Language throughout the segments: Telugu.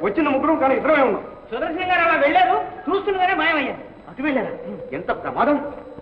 వచ్చిన ముగ్గురం కానీ ఇద్దరమే ఉన్నాం సుదర్శన్ గారు అలా వెళ్ళారు చూస్తుండగానే మాయమయ్యారు అటు వెళ్ళారా ఎంత ప్రమాదం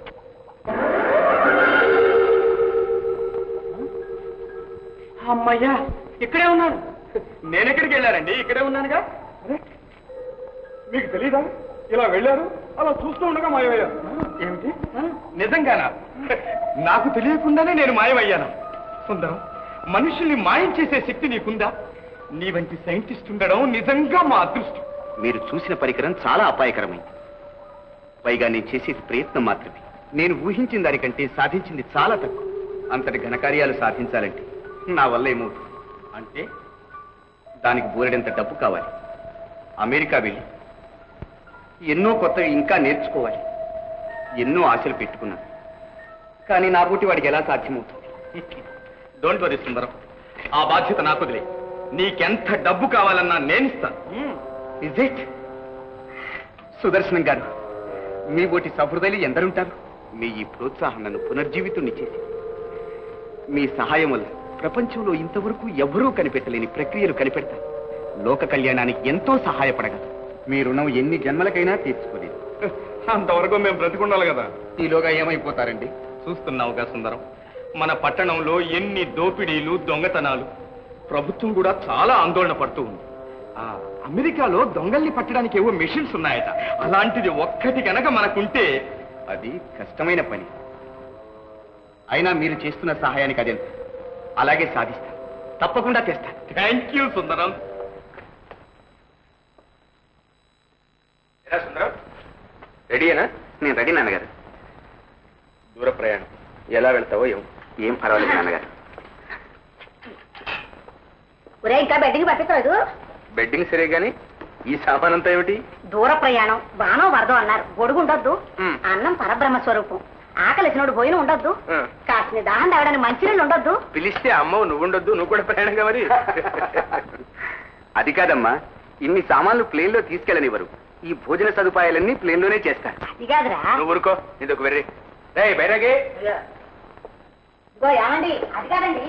అమ్మయ్యా ఇక్కడే ఉన్నాను నేను ఎక్కడికి వెళ్ళారండి ఇక్కడే ఉన్నానుగా అరే, మీకు తెలీదా ఇలా వెళ్ళారు అలా చూస్తూ ఉండగా మాయమయ్యారు ఏమిటి నిజంగానా నాకు తెలియకుండానే నేను మాయమయ్యాను సుందరం మనుషుల్ని మాయం చేసే శక్తి నీకుందా నీ వంటి సైంటిస్ట్ ఉండడం నిజంగా మా అదృష్టం మీరు చూసిన పరికరం చాలా అపాయకరమైంది పైగా నేను చేసేది ప్రయత్నం మాత్రమే నేను ఊహించిన దానికంటే సాధించింది చాలా తక్కువ అంతటి ఘనకార్యాలు సాధించాలంటే నా వల్ల ఏమవుతుంది అంటే దానికి బోరెడంత డబ్బు కావాలి అమెరికా వెళ్ళి ఎన్నో కొత్తవి ఇంకా నేర్చుకోవాలి ఎన్నో ఆశలు పెట్టుకున్నాను కానీ నా పోటీ వాడికి ఎలా సాధ్యమవుతుంది డోంట్ వరీ సుందరం ఆ బాధ్యత నాకు వదిలే నీకెంత డబ్బు కావాలన్నా నేనిస్తాను ఇజ్ ఇట్ సుదర్శనం గారు మీ బోటి సహృదయులు ఎందరుంటారు మీ ఈ ప్రోత్సాహం నన్ను పునర్జీవితుణ్ణి చేసి మీ సహాయం వల్ల ప్రపంచంలో ఇంతవరకు ఎవరూ కనిపెట్టలేని ప్రక్రియలు కనిపెడతా లోక కళ్యాణానికి ఎంతో సహాయపడగలరు మీ రుణం ఎన్ని జన్మలకైనా తీర్చుకోలేదు అంతవరకు మేము బ్రతికుండాలి కదా ఈలోగా ఏమైపోతారండి చూస్తున్నావుగా సుందరం మన పట్టణంలో ఎన్ని దోపిడీలు దొంగతనాలు ప్రభుత్వం కూడా చాలా ఆందోళన పడుతూ ఉంది ఆ, అమెరికాలో దొంగల్ని పట్టడానికి ఏవో మెషిన్స్ ఉన్నాయట అలాంటిది ఒక్కటి కనుక మనకుంటే అది కష్టమైన పని అయినా మీరు చేస్తున్న సహాయానికి అదెంత అలాగే సాధిస్తాను తప్పకుండా తెస్తాను థ్యాంక్ యూ సుందరం సుందరం రెడీయేనా నేను రెడీ నాన్నగారు దూర ప్రయాణం ఎలా వెళ్తావో ఏమో ఏం పర్వాలేదు నాన్నగారు ఒరే ఇంకా బెడ్డింగ్ పట్టించలేదు బెడ్డింగ్ సరే గాని ఈ సామాన్ అంతా ఏమిటి దూర ప్రయాణం బాణం వరదం అన్నారు గొడుగు ఉండొద్దు మ్. అన్నం పరబ్రహ్మ స్వరూపం ఆకలిసినోడు పోయిన ఉండొద్దు ఆ. కాసిన దాహం తాగడానికి మంచినీళ్ళు ఉండొద్దు పిలిస్తే అమ్మ నువ్వుండొద్దు నువ్వు కూడా ప్రయాణంగా మరి అది కాదమ్మా ఇన్ని సామాన్లు ప్లేన్ లో తీసుకెళ్ళనివ్వరు ఈ భోజన సదుపాయాలన్నీ ప్లేన్ లోనే చేస్తారు అది కాదురా నువ్వు ఊరుకో ఇదొక వెర్రి రే బైరాగే ఇదిగో ఏమండి అది కాదండి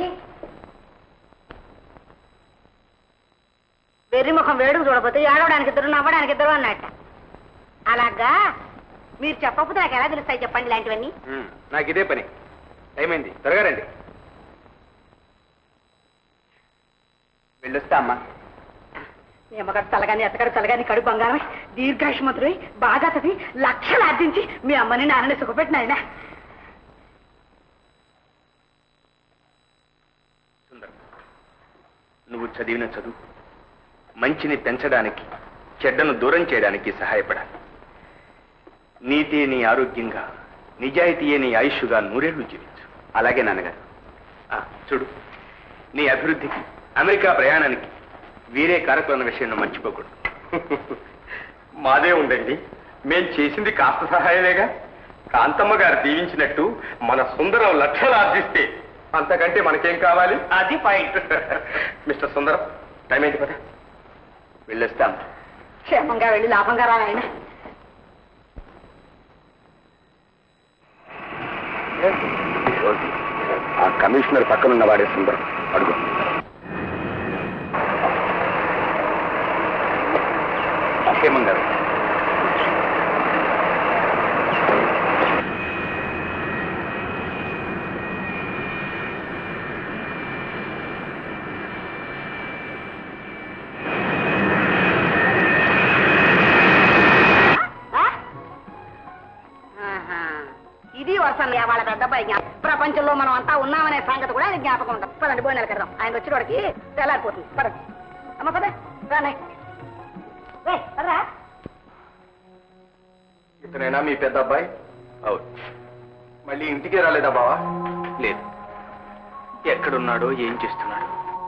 వెర్రి ముఖం వేడుకు చూడబోతే ఏడవడానికి ఇద్దరు నవ్వడానికి ఇద్దరు అన్నట్ట అలాగా మీరు చెప్పకపోతే నాకు ఎలా తెలుస్తాయి చెప్పండి ఇలాంటివన్నీ నాకు ఇదే పని ఏమైంది త్వరగా రండి వెళ్ళొస్తా అమ్మా మీ అమ్మగారు తలగాని ఎత్తగారు తలగాని కడుపు బంగారమై దీర్ఘాయుష్మంతుడై బాగా చదివి లక్షలు ఆర్జించి మీ అమ్మని నాన్నని సుఖపెట్టిన ఆయన సుందరం నువ్వు చదివిన చదువు మంచిని పెంచడానికి చెడ్డను దూరం చేయడానికి సహాయపడాలి నీతి నీ ఆరోగ్యంగా నిజాయితీయే నీ ఆయుష్గా నూరేళ్లు జీవించు అలాగే నాన్నగారు ఆ, చూడు నీ అభివృద్ధికి అమెరికా ప్రయాణానికి వీరే కారకులన్న విషయం మర్చిపోకూడదు మాదే ఉండండి మేం చేసింది కాస్త సహాయమేగా కాంతమ్మ గారు దీవించినట్టు మన సుందరం లక్షలు ఆర్జిస్తే అంతకంటే మనకేం కావాలి అది పాయింట్ మిస్టర్ సుందరం టైం ఏంటి కదా వెళ్ళొస్తాం క్షేమంగా వెళ్ళి లాభంగా రా ఆయన ఆ కమిషనర్ పక్కనున్న వాడే సుందరం అడుగు క్షేమం గారు ఆ? ఆహా. ఇది వర్షం వాళ్ళ పెద్ద అబ్బాయి జ్ఞాపకం ప్రపంచంలో మనం అంతా ఉన్నామనే సంగతి కూడా ఆయన జ్ఞాపకం ఉంటాం పదండి పోయిన కడదాం ఆయన వచ్చిన వాడికి తెల్లారిపోతుంది పదండి అమ్మ పద రానే రే, పదరా. ఇతనైనా మీ పెద్ద అబ్బాయి అవును మళ్ళీ ఇంటికే రాలేదా బావా లేదు ఎక్కడున్నాడో ఏం చేస్తున్నాడో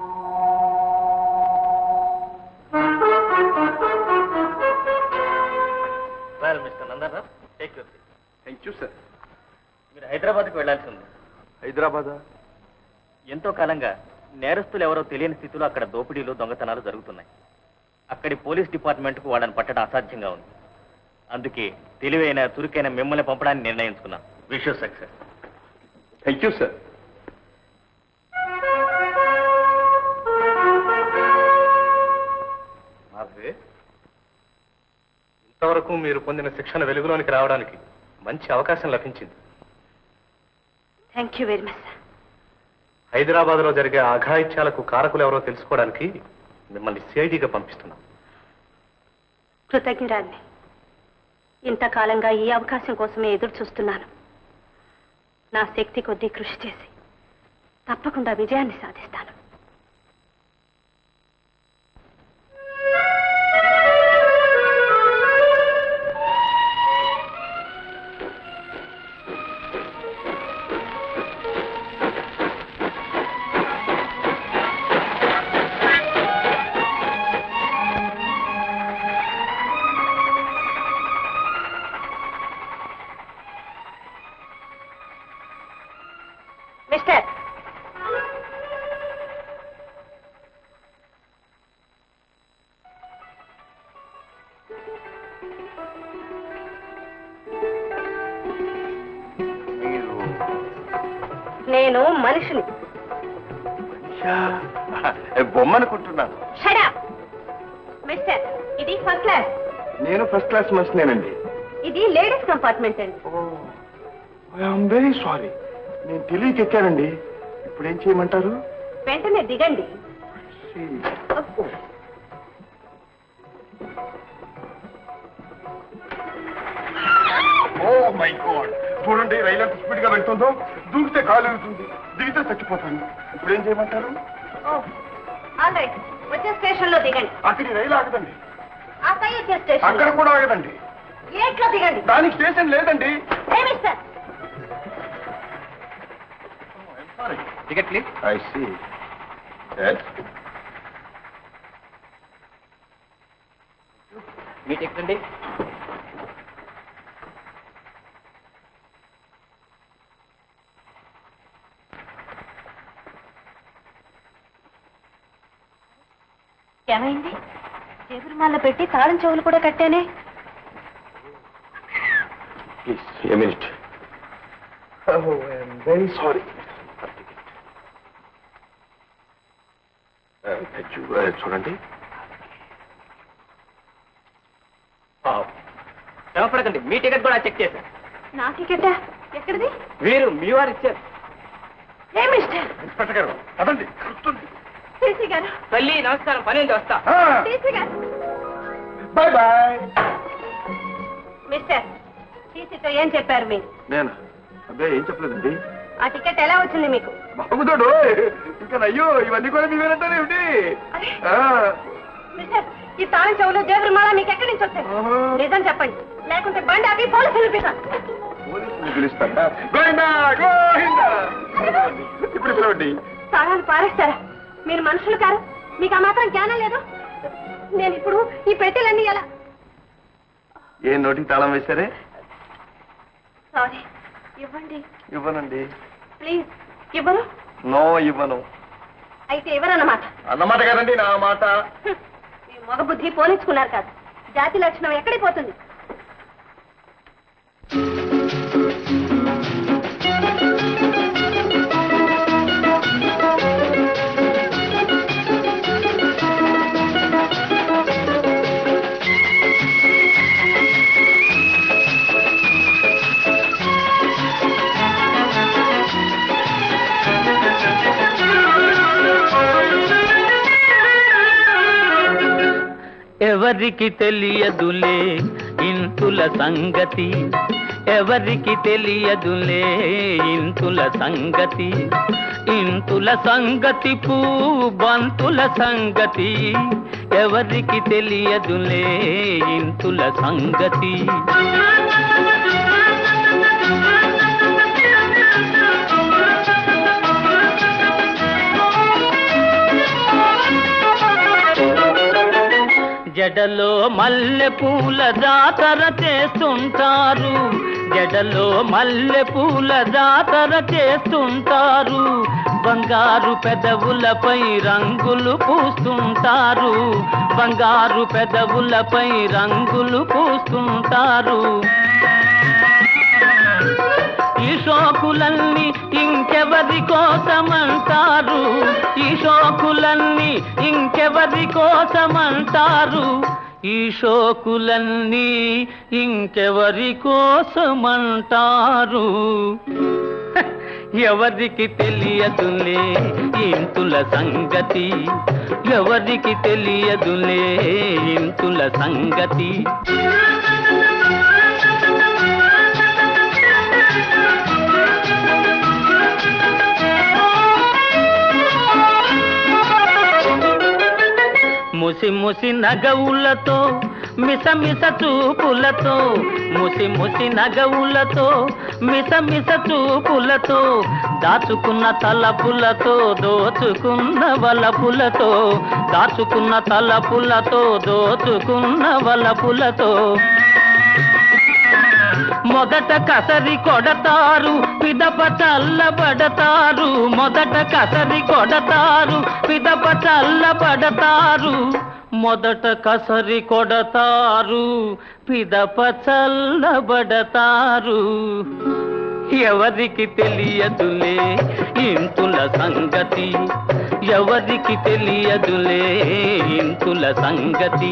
well mister Nandan take your thank you sir మీరు హైదరాబాద్కి వెళ్ళాల్సి ఉంది హైదరాబాదా ఎంతో కాలంగా నేరస్తులు ఎవరో తెలియని స్థితిలో అక్కడ దోపిడీలు దొంగతనాలు జరుగుతున్నాయి అక్కడి పోలీస్ డిపార్ట్మెంట్కు వాళ్ళని పట్టడం అసాధ్యంగా ఉంది అందుకే తెలివైన చురుకైన మిమ్మల్ని పంపడానికి నిర్ణయించుకున్నాం wish success thank you sir Madhavi ఇంతవరకు మీరు పొందిన శిక్షణ వెలుగులోనికి రావడానికి మంచి అవకాశం లభించింది thank you very much sir Hyderabad లో జరిగే అఘాయిత్యాలకు కారకులు ఎవరో తెలుసుకోవడానికి మిమ్మల్ని సిఐడిగా పంపిస్తున్నాం కృతజ్ఞరాన్ని ఇంతకాలంగా ఈ అవకాశం కోసమే ఎదురు చూస్తున్నాను నా శక్తి కొద్దీ కృషి చేసి తప్పకుండా విజయాన్ని సాధిస్తాను మిస్టర్ నేను మనిషిని బొమ్మనుకుంటున్నాను షడా మిస్టర్ ఇది ఫస్ట్ క్లాస్ నేను ఫస్ట్ క్లాస్ మనిషినేనండి ఇది లేడీస్ కంపార్ట్మెంట్ అండి ఐఎమ్ వెరీ సారీ నేను తెలియక ఎక్కానండి ఇప్పుడు ఏం చేయమంటారు వెంటనే దిగండి ఓ మై గాడ్ చూడండి రైలు ఎంత స్పీడ్ గా వెళ్తుందో దూకితే కాలు వెళ్తుంది దిగితే చచ్చిపోతాను ఇప్పుడు ఏం చేయమంటారు ఆల్ రైట్ వచ్చే స్టేషన్ లో దిగండి అక్కడి రైలు ఆగదండి ఆ పై వచ్చే స్టేషన్ అక్కడ కూడా ఆగదండి ఏట్లో దిగండి దానికి స్టేషన్ లేదండి ఏ mister ticket please I see మీ టికెట్ అండి ఏమైంది టేబుల్ పెట్టి తాళం చెవులు కూడా కట్టానే please a minute I'm very sorry చూడండి శ్రమపడకండి మీ టికెట్ కూడా చెక్ చేశాను నా టికెటా ఎక్కడిది మీరు మీ వారు ఇచ్చారు ఏ మిస్టర్ ఇన్స్పెక్టర్ గారు అదండి కలుస్తుంది టీసీ గారు తల్లి నమస్కారం పని వస్తా టీసీ గారు బాయ్ బాయ్ మిస్టర్ టీసీతో ఏం చెప్పారు మీరు నేను అబ్బే ఏం చెప్పలేదండి ఆ టికెట్ ఎలా వచ్చింది మీకు బాగుతాడు ఇంకా అయ్యో ఇవన్నీ కూడా మీ వేరంటారు ఏమిటి అరే. ఆ, మిస్టర్ ఈ తాళం చెవులు జేబురు మాల మీకు ఎక్కడి నుంచి వచ్చాయి ఆహా. నిజం చెప్పండి లేకుంటే బండి ఆపి పోలీసులు పిలుస్తాను పోలీసులు పిలుస్తారా గోవిందా గోవిందా ఇప్పుడు పిలవండి తాళాలు పారేస్తారా మీరు మనుషులు కారు మీకు ఆ మాత్రం జ్ఞానం లేదు నేను ఇప్పుడు ఈ పెట్టెలన్నీ ఎలా ఏ నోటికి తాళం వేశారే సారీ ఇవ్వండి ఇవ్వనండి ప్లీజ్ ఇవ్వరు నో ఇవ్వను అయితే ఇవ్వరన్నమాట అన్నమాట కదండి నా మాట హ్మ్. మీ మగ బుద్ధి పోనించుకున్నారు కాదు జాతి లక్షణం ఎక్కడికి పోతుంది ఎవరికి తెలియదులే ఇంతుల సంగతి ఎవరికి తెలియదులే ఇంతుల సంగతి ఇంతుల సంగతి పూ బంతుల సంగతి ఎవరికి తెలియదులే ఇంతుల సంగతి జడలో మల్లె పూల జాతర చేస్తుంటారు జడలో మల్లె పూల జాతర చేస్తుంటారు బంగారు పెదవులపై రంగులు పూస్తుంటారు బంగారు పెదవులపై రంగులు పూస్తుంటారు ఈ షోకులన్నీ ఇంకెవరి కోసమంటారు ఈ షోకులన్నీ ఇంకెవరి కోసమంటారు ఈ షోకులన్నీ ఇంకెవరి కోసమంటారు హ, ఎవరికి తెలియదులే ఇంతుల సంగతి ఎవరికి తెలియదులే ఇంతుల సంగతి ముసి ముసి నగవులతో మిస మిస చూపులతో ముసి ముసి నగవులతో మిస మిస చూపులతో దాచుకున్న తలపులతో దోచుకున్న వలపులతో దాచుకున్న తలపులతో దోచుకున్న వలపులతో మొదట కసరి కొడతారు పిదప చల్లబడతారు మొదట కసరి కొడతారు పిదప చల్లబడతారు మొదట కసరి కొడతారు పిదప చల్లబడతారు ఎవరికి తెలియదులే ఇంతుల సంగతి ఎవరికి తెలియదులే ఇంతుల సంగతి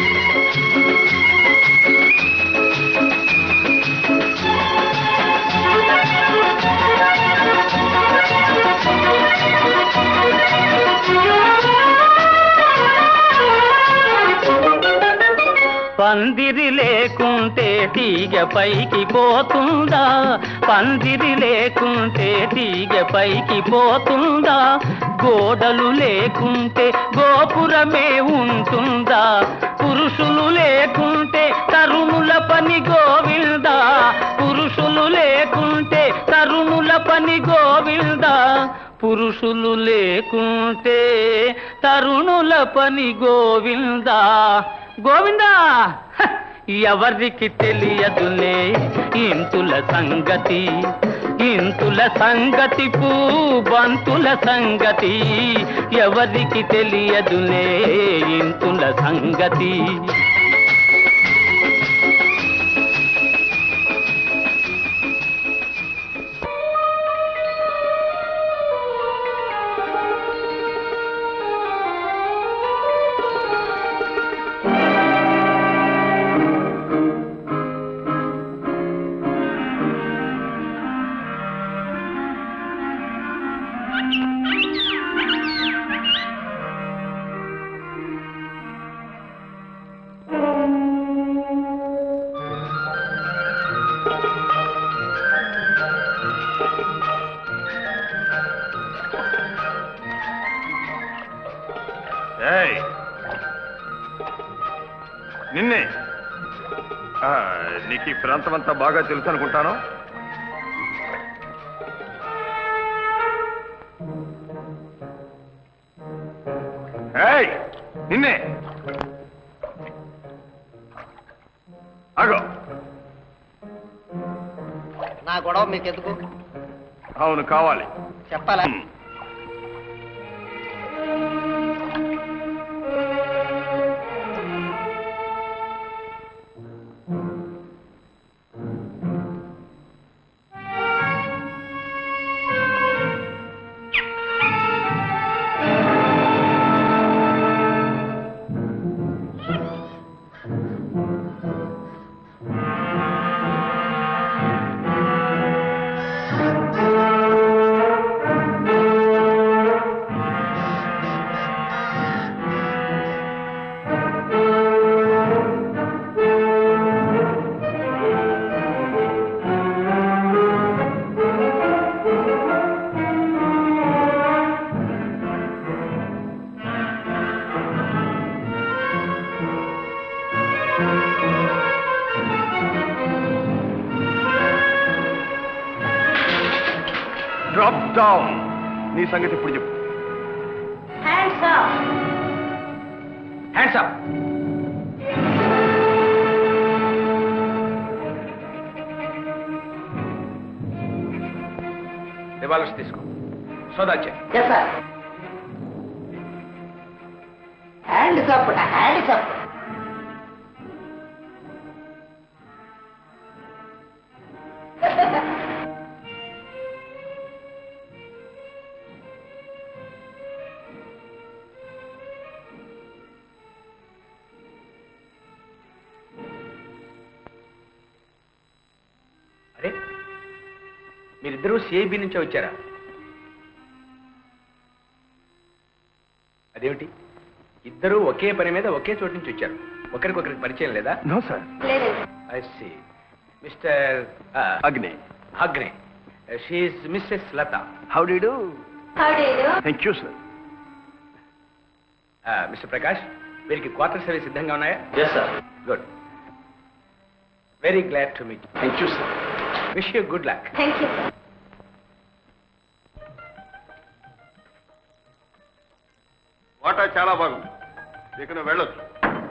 పందిరి లేకుంటే తీగ పైకి పోతుందా పందిరి లేకుంటే తీగ పైకి పోతుందా గోడలు లేకుంటే గోపురమే ఉంటుందా పురుషులు లేకుంటే తరుణుల పని గోవిందా పురుషులు లేకుంటే తరుణుల పని గోవిందా పురుషులు లేకుంటే తరుణుల పని గోవిందా గోవిందా హ! ఎవరికి తెలియదులే ఇంతుల సంగతి ఇంతుల సంగతి బంతుల సంగతి ఎవరికి తెలియదులే ఇంతుల సంగతి ఏయ్ నిన్నే ఆ, నీకు ఈ ప్రాంతం అంతా బాగా తెలుసు అనుకుంటాను ఏయ్ నిన్నే అగో నా గొడవ మీకు ఎందుకు అవును కావాలి చెప్పాలా హ్మ్. డ్రాప్ డౌన్ నీ సంగతి ఇప్పుడు చెప్పు హ్యాండ్స్ అప్ రివాల్వర్స్ తీసుకో సోదాచే yes sir hands up hands up మీరిద్దరూ సిఐబి నుంచే వచ్చారా అదేమిటి ఇద్దరూ ఒకే పని మీద ఒకే చోటు నుంచి వచ్చారు ఒకరికొకరికి పరిచయం లేదా నో సార్ లేదండి ఐ సి మిస్టర్ అగ్ని అగ్నే షీఈ్ Mrs Latha how do do హౌడేడు thank you sir mister Prakash వీరికి క్వార్టర్స్ అవి సిద్ధంగా ఉన్నాయా yes sir good very glad to meet thank you sir wish you good luck thank you వాటా చాలా బాగుంది ఇక నువ్వు వెళ్ళొచ్చు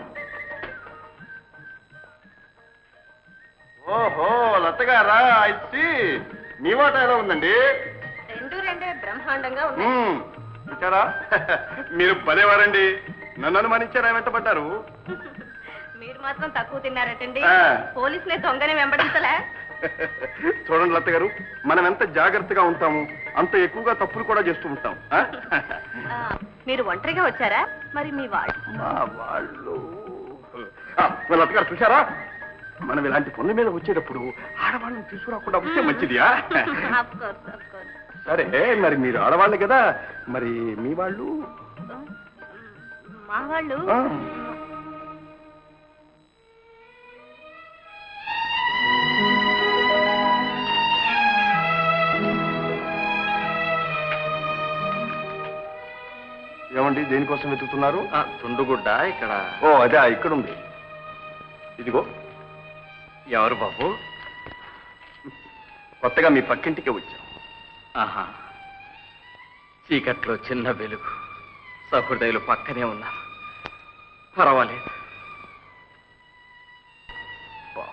ఓహో లతగారా ఇచ్చి మీ వాటా ఎలా ఉందండి రెండు రెండే బ్రహ్మాండంగా మ్మ్. చూచారా మీరు పదేవారండి నన్ను అనుమానించారా వెంటబడ్డారు మీరు మాత్రం తక్కువ తిన్నారటండి ఆ. పోలీసులే దొంగని వెంబడించలే చూడండి లత గారు మనం ఎంత జాగ్రత్తగా ఉంటాము అంత ఎక్కువగా తప్పులు కూడా చేస్తూ ఉంటాం ఆ? ఆ, మీరు ఒంటరిగా వచ్చారా మరి మీ వాడు మా వాళ్ళు ఆ, మరి లత గారు చూసారా మనం ఇలాంటి పనుల మీద వచ్చేటప్పుడు ఆడవాళ్ళని తీసుకురాకుండా వస్తే మంచిదియా Of course, of course. సరే మరి మీరు ఆడవాళ్ళు కదా మరి మీ వాళ్ళు మా వాళ్ళు ఆ. ఏమండి దేనికోసం వెతుకుతున్నారు తుండుగుడ్డ ఇక్కడ ఓ అదే ఇక్కడ ఉంది ఇదిగో ఎవరు బాబు కొత్తగా మీ పక్కింటికి వచ్చాం ఆహా చీకట్లో చిన్న వెలుగు సహృదయులు పక్కనే ఉన్నారు పర్వాలేదు పాపం.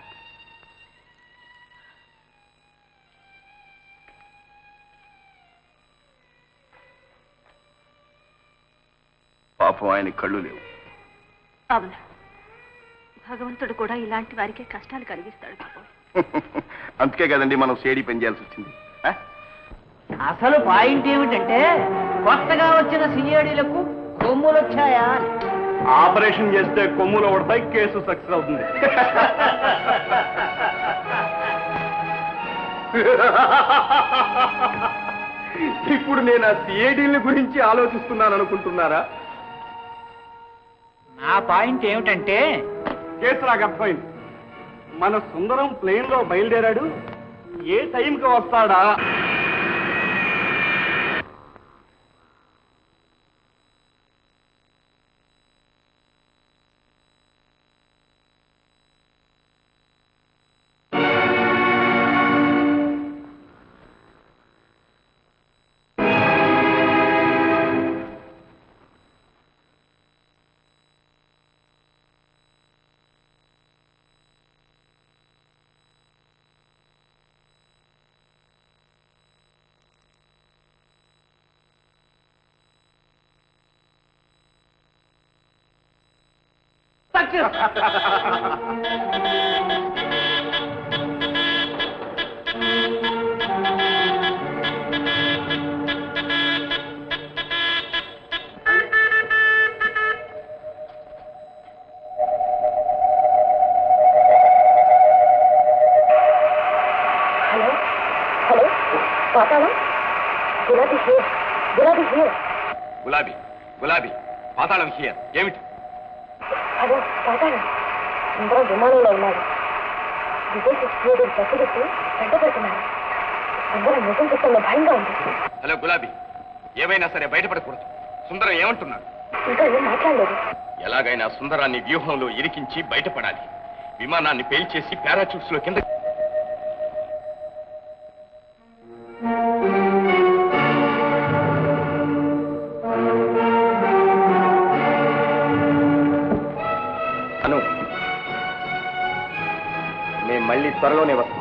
పాపం ఆయన కళ్ళు లేవు అవును భగవంతుడు కూడా ఇలాంటి వారికే కష్టాలు కలిగిస్తాడు పాపం అందుకే కదండి మనం సేడి పని చేయాల్సి వచ్చింది ఆ? అసలు పాయింట్ ఏమిటంటే కొత్తగా వచ్చిన సిఐడీలకు కొమ్ములు వచ్చాయా అని. ఆపరేషన్ చేస్తే కొమ్ములు పడతాయి కేసు సక్సెస్ అవుతుంది ఇప్పుడు నేను ఆ సిఐడీల గురించి ఆలోచిస్తున్నాను అనుకుంటున్నారా నా పాయింట్ ఏమిటంటే కేసు నాకు అర్థమైంది మన సుందరం ప్లేన్ లో బయలుదేరాడు ఏ టైంకి వస్తాడా హలో హలో పాతాళం గులాబీ హియర్ గులాబీ హియర్ గులాబీ గులాబీ పాతాళం హియర్ ఏమిటి అదే పాతాళం అందరం విమానంలో ఉన్నారు విజయ్ కృష్ణుడు బస్సులకు వెంట పెడుతున్నారు అందరం నిజం చెప్తున్న భయంగా ఉంది హలో గులాబీ ఏమైనా సరే బయటపడకూడదు సుందరం ఏమంటున్నాడు ఇంకా ఏం మాట్లాడలేదు ఎలాగైనా సుందరాన్ని వ్యూహంలో ఇరికించి బయటపడాలి విమానాన్ని పేల్చేసి పారాచూట్స్ లో కింద అను మేము మళ్ళీ త్వరలోనే వస్తాం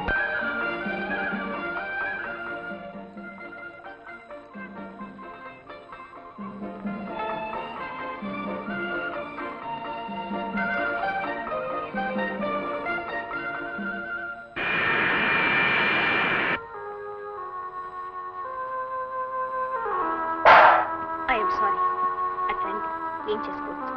ఐఎమ్ సారీ అటెండ్ ఏం చేసుకోవచ్చు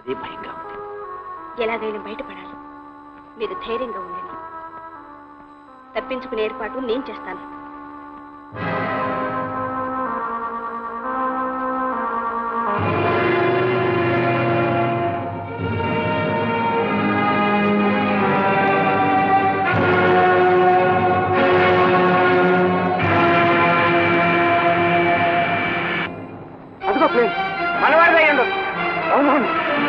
అదే భయంగా ఉంది ఎలాగైనా బయటపడాలి మీరు ధైర్యంగా ఉండండి తప్పించుకునే ఏర్పాటు నేను చేస్తాను అదిగో ప్లేన్ మనవాడిది అయ్యండు అవునవును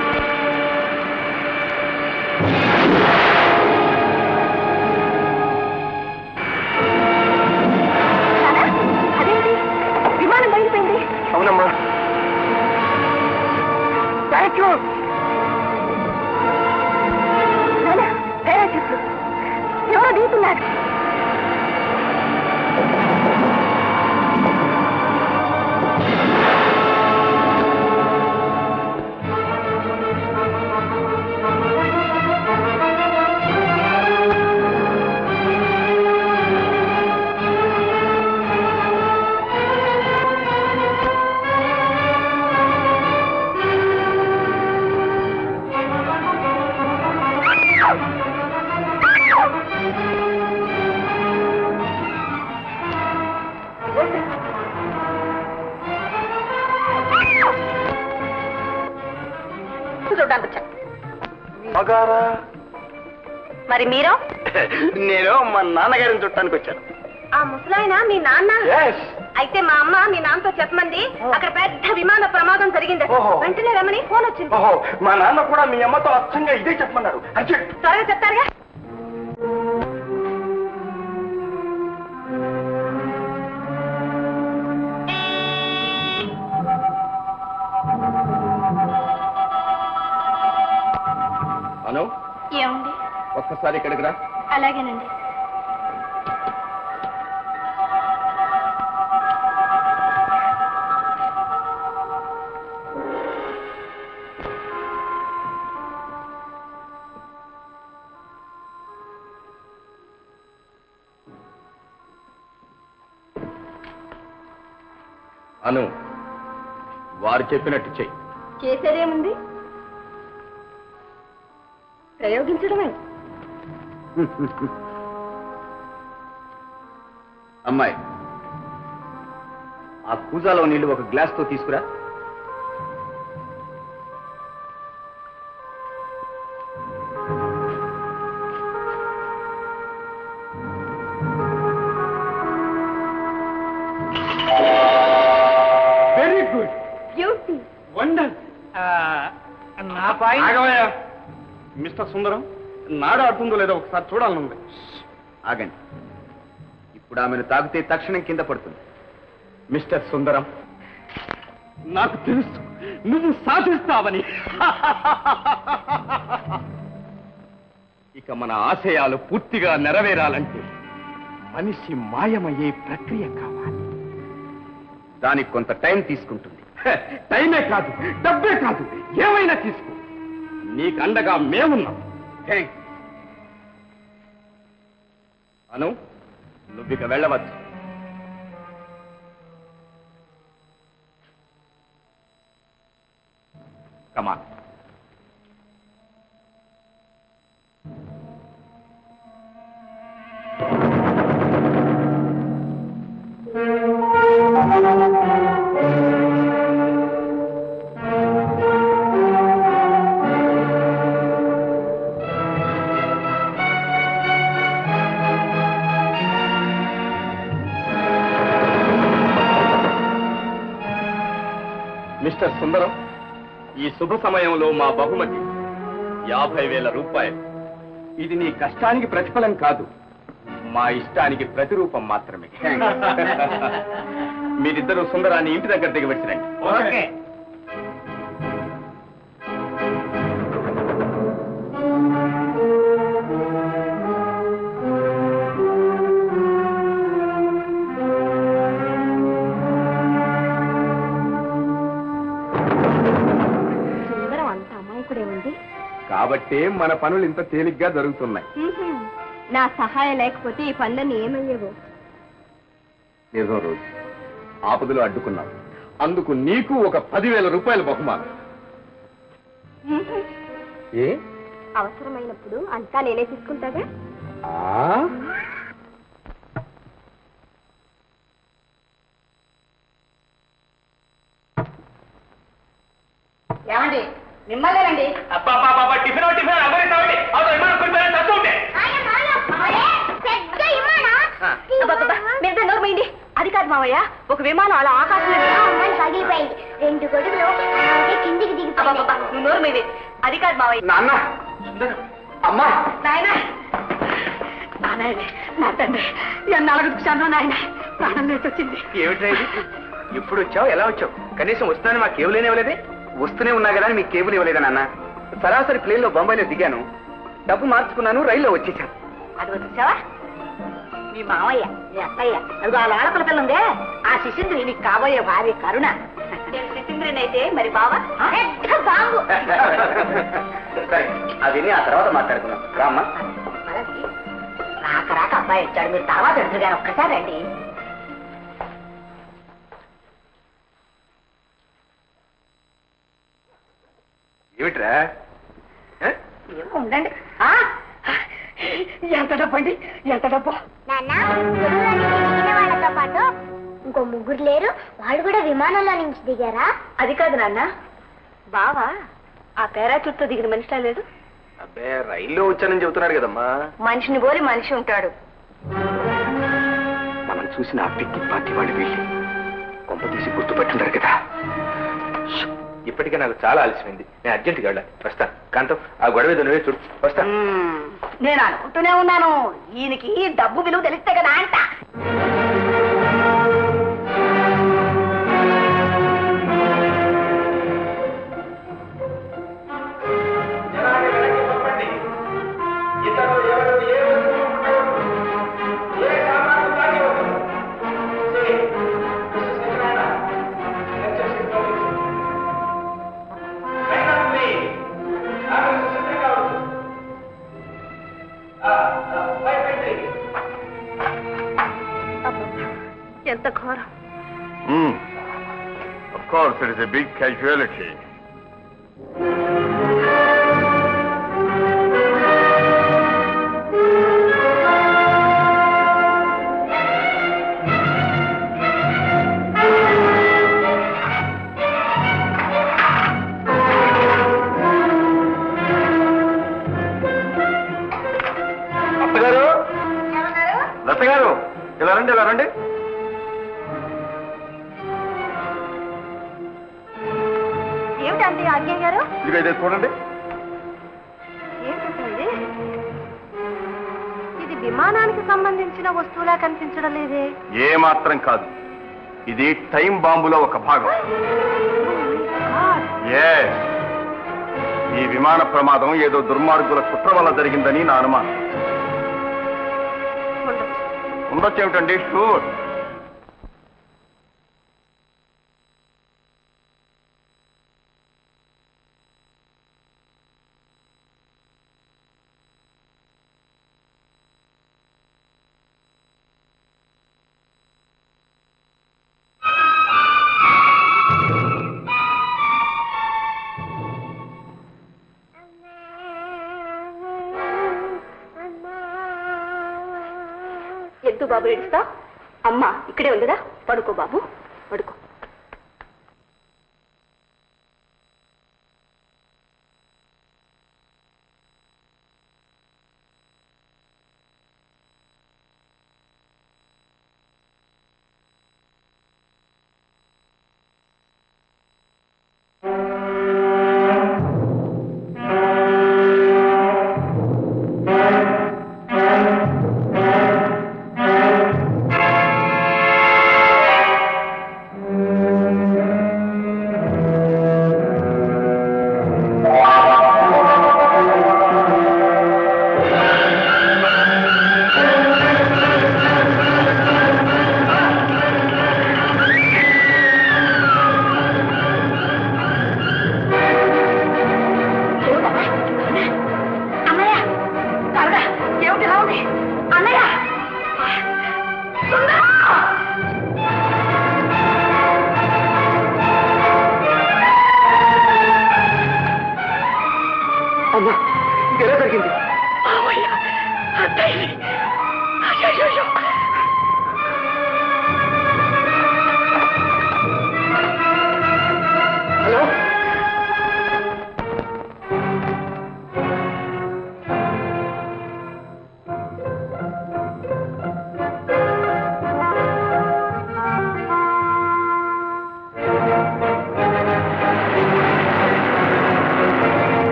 అదేంటి విమానం బయలుపోయింది అవునమ్మా థ్యాంక్ యూ నానా, పారాచూట్లు. ఎవరో దిగుతున్నారు చూడడానికి వచ్చాను మగారా మరి మీరు నేను మా నాన్నగారిని చుట్టానికి వచ్చాను ఆ ముసలాయన మీ నాన్న అయితే మా అమ్మ మీ నాన్నతో చెప్పమంది అక్కడ పెద్ద విమాన ప్రమాదం జరిగింది ఓహో. వెంటనే రమణి ఫోన్ వచ్చింది ఓహో మా నాన్న కూడా మీ అమ్మతో అచ్చంగా ఇదే చెప్పమన్నారు అర్జెంట్ త్వరగా చెప్తారుగా అను ఏమండి ఒక్కసారి ఇక్కడికి రా అలాగేనండి అను వారు చెప్పినట్టు చెయ్యి చేసేదేముంది ప్రయోగించడమే అమ్మాయి ఆ కూజాలో నీళ్లు ఒక గ్లాస్తో తీసుకురా వెరీ గుడ్ బ్యూటీ వండర్ నా పాయింట్ ఆగవయ్యా మిస్టర్ సుందరం నాడు ఆడుతుందో లేదో ఒకసారి చూడాలనుంది ఆగండి ఇప్పుడు ఆమెను తాగితే తక్షణం కింద పడుతుంది మిస్టర్ సుందరం నాకు తెలుసు నువ్వు సాధిస్తావని ఇక మన ఆశయాలు పూర్తిగా నెరవేరాలంటే మనిషి మాయమయ్యే ప్రక్రియ కావాలి దానికి కొంత టైం తీసుకుంటుంది హ, టైమే కాదు డబ్బే కాదు ఏమైనా తీసుకో నీకు అండగా మేమున్నాం థ్యాంక్స్ అను నువ్విక వెళ్ళవచ్చు కమాన్ మిస్టర్ సుందరం ఈ శుభ సమయంలో మా బహుమతి యాభై వేల రూపాయలు ఇది నీ కష్టానికి ప్రతిఫలం కాదు మా ఇష్టానికి ప్రతిరూపం మాత్రమే మీరిద్దరూ సుందరాన్ని ఇంటి దగ్గర దిగవచ్చిరండి ఓకే సుందరం అంత అమాయకుడే ఉంది కాబట్టే మన పనులు ఇంత తేలిగ్గా జరుగుతున్నాయి నా సహాయం లేకపోతే ఈ పనులన్నీ ఏమయ్యేవో నిజం రోజు ఆపదలో అడ్డుకున్నావు అందుకు నీకు ఒక పదివేల రూపాయల బహుమానం ఏ అవసరమైనప్పుడు అంతా నేనే తీసుకుంటాగా ఏమండి మిమ్మల్నేనండి టిఫిన్ టిఫిన్ అవ్వలేదు అవును విమానం కొంచెం చదువుంటే అబ్బబ్బబ్బా, మీరిద్దరు నోరు మూయండి. అది కాదు మావయ్య ఒక విమానం అలా ఆకాశంలో పగిలిపోయింది రెండు గొడుగులు అలాగే కిందికి అబ్బబ్బబ్బా, దిగిపోయింది నువ్వు నోరు మీది అది కాదు మావయ్య నాన్న అమ్మా నాయన నాయన నా తండ్రి ఎన్నాళ్ళకు చూశాను నాయన ప్రాణం లేచి వచ్చింది ఏమిట్రా ఇది ఎప్పుడు వచ్చావు ఎలా వచ్చావు కనీసం వస్తున్నాను మా కేబుల్ ఇవ్వలేదే వస్తూనే ఉన్నా కదా అని మీకు కేబుల్ ఇవ్వలేదా నాన్న సరాసరి ప్లేన్ లో బొంబాయిలో దిగాను డబ్బు మార్చుకున్నాను రైల్లో వచ్చేసాను అదిగో చూసావా మీ మావయ్య మీ అత్తయ్య అదిగో ఆ లోపల పిల్ల ఉందే ఆ శిశుంద్రి నీకు కాబోయే భార్య కరుణ నేను శిశుంద్రిని అయితే మరి బావా పెద్ద బాంబు సరే అది ఆ తర్వాత మాట్లాడుకుందాం రామ్మా మనకి రాక రాక అబ్బాయి వచ్చాడు మీరు తర్వాత ఎదురు కానీ ఒక్కసారి రండి ఏమిట్రా ఏమో ఉండండి ఆ? ఎంత డబ్బు అండి ఎంత డబ్బు నాన్న గొడుగులో నుంచి దిగిన వాళ్ళతో పాటు ఇంకో ముగ్గురు లేరు వాళ్ళు కూడా విమానంలో నుంచి దిగారా అది కాదు నాన్న బావా ఆ పేరాచూట్తో దిగిన మనిషిలా లేడు అబ్బే రైల్లో వచ్చానని చెబుతున్నాడు కదమ్మా మనిషిని పోలి మనిషి ఉంటాడు మనం చూసిన ఆ పిక్కి పార్టీ వాళ్ళు వీళ్ళు కొంప తీసి గుర్తుపట్టుంటారు కదా ష్! ఇప్పటికే నాకు చాలా ఆలస్యమైంది నేను అర్జెంట్గా వెళ్ళాలి వస్తా కాంతం ఆ గొడవ ఏదో నువ్వే చూడు వస్తా మ్మ్. నేను అనుకుంటూనే ఉన్నాను ఈయనకి డబ్బు విలువ తెలిస్తే కదా అంట ఎంత ఘోరం Of course, it is a big casualty. అత్తగారు లత గారు ఇలా రండి ఇలా రండి ఏమిటండి అజ్ఞయ్య గారు ఇదిగో ఇదే చూడండి ఏంటండి ఇది విమానానికి సంబంధించిన వస్తువులా కనిపించడం లేదే ఏ మాత్రం కాదు ఇది టైం బాంబులో ఒక భాగం Yes. ఈ విమాన ప్రమాదం ఏదో దుర్మార్గుల కుట్ర వల్ల జరిగిందని నా అనుమానం ఉండొచ్చేమిటండి షూర్ ఎందుకు బాబు ఏడుస్తా అమ్మ ఇక్కడే ఉందిరా పడుకో బాబు పడుకో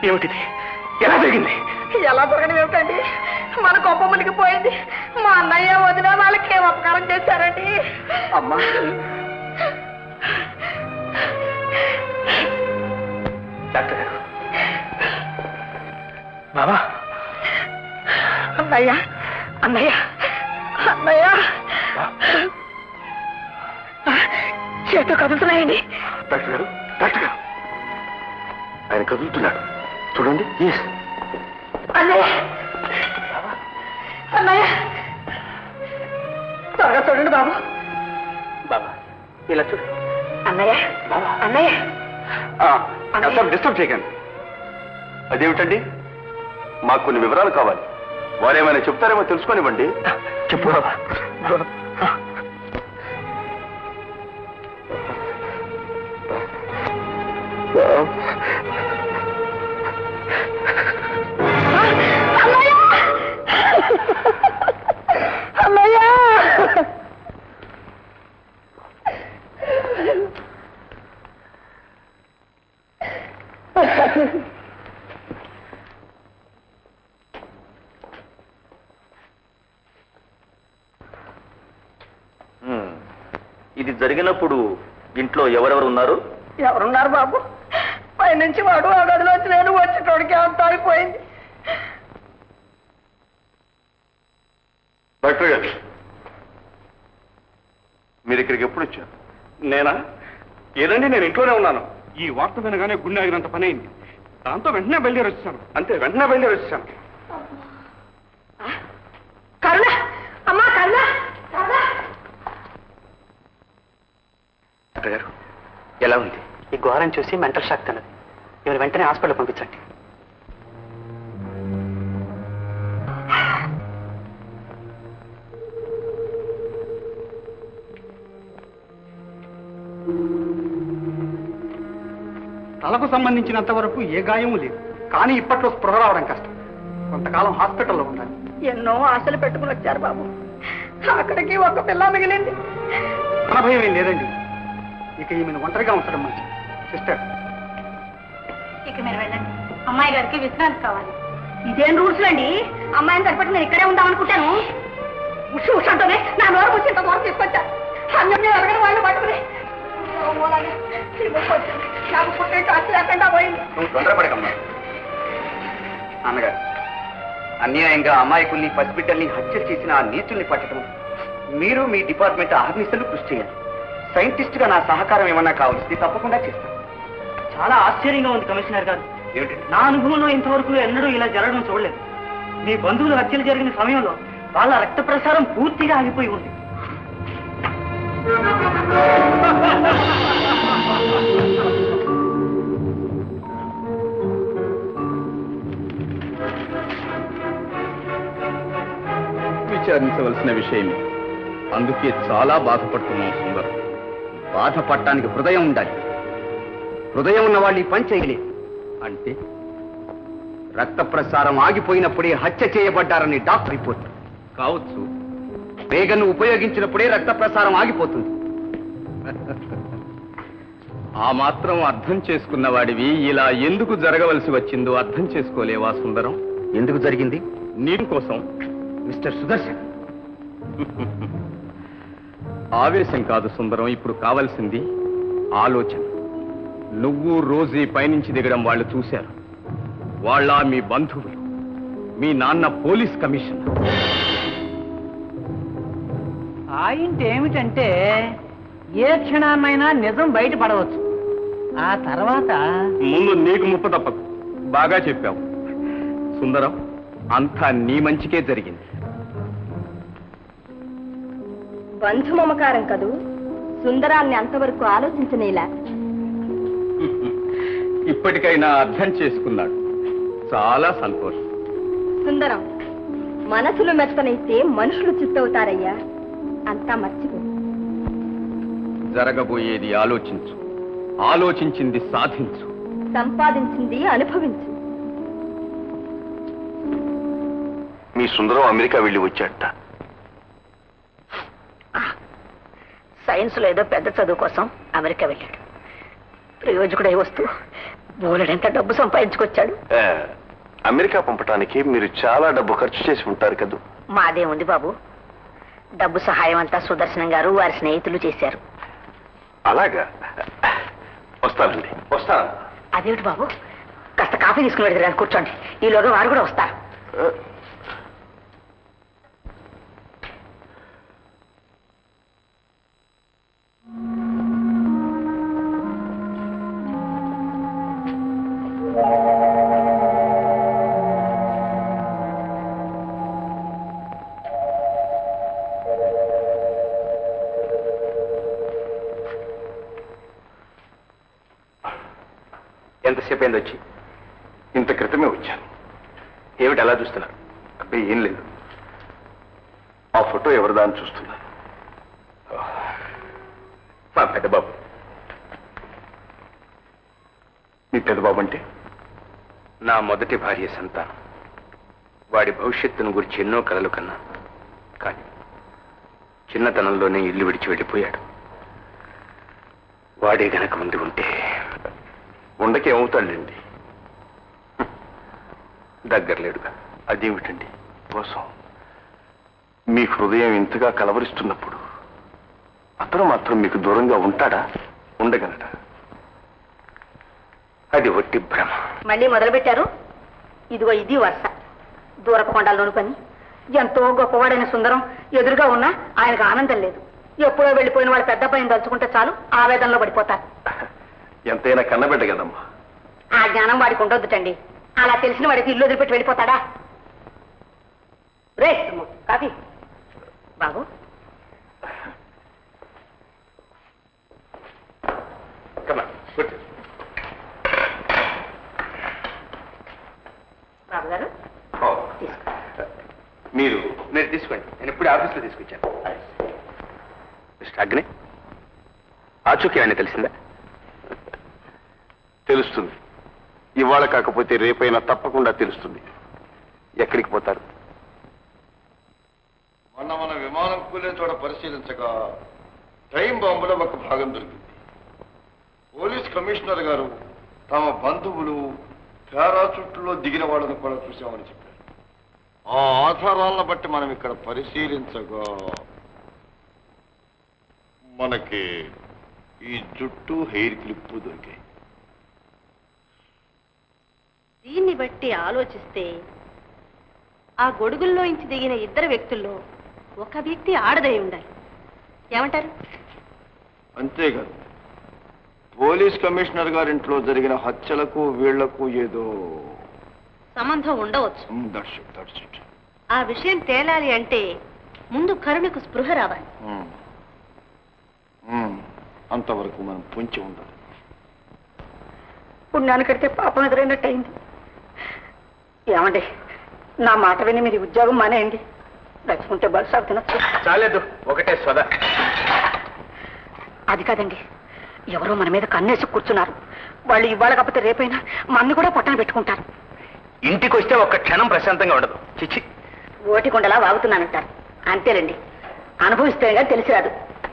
ఏమిటిది ఎలా జరిగింది ఎలా దొరకడం ఏమిటండి మన గొప్ప మునిగిపోయింది మా అన్నయ్య వదిన వాళ్ళకి ఏం అపకారం చేశారండి అమ్మా డాక్టర్ గారు బాబా అన్నయ్య అన్నయ్య అన్నయ్య చేతులు కదులుతున్నాయండి డాక్టర్ గారు డాక్టర్ గారు ఆయన కదులుతున్నాడు చూడండి ఎస్ అన్నయ్య అన్నయ్య త్వరగా చూడండి బాబు బాబా ఇలా చూడు అన్నయ్య అన్నయ్య కాస్త డిస్టర్బ్ చేయకండి అదేమిటండి మాకు కొన్ని వివరాలు కావాలి వారేమైనా చెప్తారేమో తెలుసుకొనివ్వండి చెప్పు బాబా అన్నయ్య ఇది జరిగినప్పుడు ఇంట్లో ఎవరెవరు ఉన్నారు ఎవరున్నారు బాబు పైనుంచి వాడు ఆ గదిలోంచి నేను వచ్చేటోడికి అంత అయిపోయింది డాక్టర్ గారు మీరు ఇక్కడికి ఎప్పుడు వచ్చారు నేనా ఏదండి నేను ఇంట్లోనే ఉన్నాను ఈ వార్త వినగానే గుండె ఆగినంత పని అయింది దాంతో వెంటనే బయలుదేరి వచ్చాను అంతే వెంటనే బయలుదేరి వచ్చాను కరుణ అమ్మా కరుణ కరుణ డాక్టర్ గారు ఎలా ఉంది ఈ ఘోరం చూసి మెంటల్ షాక్ తనది ఇవరు వెంటనే హాస్పిటల్ పంపించండి తలకు సంబంధించినంత వరకు ఏ గాయము లేదు కానీ ఇప్పట్లో స్పృహ రావడం కష్టం కొంతకాలం హాస్పిటల్లో ఉండాలి ఎన్నో ఆశలు పెట్టుకుని వచ్చారు బాబు అక్కడికి ఒక పిల్ల మిగిలింది మన భయం ఏం లేదండి ఇక ఈమెను ఒంటరిగా ఉంచడం మంచిది సిస్టర్ ఇక మీరు వెళ్ళండి అమ్మాయి గారికి విశ్రాంతి కావాలి ఇదేం రూల్స్ అండి అమ్మాయిని సరిపెట్టి నేను ఇక్కడే ఉందాం అనుకుంటాను ఉషు ఉషు అంటూనే నా నోరు ముచ్చి ఇంత దూరం తీసుకొచ్చా అన్నం అడగని వాళ్ళు పట్టుకుని ఓ మూలాగా ఈ ముక్కు వచ్చింది. నాకు పుట్టే కాస్త లేకుండా పోయింది నువ్వు తొందరపడకమ్మా అన్నగారు అన్యాయంగా అమాయకుల్ని పసిబిడ్డల్ని హత్య చేసిన ఆ నీచుల్ని పట్టడం మీరు మీ డిపార్ట్మెంట్ ఆర్మిసలు కృషి చేయాలి సైంటిస్ట్ గా నా సహకారం ఏమన్నా కావాల్సింది తప్పకుండా చేస్తాను చాలా ఆశ్చర్యంగా ఉంది కమిషనర్ గారు ఏమిటి నా అనుభవంలో ఇంతవరకు ఎన్నడూ ఇలా జరగడం చూడలేదు మీ బంధువులు హత్యలు జరిగిన సమయంలో వాళ్ళ రక్త ప్రసారం పూర్తిగా ఆగిపోయి ఉంది విచారించవలసిన విషయమే అందుకే చాలా బాధపడుతున్నాం సుందరం బాధపడటానికి హృదయం ఉండాలి హృదయం ఉన్న వాళ్ళు ఈ పని చేయలేదు అంటే రక్త ప్రసారం ఆగిపోయినప్పుడే హత్య చేయబడ్డారని డాక్టర్ రిపోర్ట్ కావచ్చు వేగను ఉపయోగించినప్పుడే రక్త ప్రసారం ఆగిపోతుంది ఆ మాత్రం అర్థం చేసుకున్న వాడివి ఇలా ఎందుకు జరగవలసి వచ్చిందో అర్థం చేసుకోలేవా సుందరం ఎందుకు జరిగింది నీరు కోసం మిస్టర్ సుదర్శన్ ఆవేశం కాదు సుందరం ఇప్పుడు కావలసింది ఆలోచన నువ్వు రోజీ పైనుంచి దిగడం వాళ్ళు చూశారు వాళ్ళ మీ బంధువులు మీ నాన్న పోలీస్ కమిషనర్ పాయింట్ ఏమిటంటే ఏ క్షణాన్నైనా నిజం బయటపడవచ్చు ఆ తర్వాత ముందు నీకు ముప్ప తప్పదు బాగా చెప్పావు సుందరం అంతా నీ మంచికే జరిగింది బంధు మమకారం కదూ సుందరాన్ని అంతవరకు ఆలోచించనేలా ఇప్పటికైనా అర్థం చేసుకున్నాడు చాలా సంతోషం సుందరం మనసులు మెత్తనైతే మనుషులు చిత్తవుతారయ్యా అంతా మర్చిపో జరగబోయేది ఆలోచించు ఆలోచించింది సాధించు సంపాదించింది అనుభవించు మీ సుందరం అమెరికా వెళ్ళి వచ్చాట సైన్స్ లో ఏదో పెద్ద చదువు కోసం అమెరికా వెళ్ళాడు ప్రయోజకుడై వస్తూ బోలెడంత డబ్బు సంపాదించుకొచ్చాడు ఆ, అమెరికా పంపటానికి మీరు చాలా డబ్బు ఖర్చు చేసి ఉంటారు కదూ మాదే ఉంది బాబు డబ్బు సహాయం అంతా సుదర్శనం గారు వారి స్నేహితులు చేశారు అలాగా వస్తానండి వస్తాను అదేమిటి బాబు కాస్త కాఫీ తీసుకుని వెళ్తారు కూర్చోండి ఈలోగా వారు కూడా వస్తారు ఆ, ఎంతసేపు అయింది వచ్చి ఇంత క్రితమే వచ్చాను ఏమిటి అలా చూస్తున్నారు అబ్బాయి ఏం లేదు ఆ ఫోటో ఎవరిదా అని చూస్తున్నాను మా పెద్ద బాబు మీ పెద్దబాబు అంటే నా మొదటి భార్య సంతానం వాడి భవిష్యత్తును గురించి ఎన్నో కలలు కన్నా కానీ చిన్నతనంలోనే ఇల్లు విడిచి వెళ్ళిపోయాడు వాడే గనక ముందు ఉంటే ఉండకి ఏమవుతాడండి దగ్గరలేడుగా అదేమిటండి కోసం మీ హృదయం ఇంతగా కలవరిస్తున్నప్పుడు అతను మాత్రం మీకు దూరంగా ఉంటాడా ఉండగలడా అది ఒట్టి భ్రమ మళ్ళీ మొదలు పెట్టారు ఇదిగో ఇది వరుస దూరపు కొండల్లోని పని ఎంతో గొప్పవాడైన సుందరం ఎదురుగా ఉన్నా ఆయనకు ఆనందం లేదు ఎప్పుడో వెళ్ళిపోయిన వాళ్ళ పెద్ద పైన తలుచుకుంటే చాలు ఆవేదనలో పడిపోతారు ఎంతైనా కన్నబిడ్డ కదమ్మా ఆ జ్ఞానం వాడికి ఉండొద్దుటండి అలా తెలిసిన వాడికి ఇల్లు వదిలిపెట్టి వెళ్ళిపోతాడా రే అమ్మో, కాఫీ బాబు కమా కూర్చో. బాబు గారు ఓ, మీరు నేను తీసుకోండి నేను ఇప్పుడే ఆఫీస్లో తీసుకొచ్చాను మిస్టర్ అగ్ని ఆచూకీ అని తెలిసిందా తెలుస్తుంది ఇవాళ కాకపోతే రేపైనా తప్పకుండా తెలుస్తుంది ఎక్కడికి పోతారు మొన్న మన విమానం కూలే చోట పరిశీలించగా టైం బాంబులో ఒక భాగం దొరికింది పోలీస్ కమిషనర్ గారు తమ బంధువులు పారాచూట్లో దిగిన వాళ్ళని కూడా చూశామని చెప్పారు ఆ ఆధారాలను బట్టి మనం ఇక్కడ పరిశీలించగా మనకి ఈ జుట్టు హెయిర్ క్లిప్ దొరికాయి దీన్ని బట్టి ఆలోచిస్తే ఆ గొడుగుల్లోంచి దిగిన ఇద్దరు వ్యక్తుల్లో ఒక వ్యక్తి ఆడదై ఉండాలి ఏమంటారు అంతేకాదు పోలీస్ కమిషనర్ గారింట్లో జరిగిన హత్యలకు వీళ్లకు ఏదో సంబంధం ఉండవచ్చు దట్స్ ఇట్ దట్స్ ఇట్ ఆ విషయం తేలాలి అంటే ముందు కరుణకు స్పృహ రావాలి అంతవరకు మనం పొంచి ఉండాలి పుణ్యాన్ని కడితే పాపం ఎదురైనట్టు అయింది ఏమండి నా మాట విని మీరు ఈ ఉద్యోగం మానేయండి దచ్చుకుంటే బలుసాగు తినచ్చు చాలేదు ఒకటే స్వద అది కాదండి ఎవరో మన మీద కన్నేసి కూర్చున్నారు వాళ్ళు ఇవాళ కాకపోతే రేపైనా మన్ని కూడా పొట్టన పెట్టుకుంటారు ఇంటికి వస్తే ఒక్క క్షణం ప్రశాంతంగా ఉండదు చిచ్చి ఓటికొండలా వాగుతున్నానంటారు అంతేనండి అనుభవిస్తేగా తెలిసి రాదు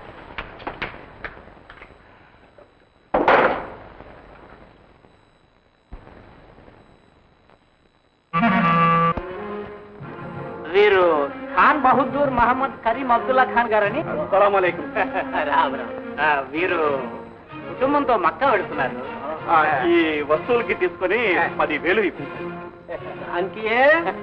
వీరు ఖాన్ బహదూర్ మహమ్మద్ కరీం అబ్దుల్లా ఖాన్ గారని రామ్ రామ్. ఆ, వీరు కుటుంబంతో మక్కా వెళుతున్నారు ఈ వస్తువులకి తీసుకొని పది వేలు ఇప్పించారు అంకియే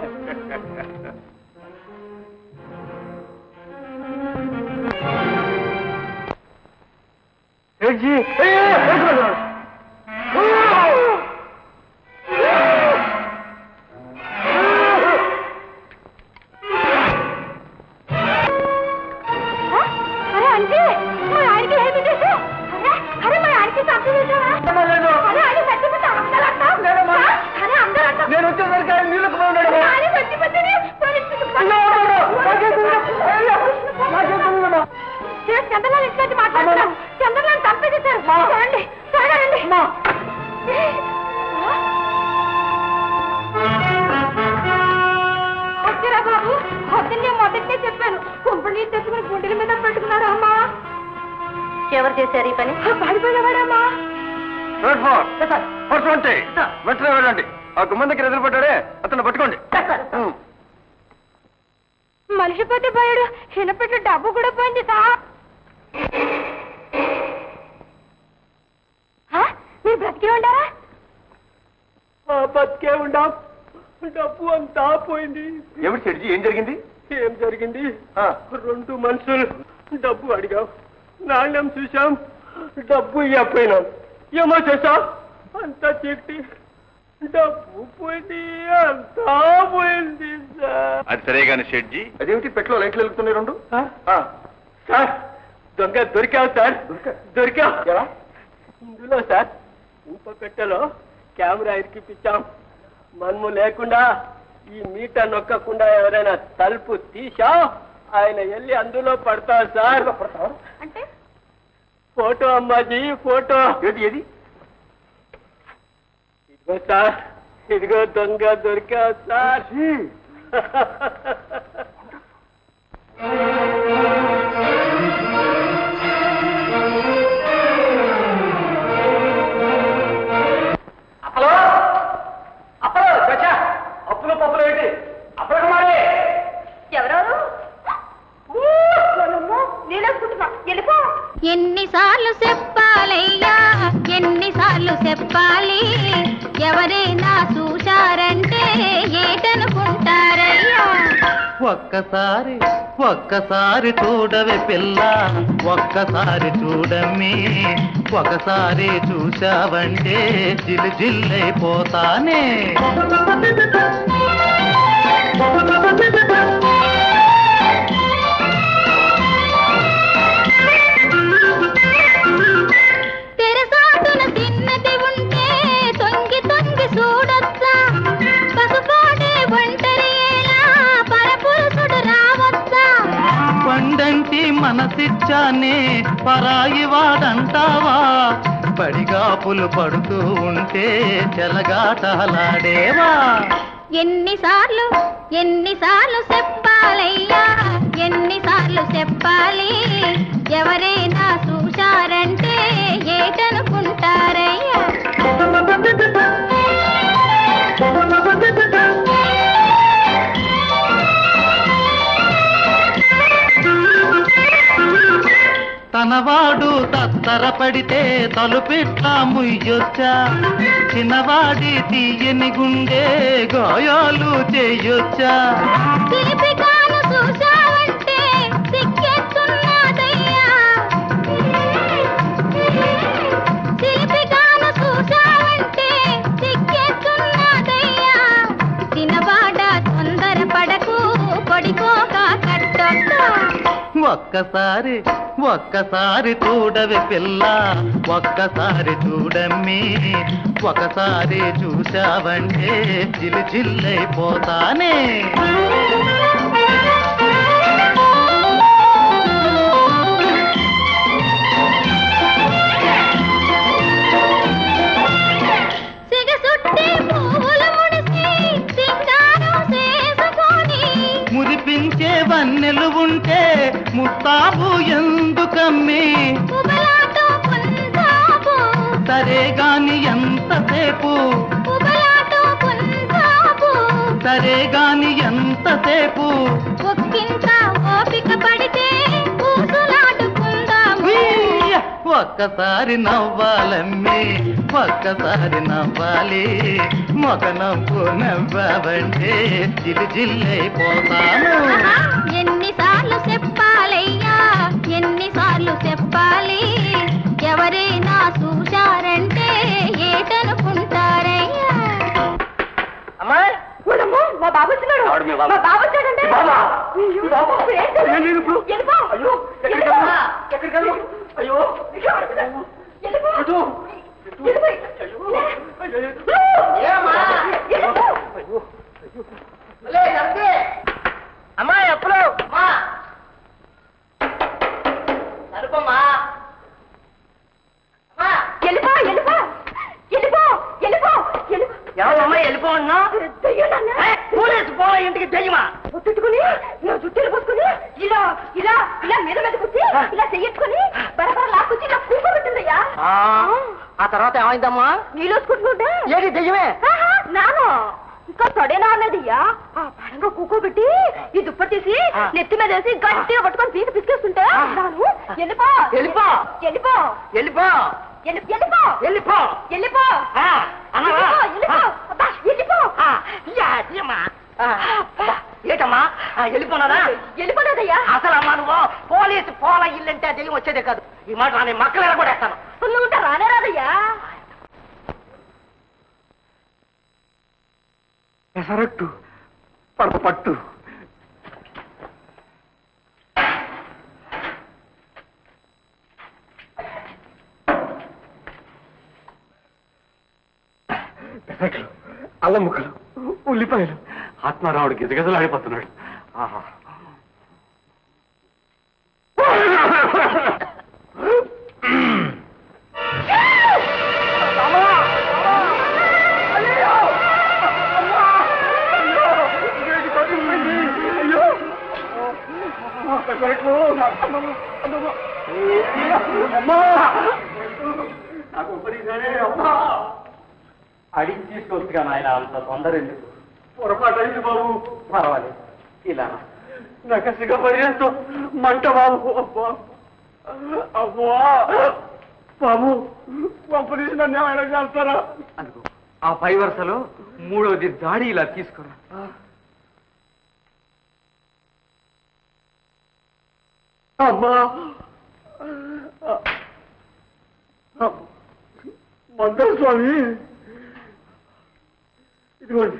అరే అంటే మా ఆయనకి ఏమి చేసా అరే అరే మా ఆయనకి తప్పు చేసావా అరే ఆయన చచ్చిపోతే అందరూ అంటాం అరే అందరూ అంటాం నేను వచ్చేసరికి ఆయన నీళ్ళకు పోయి ఉన్నాడు. ఆయన చచ్చిపోతేనే పోలీసులకు చంద్రలాల్ ఇంట్లోంచి మాట్లాడుతున్నారు చంద్రలాల్ చంపేసేశారు చూడండి త్వరగా రండి వద్దురా బాబు వద్దని నేను మొదటినే చెప్పాను కుంపడి తెచ్చుకుని గుండెల మీద పెట్టుకున్నాడు అమ్మా ఎవరు చేశారు ఈ పని పడిపోయినవాడమ్మా థర్డ్ ఫ్లోర్ ఫోర్ ట్వంటీ వెంటనే వెళ్ళండి ఆ గుమ్మం దగ్గర ఎదురుపడ్డాడే అతను పట్టుకోండి ఉమ్. మనిషి పోతే పోయాడు చిన్నపెట్టు డబ్బు కూడా పోయింది సార్ ఆ? మీరు బ్రతికే ఉండారా బతికే ఉండా డబ్బు అంతా పోయింది ఏమిటి చెడ్జీ ఏం జరిగింది ఏం జరిగింది రెండు మనుషులు డబ్బు అడిగాం నాణ్యం చూసాం డబ్బు ఇవ్వపోయినాం ఏమో చేసాం అంతా చీకటి డబ్బు పోయింది అంతా పోయింది సార్ అది సరే గాని షెడ్జీ అదేమిటి పెట్లో లైట్లు వెలుగుతున్నాయి రెండు సార్ దొంగ దొరికావు సార్ దొరికావు ఇందులో సార్ ఇంకో పెట్టెలో కెమెరా ఇరికిపించాం మనము లేకుండా ఈ మీటర్ నొక్కకుండా ఎవరైనా తలుపు తీసా ఆయన వెళ్ళి అందులో పడతారు సార్ అంటే ఫోటో అమ్మాజీ ఫోటో ఏది ఏది ఇదిగో సార్ ఇదిగో దొంగ దొరికావు సార్ అప్పలో అప్పలో చచ్చా అప్పులు పప్పులు ఏంటి అప్పలకుమారి ఎవరెవరు నీళ్ళేసుకుంటున్నా వెళ్ళిపో ఎన్నిసార్లు చెప్పాలయ్యా ఎన్నిసార్లు చెప్పాలి ఎవరైనా చూశారంటే ఏటనుకుంటారయ్యా ఒక్కసారి ఒక్కసారి చూడవే పిల్ల ఒక్కసారి చూడమ్మి ఒకసారి చూశావంటే జిల్ జిల్లైపోతానే తెరసాటున చిన్నది ఉంటే తొంగి తొంగి చూడొచ్చా పసుపాడే ఒంటరి ఎలా పరపురుషుడు రావచ్చా పండంటి మనసిచ్చానే పరాయి వాడంటావా పడిగాపులు పడుతూ ఉంటే చెలగాటలాడేవా ఎన్నిసార్లు ఎన్నిసార్లు చెప్పాలయ్యా ఎన్నిసార్లు చెప్పాలి ఎవరైనా చూశారంటే ఏటనుకుంటారయ్యా తనవాడు తత్తరపడితే తలుపిట్లా ముయ్యొచ్చా చిన్నవాడి తీయని గుండె గాయాలు చేయొచ్చా పిలిపికాను చూశావంటే సిక్కెత్తున్నదయ్యా పిలిపికాను చూశావంటే సిక్కెత్తున్నదయ్యా చిన్నవాడ తొందర పడకు పొడికోక కట్టొద్దా ఒక్కసారి ఒక్కసారి చూడవి పిల్ల ఒక్కసారి చూడమ్మి ఒకసారి చూశావంటే జిల్ జిల్లైపోతానే సిగసుట్టి పువ్వులు ముడిసి సింగారం చేసుకొని మురిపించే వన్నెలు ఉంటే ముస్తాబు ఎందుకమ్మి ఉబలాటో పుంజాబు సరే గాని ఎంతసేపు ఉబలాటో పుంజాబు సరే గాని ఎంతసేపు ఒక్కింత ఓపిక పడితే ఊసులాడుకుందాము ఉయ్య! ఒక్కసారి నవ్వాలమ్మి ఒక్కసారి నవ్వాలి మొక నవ్వు నవ్వావంటే జిల్లు జిల్లైపోతాను ఆహా! ఎన్నిసార్లు చెప్పాలయ్యా ఎన్నిసార్లు చెప్పాలి ఎవరైనా చూశారంటే ఏటనుకుంటారయ్యా అమ్మాయి చూడమ్మో మా బాబు వచ్చినాడు ఆవిడ మీ బాబు. మా బాబు వచ్చాడంటే మీ బాబా? అయ్యో, మీ బాబా? ఇప్పుడు ఏం చేయాలి? నేను ఇప్పుడు? వెళ్ళిపో. అయ్యో, ఎక్కడికి వెళ్ళిపో. వెళ్ళను? ఎక్కడికి వెళ్ళను? అయ్యో వెళ్ళిపో. ఇటు. వెళ్ళిపో. ఏమ్మా? వెళ్ళిపో. అమ్మాయి అప్పులు అమ్మా సరుపమ్మా అమ్మా వెళ్ళిపో వెళ్ళిపో వెళ్ళిపో వెళ్ళిపో వెళ్ళిపో ఎవరమ్మా వెళ్ళిపోన్నా దయ్యం నాన్న. పోలీసు పో ఇంటికి దెయ్యమా ఒత్తుకుని నా జుట్టులు పోసుకుని ఇలా ఇలా ఇలా మీద మీద కూర్చి ఇలా చెయ్యట్టుకుని బరబర లాక్కొచ్చి ఇలా కూర్చోబెట్టిందయ్యా ఆ తర్వాత ఏమైందమ్మా నీలోసుకుంటుంటే ఏది దెయ్యమే ఆహా, నాను ఇంకా తొడేనా అన్నదయ్యా ఆ పడంగా కూకోబెట్టి ఈ దుప్పటి తీసి నెత్తి మీద వేసి గట్టిగా పట్టుకొని పీక పిసికేస్తుంటే నాను వెళ్ళిపో వెళ్ళిపో. వెళ్ళిపో వెళ్ళిపో వెళ్ళి- వెళ్ళిపో వెళ్ళిపో వెళ్ళిపో ఆ, అన్నరా? వెళ్ళిపో, వెళ్ళిపో అబ్బా, వెళ్ళిపో ఆ, యా, యమ్మా. ఆ, అబ్బా, ఏటమ్మా ఆ, వెళ్ళిపోనారా వెళ్ళిపోలేదయ్యా అసలు అమ్మా నువ్వు పోలీసు పోల ఇల్లంటే దెయ్యం వచ్చేదే కాదు ఈ మాట నేను మక్కలు ఎరగొడేస్తాను నువ్వు ఉంటే రానే రాదయ్యా పెసరట్టు పట్టు పెసరట్లు అల్లం ముక్కలు ఉల్లిపాయలు ఆత్మారావుడు గిజగిజలాడిపోతున్నాడు ఆహా అడిగి తీసుకొచ్చుగా నాయన అంత తొందర ఎందుకు పొరపాటు అయింది బాబు పర్వాలేదు ఇలా నకసిగా పడినంతో మంట బాబు అబ్బా అబ్బా బాబు పంపదీసి నన్ను ఏమైనా చేస్తారా అనుకో ఆ పై వరుసలో మూడోది దాడి ఇలా తీసుకురా అమ్మా మందర స్వామి ఇదిగోండి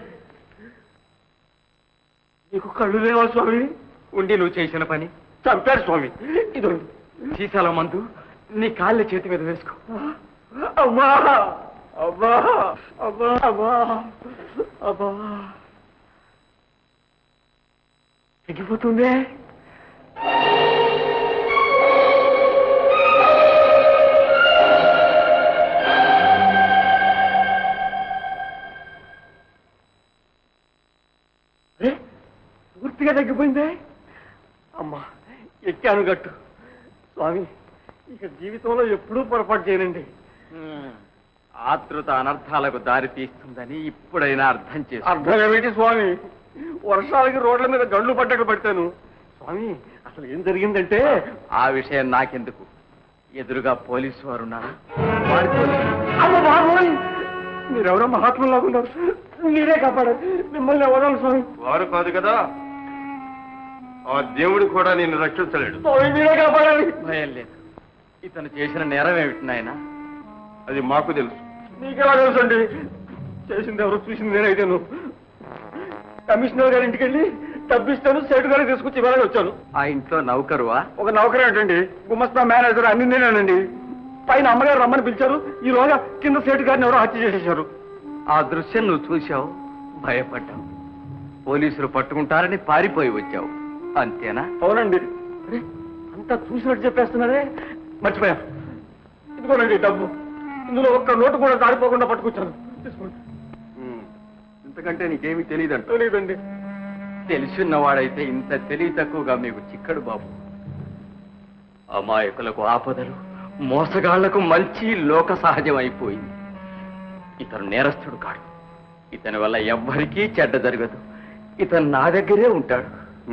నీకు కళ్ళు లేవా స్వామి ఉండి నువ్వు చేసిన పని చంపాడు స్వామి ఇదిగోండి సీసాల మందు నీ కాళ్ళ చేతి మీద వేసుకో అమ్మా అమ్మా అమ్మా అమ్మా అమ్మా ఎగిపోతుందే ఏ? పూర్తిగా తగ్గిపోయిందే అమ్మా ఎక్కాను గట్టు స్వామి ఇక జీవితంలో ఎప్పుడూ పొరపాటు చేయనండి ఆతృత అనర్థాలకు దారి తీస్తుందని ఇప్పుడైనా అర్థం చేసి అర్థం ఏమిటి స్వామి వర్షాలకి రోడ్ల మీద గండ్లు పడ్డట్లు పడతాను స్వామి అసలు ఏం జరిగిందంటే ఆ విషయం నాకెందుకు ఎదురుగా పోలీసు వారు ఉన్నారు వారితో అమ్మ బాబోయ్ మీరెవరో మహాత్ములాగా ఉన్నారు మీరే కాపాడారు మిమ్మల్ని ఎవరాలి స్వామి వారు కాదు కదా ఆ దేవుడు కూడా నిన్ను రక్షించలేడు స్వామి మీరే కాపాడాలి భయం లేదు ఇతను చేసిన నేరం ఏమిటి నాయన అది మాకు తెలుసు మీకెలా తెలుసండి చేసింది ఎవరు చూసింది నేనైతేను కమిషనర్ గారి ఇంటికి వెళ్ళి డబ్బిస్తాను సేటు గారికి తీసుకొచ్చి ఇవ్వాలని వచ్చాను ఆ ఇంట్లో నౌకరువా ఒక నౌకరు ఏంటండి గుమస్తా మేనేజర్ అన్ని నేనేనండి పైన అమ్మగారు రమ్మని పిలిచారు ఈ రోజు కింద సేటు గారిని ఎవరో హత్య చేసేశారు ఆ దృశ్యం నువ్వు చూశావు భయపడ్డావు పోలీసులు పట్టుకుంటారని పారిపోయి వచ్చావు అంతేనా అవునండి అరే, అంతా చూసినట్టు చెప్పేస్తున్నారే మర్చిపోయా ఇదిగోనండి డబ్బు ఇందులో ఒక్క నోటు కూడా దారిపోకుండా పట్టుకొచ్చాను తీసుకోండి ఇంతకంటే నీకేమీ తెలియదంట తెలియదండి తెలిసిన్నవాడైతే ఇంత తెలివి తక్కువగా మీకు చిక్కడు బాబు అమాయకులకు ఆపదలు మోసగాళ్లకు మంచి లోక సహజం అయిపోయింది ఇతను నేరస్తుడు కాడు ఇతని వల్ల ఎవ్వరికీ చెడ్డ జరగదు ఇతను నా దగ్గరే ఉంటాడు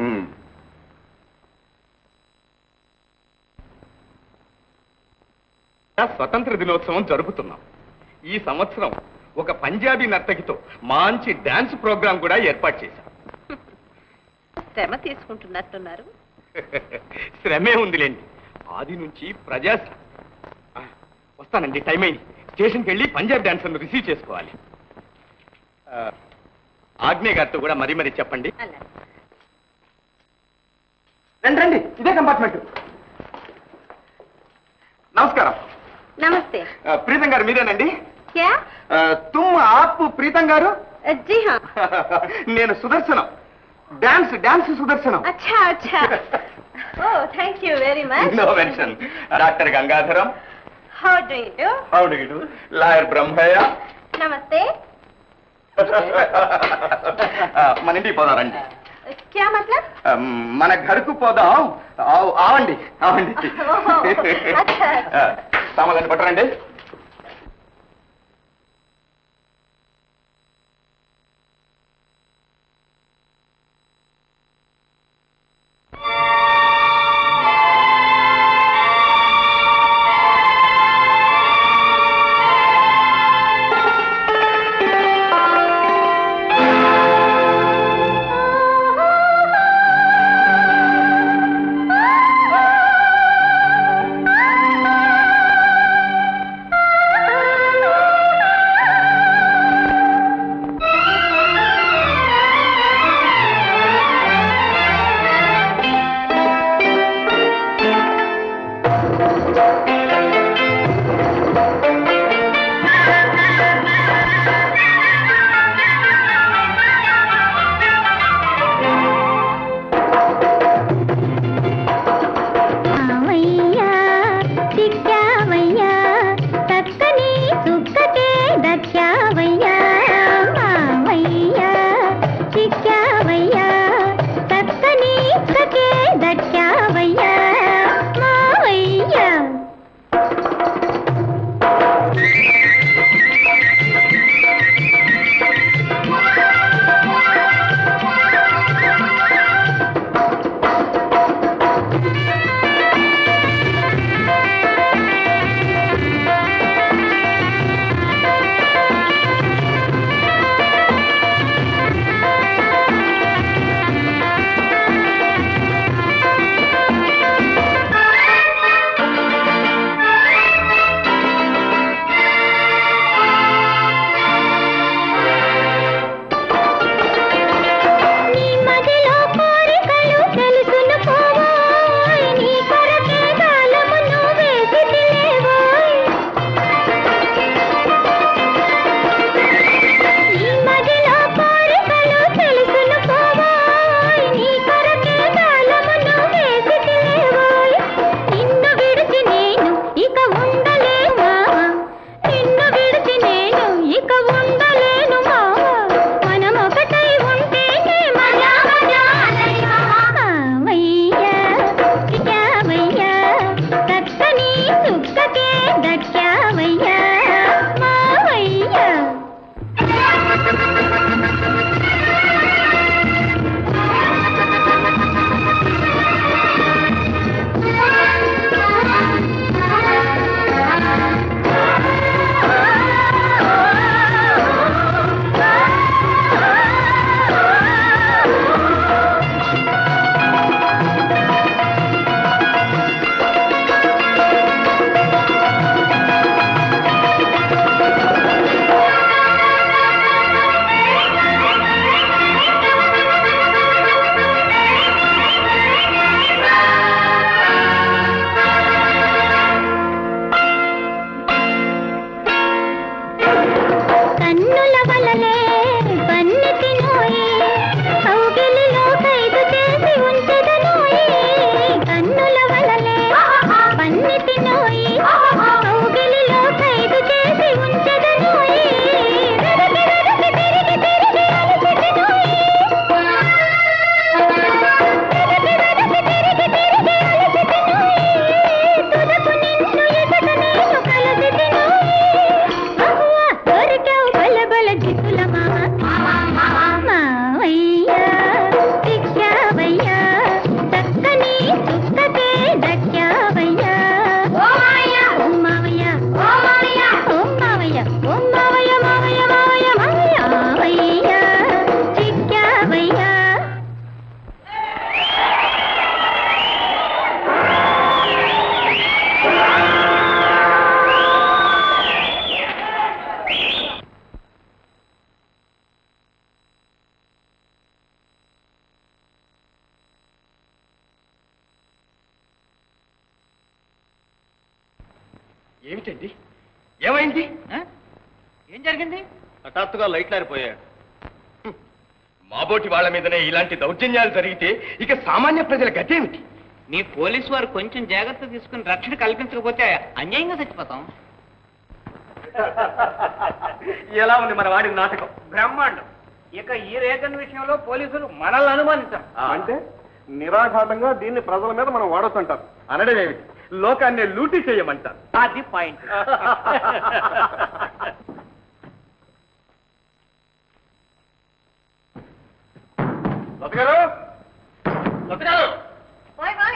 స్వతంత్ర దినోత్సవం జరుపుతున్నాం ఈ సంవత్సరం ఒక పంజాబీ నర్తకితో మంచి డాన్స్ ప్రోగ్రాం కూడా ఏర్పాటు చేశాం శ్రమ తీసుకుంటున్నట్టున్నారు శ్రమే ఉందిలేండి ఆది నుంచి ప్రజా ఆ, వస్తానండి టైం అయింది స్టేషన్కి వెళ్ళి పంజాబ్ డాన్సర్ను రిసీవ్ చేసుకోవాలి ఆ, ఆగ్నేయ గారితో కూడా మరీ మరీ చెప్పండి రండి రండి ఇదే కంపార్ట్మెంట్ నమస్కారం నమస్తే ఆ, ప్రీతం గారు మీరేనండి క్యా ఆ, తుమ్ ఆప్ ప్రీతం గారు జీ హా నేను సుదర్శనం డాన్స్ డాన్స్ సుదర్శనం అచ్చా అచ్చా oh thank you very much no mention doctor Gangadharam how do you do how do you do lawyer Brahmayya నమస్తే ఆ, మన ఇంటికి పోదారండి క్యా మతలబ్ మన ఘరకు పోదాం ఆవ్- ఆవండి ఆవండి ఓహో, అచ్చా. ఆ, సామాన్లన్నీ పట్టరండి మావయ్యా చిక్కావయ్యా చక్కని చుక్కకే దక్కావయ్యా మావయ్యా చిక్కావయ్యా చక్కని చుక్కకే దక్కావయ్యా మావయ్యా నీ మదిలో కోరికలు తెలుసును పోవోయ్ నీ కొరకే గాలమును వేసితిలేవోయ్ నీ మదిలో కోరికలు తెలుసును పోవోయ్ నీ కొరకే గాలమును వేసితిలేవోయ్ నిన్ను విడిచి నేను ఇక ఉండలేను మావా నిన్ను విడిచి నేను ఇక ఉండలేను మావా మనం ఒకటై ఉంటేనే మజా మజా మావయ్యా చిక్కావయ్యా చక్కని చుక్కకే దక్కావయ్యా మావయ్యా కన్నుల వలలే పన్నితి నోయి కౌగిలిలో ఖైదు చేసి ఉంచెదనోయి కన్నుల వలలే పన్నితి నోయి కౌగిలిలో ఖైదు చేసి ఉంచెదనోయి వెదకి వెదకి తిరిగి తిరిగి అలసితినోయి వెదకి వెదకి తిరిగి తిరిగి అలసితినోయి తుదకు నిన్ను ఎదట నేను కలసితినోయి అవ్వా దొరికావు బల బల జిత్తుల మావయ్యా చిక్కావయ్యా చక్కని చుక్కకే దక్కావయ్యా ఓ మావయ్య ఓ మావయ్య ఓ మావయ్య ఓ మావయ్య మావయ్య మావయ్య మావయ్య మావయ్య చిక్కావయ్యా ఏమిటండి ఏమైంది ఏం జరిగింది హఠాత్తుగా లైట్లు ఆరిపోయాడు మాబోటి వాళ్ళ మీదనే ఇలాంటి దౌర్జన్యాలు జరిగితే ఇక సామాన్య ప్రజల గతేమిటి మీ పోలీసు వారు కొంచెం జాగ్రత్త తీసుకుని రక్షణ కల్పించకపోతే అన్యాయంగా చచ్చిపోతాం ఎలా ఉంది మన వాడి నాటకం బ్రహ్మాండం ఇక ఈ రేగన్ విషయంలో పోలీసులు మనల్ని అనుమానించారు అంటే నిరాఘాటంగా దీన్ని ప్రజల మీద మనం వాడొస్తుంటారు అనడం ఏమిటి లోకాన్ని లూటీ చేయమంటారు అది పాయింట్ లత గారు లత గారు ఓయ్ ఓయ్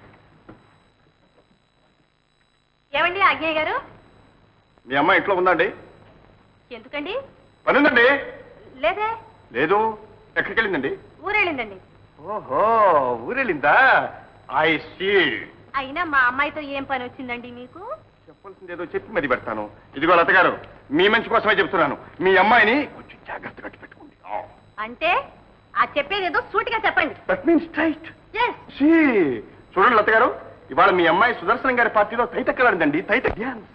ఏమండి అజ్ఞయ్య గారు మీ అమ్మాయి ఇంట్లో ఉందండి ఎందుకండి పని ఉందండి లేదే లేదు ఎక్కడికి వెళ్ళిందండి ఊరెళ్ళిందండి ఓహో ఊరెళ్ళిందా ఐ సీ అయినా మా అమ్మాయితో ఏం పని వచ్చిందండి మీకు చెప్పాల్సింది ఏదో చెప్పి మరి పెడతాను ఇదిగో లత గారు మీ మంచి కోసమే చెప్తున్నాను మీ అమ్మాయిని కొంచెం జాగ్రత్తగా పెట్టుకోండి అంటే ఆ చెప్పేది ఏదో సూటిగా చెప్పండి that means straight yes see చూడండి లత గారు ఇవాళ మీ అమ్మాయి సుదర్శనం గారి పార్టీలో తైతక్కలాడిందండి తైత డ్యాన్స్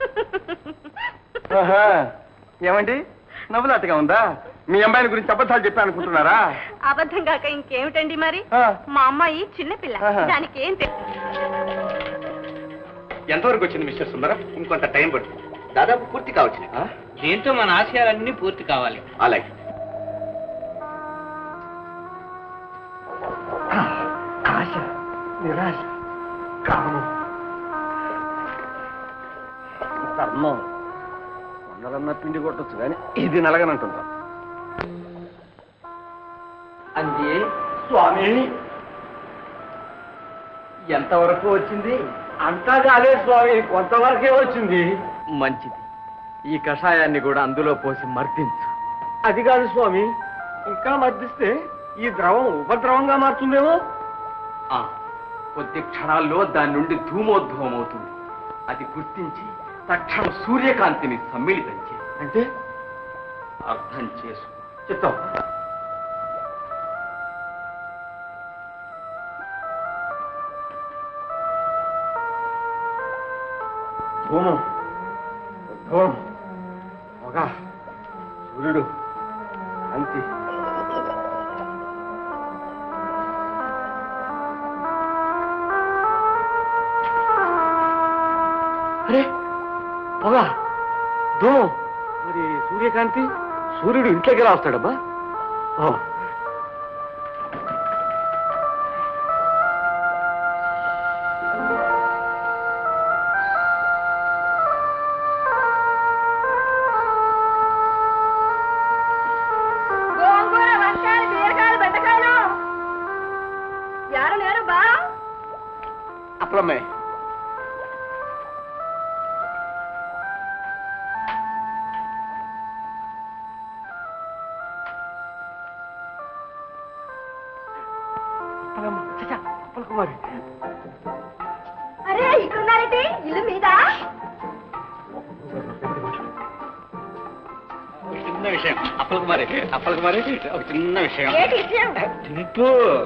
ఆహా. ఏమండి నవ్వులాటగా ఉందా మీ అమ్మాయిని గురించి అబద్ధాలు చెప్పాను అనుకుంటున్నారా అబద్ధం కాక ఇంకేమిటండి మరి ఆ. మా అమ్మాయి చిన్నపిల్ల ఆహా. దానికి ఏం తె- ఎంతవరకు వచ్చింది మిస్టర్ సుందరం ఇంకొంత టైం పడుతుంది దాదాపు పూర్తి కావచ్చు దీంతో మన ఆశయాలన్నీ పూర్తి కావాలి అలాగే ఆశ నిరాశ కామం కర్మం వందలన్న పిండి కొట్టచ్చు కానీ ఇది నలగనంటుందా అంది స్వామి ఎంతవరకు వచ్చింది అంతా కాలే స్వామి కొంతవరకే వచ్చింది మంచిది ఈ కషాయాన్ని కూడా అందులో పోసి మర్దించు అది కాదు స్వామి ఇంకా మర్దిస్తే ఈ ద్రవం ఉపద్రవంగా మారుతుందేమో కొద్ది క్షణాల్లో దాని నుండి ధూమోద్భవం అవుతుంది అది గుర్తించి తక్షణం సూర్యకాంతిని సమ్మిళితం చేయి అంటే అర్థం చేసు చెప్తాం ధూమం ధూమం ఒక సూర్యుడు అంతి అరే పొగ ధూమం మరి సూర్యకాంతి సూర్యుడు ఇంట్లోకి ఎలా వస్తాడబ్బా ఓ గోంగూర వంకాయలు బీరకాయలు బెండకాయలు యారు లేరు బా అప్పుడమ్మే కుమారి అరే ఇక్కడున్నారేంటి ఇల్లు మీద చిన్న విషయం అప్పలకు మరి అప్పలకు మరి ఒక చిన్న విషయం ఏంటి విషయం తింటూ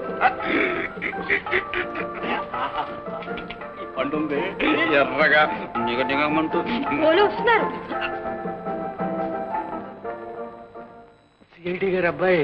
ఈ పండు ఉంది ఎర్రగా నిగ నిగమంటూ పోలు వస్తున్నారు సిఐటి గారు అబ్బాయి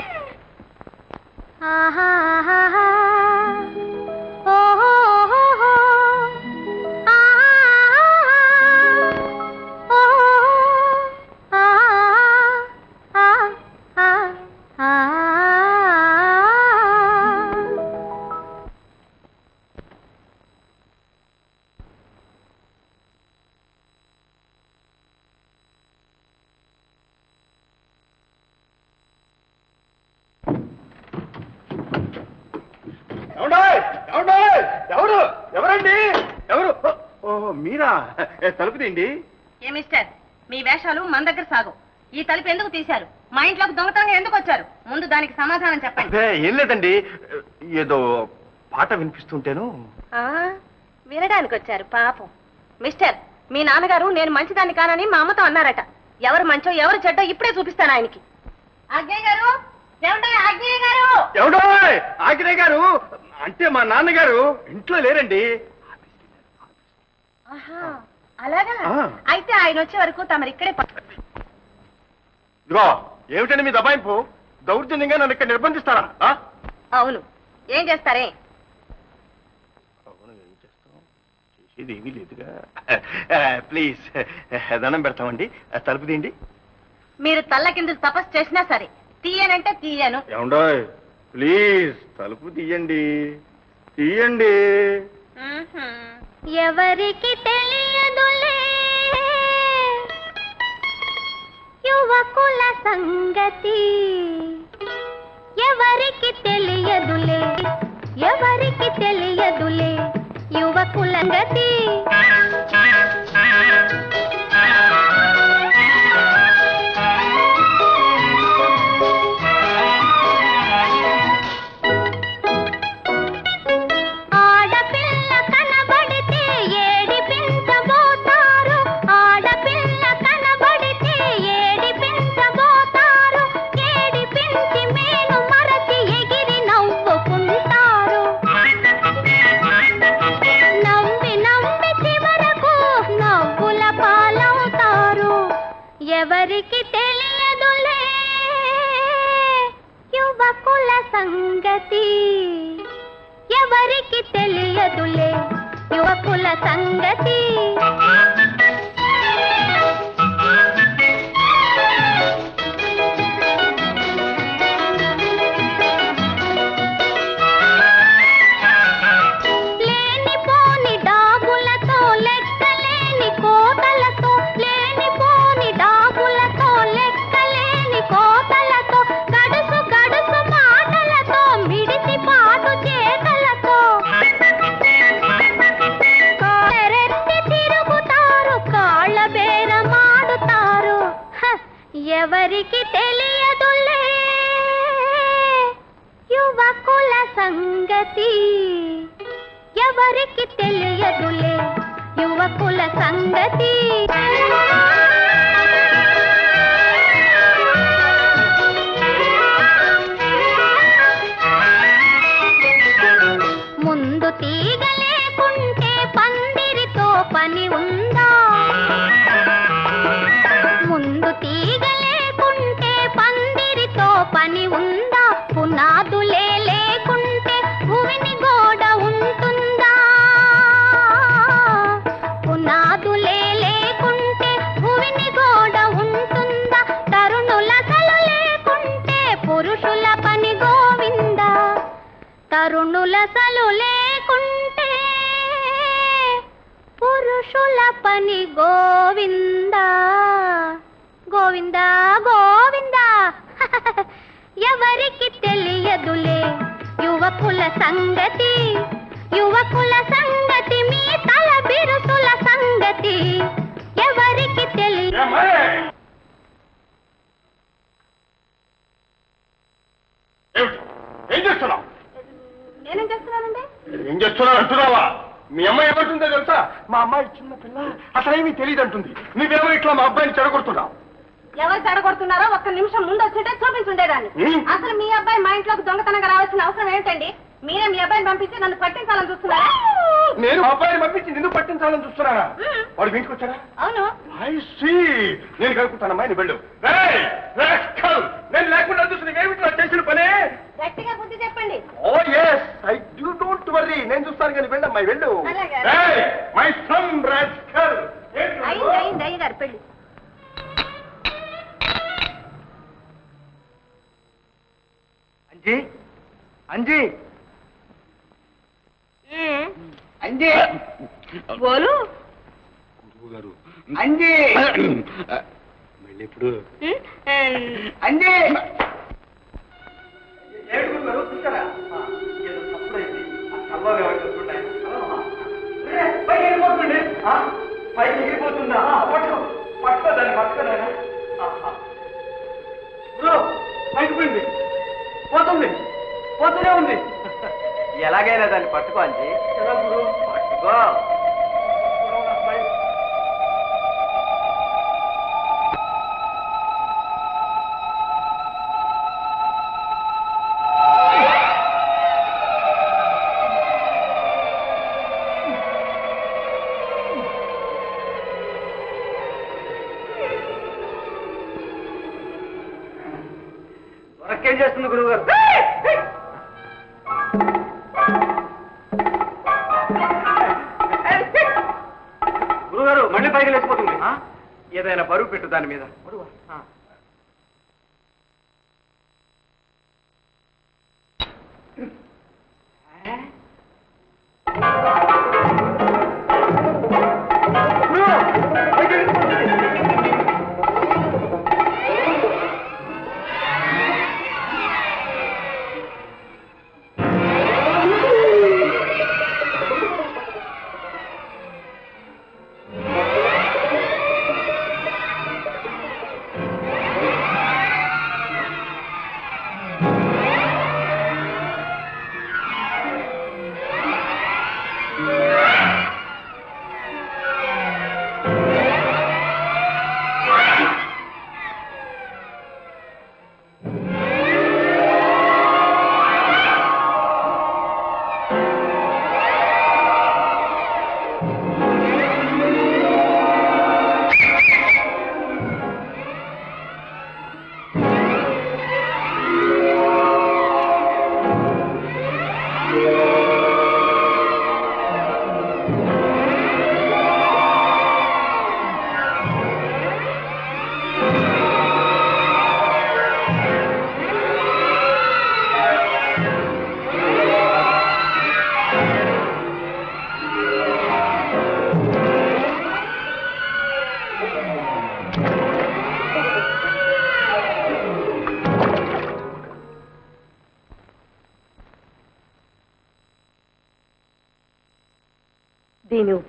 ఎవరు ఎవరండి ఎవరు ఓ మీరా ఏ, తలుపు తీయండి ఏ మిస్టర్ మీ వేషాలు మన దగ్గర సాగు ఈ తలుపు ఎందుకు తీశారు మా ఇంట్లోకి దొంగతనంగా ఎందుకు వచ్చారు ముందు దానికి సమాధానం చెప్పండి అదే ఏం లేదండి ఏదో పాట వినిపిస్తుంటేను ఆ, వినడానికి వచ్చారు పాపం మిస్టర్ మీ నాన్నగారు నేను మంచిదాన్ని కానని మా అమ్మతో అన్నారట ఎవరు మంచో ఎవరు చెడ్డో ఇప్పుడే చూపిస్తాను ఆయనకి అజ్ఞయ్య గారు ఏమంటే అజ్ఞయ్య గారు ఎవడో ఆగ్నే గారు అంటే మా నాన్నగారు ఇంట్లో లేరండి ఆహా, అలాగా ఆ. అయితే ఆయన వచ్చే వరకు తమరు ఇక్కడే ప- ఇదిగో ఏమిటండి మీ దబాయింపు దౌర్జన్యంగా నన్ను ఇక్కడ నిర్బంధిస్తారా ఆ? అవును ఏం చేస్తారే చేసేది ఏమీ లేదుగా ప్లీజ్ దండం పెడతామండి తలుపు తీయండి మీరు తల్ల కిందులు తపస్సు చేసినా సరే తీయనంటే తీయను ఏమండోయ్ ప్లీజ్ తలుపు తీయండి తీయండి ఎవరికి తెలియదులే యువకుల సంగతి ఎవరికి తెలియదులే ఎవరికి తెలియదులే యువకుల గతి ఆడపిల్ల కనబడితే ఏడిపించబోతారు ఆడపిల్ల కనబడితే ఏడిపించబోతారు ఏడిపించి మేలు మరచి ఎగిరి నవ్వుకుంటారు నవ్వి నవ్వి చివరకు నవ్వుల పాలవుతారు ఎవరికి తెలియదులే యువకుల సంగతి ఎవరికి తెలియదులే యువకుల సంగతి లేనిపోని డాబులతో లెక్కలేని కోతలతో లేనిపోని డాబులతో లెక్కలేని కోతలతో గడుసు గడుసు మాటలతో మిడిసి పాటు చేతలతో కారెత్తి తిరుగుతారు కాళ్ళ బేరమాడుతారు హ, ఎవరికి తెలియదులే యువకుల సంగతి ఎవరికి తెలియదులే యువకుల సంగతి ముందు తీగ లేకుంటే పందిరితో పని ఉందా ముందు తీగ లేకుంటే పందిరితో పని ఉందా పునాదులే లేకుంటే భూమిని గోడ ఉంటుందా పునాదులే లేకుంటే భూమిని గోడ ఉంటుందా తరుణులసలు లేకుంటే పురుషుల పని గోవిందా తరుణులసలు లేకుంటే పురుషుల పని గోవిందా గోవిందా గోవిందా ఎవరికి తెలియదులే యువకుల సంగతి యువకుల సంగతి మీ తల బిరుసుల సంగతి ఎవరికి తెలియ ఏం చేస్తున్నావు నేనేం చేస్తున్నానండి ఏం చేస్తున్నావు అంటున్నావా మీ అమ్మాయి ఏమంటుందో తెలుసా మా అమ్మాయి చిన్న పిల్ల అసలేమీ తెలియదు అంటుంది నువ్వేమో ఇట్లా మా అబ్బాయిని చెడగొడుతున్నావు ఎవరు చెడగొడుతున్నారో ఒక్క నిమిషం ముందు వచ్చింటే చూపించుండేదాన్ని హ్మ్. అసలు మీ అబ్బాయి మా ఇంట్లోకి దొంగతనంగా రావాల్సిన అవసరం ఏంటండి మీరే మీ అబ్బాయిని పంపించి నన్ను పట్టించాలని చూస్తున్నారా నేను మా అబ్బాయిని పంపించి నిన్ను పట్టించాలని చూస్తున్నానా హ్మ్. వాడు ఇంటికి వచ్చారా అవును ఐ సీ నేను కనుక్కుంటాను అమ్మాయిని వెళ్ళు రేయ్, rascal! నేను లేకుండా చూసి నీవేమిటి చేసిన పనే గట్టిగా బుద్ధి చెప్పండి oh yes I do don't worry నేను చూస్తాను కానీ వెళ్ళు అమ్మాయి వెళ్ళు అలాగే. మై సన్ రాస్కల్ అయింది అయింది అయ్యగారు పెళ్లి అంజీ అంజీ అంజీ బోలు అంజీ మళ్ళీ ఇప్పుడు అంజీ పోతుంది పోతూనే ఉంది ఎలాగైనా దాన్ని పట్టుకో అంజీ పట్టుకో దొరకేం చేస్తుంది గురువు గారు గురుగారు మళ్ళీ పైకి లేచిపోతుంది ఏదైనా బరువు పెట్టు దాని మీద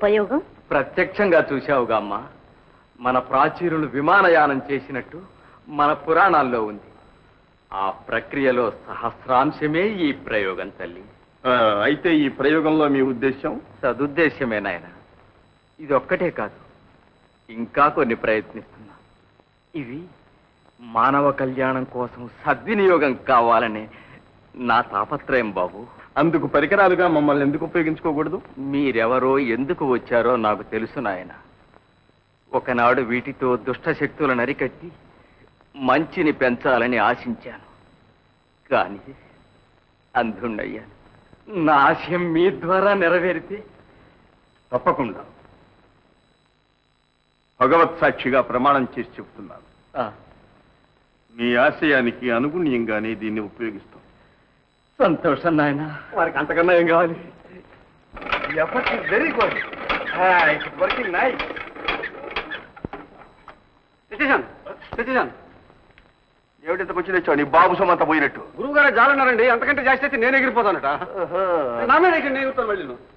ప్రయోగం ప్రత్యక్షంగా చూశావుగా అమ్మా మన ప్రాచీనులు విమానయానం చేసినట్టు మన పురాణాల్లో ఉంది ఆ ప్రక్రియలో సహస్రాంశమే ఈ ప్రయోగం తల్లి అయితే ఈ ప్రయోగంలో మీ ఉద్దేశం సదుద్దేశమే నాయన ఇది ఒక్కటే కాదు ఇంకా కొన్ని ప్రయత్నిస్తున్నా ఇవి మానవ కళ్యాణం కోసం సద్వినియోగం కావాలనే నా తాపత్రయం బాబు అందుకు పరికరాలుగా మమ్మల్ని ఎందుకు ఉపయోగించుకోకూడదు మీరెవరో ఎందుకు వచ్చారో నాకు తెలుసు నాయన ఒకనాడు వీటితో దుష్ట శక్తులను అరికట్టి మంచిని పెంచాలని ఆశించాను కానీ అంధుణ్ణయ్యాను నా ఆశయం మీ ద్వారా నెరవేరితే తప్పకుండా భగవత్ సాక్షిగా ప్రమాణం చేసి చెప్తున్నాను ఆ, మీ ఆశయానికి అనుగుణ్యంగానే దీన్ని ఉపయోగిస్తాం సంతోషం నాయన వారికి అంతకన్నా ఏం కావాలి effort is very good it's working nice Shashishant Shashishant ఏమిటి కొంచెం తెచ్చావు నీ బాబు సమంత పోయినట్టు గురువు గారు జాలన్నారండి అంతకంటే జాస్తి అయితే నేను ఎగిరిపోతానట నా మీద ఎగిరి నేను ఎగురుతాను మళ్ళీ నువ్వు.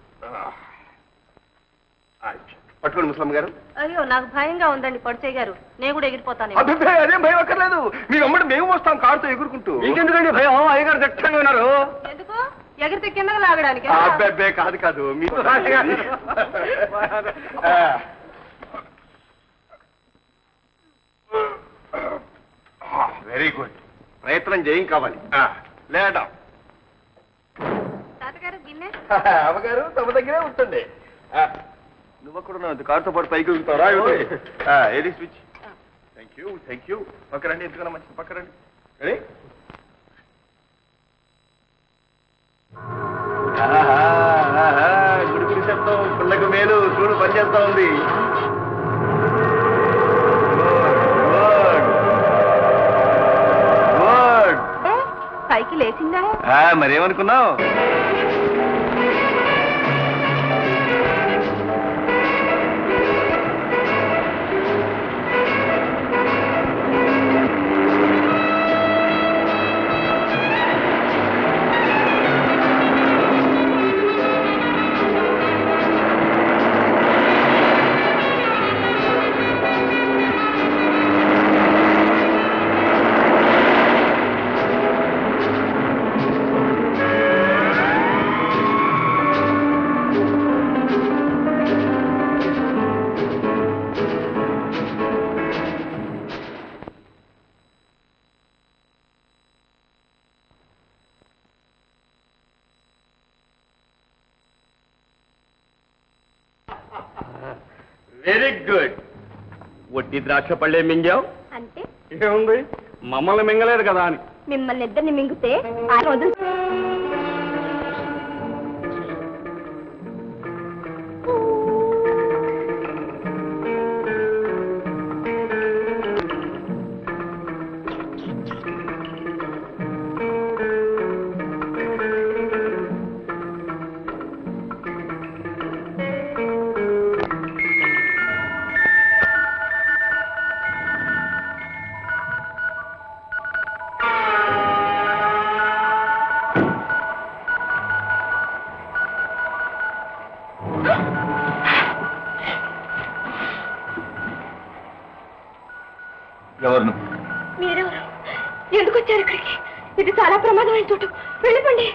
పట్టుకోండి ముసలమ్మ గారు అయ్యో నాకు భయంగా ఉందండి పడిచే గారు నేను కూడా ఎగిరిపోతాను అభిప్రాయం అదేం భయం అక్కర్లేదు మీ అమ్మడి మేము వస్తాం కారుతో ఎగురుకుంటూ మీకెందుకండి భయం అయ్యగారు దట్టంగా ఉన్నారు ఎందుకు ఎగిరితే కిందకి లాగడానికి ఆ, అబ్బే, అబ్బే, కాదు కాదు మీతో వెరీ గుడ్ ప్రయత్నం చేయం కావాలి లేడా తాతగారు గిన్నె అమ్మగారు తమ దగ్గరే ఉంటుంది నువ్వు అక్కడ కారుతో పాటు పైకి ఎగురుతావరా ఏది switch thank you thank you పక్క రండి ఎందుకన్నా మంచిది పక్క రండి రెడీ గుడిగుడి శబ్దం పిల్లకు మేలు చూడు పనిచేస్తా ఉంది గుడ్ పైకి లేచిందా మరేమనుకున్నావు వెరీ గుడ్ వడ్డీ ద్రాక్ష పళ్ళే మింగావు అంటే ఏముంది మమ్మల్ని మింగలేదు కదా అని మిమ్మల్ని ఇద్దరిని మింగితే ఆయన వదులు ఎవరు మీరు ఎందుకు వచ్చారు ఇక్కడికి ఇది చాలా ప్రమాదమైన చోటు వెళ్ళిపోండి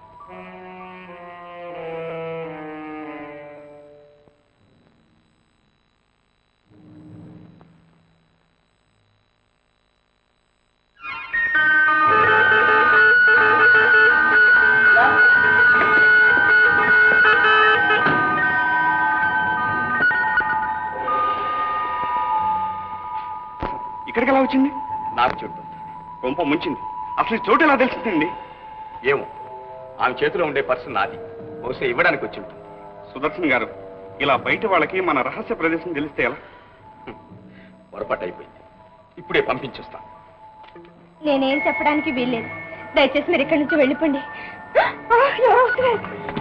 ఇక్కడికి ఎలా వచ్చింది నాకు చూడు కొంప ముంచింది అసలు ఈ చోటు ఎలా తెలిసిందండి ఏమో ఆమె చేతిలో ఉండే పర్సు నాది బహుశా ఇవ్వడానికి వచ్చి ఉంటుంది సుదర్శన్ గారు ఇలా బయట వాళ్ళకి మన రహస్య ప్రదేశం తెలిస్తే ఎలా హ్మ్. పొరపాటు అయిపోయింది ఇప్పుడే పంపించేస్తా నేనేం చెప్పడానికి వీల్లేదు దయచేసి మీరు ఇక్కడి నుంచి వెళ్ళిపోండి ఆ, ఎవరో వస్తున్నారు.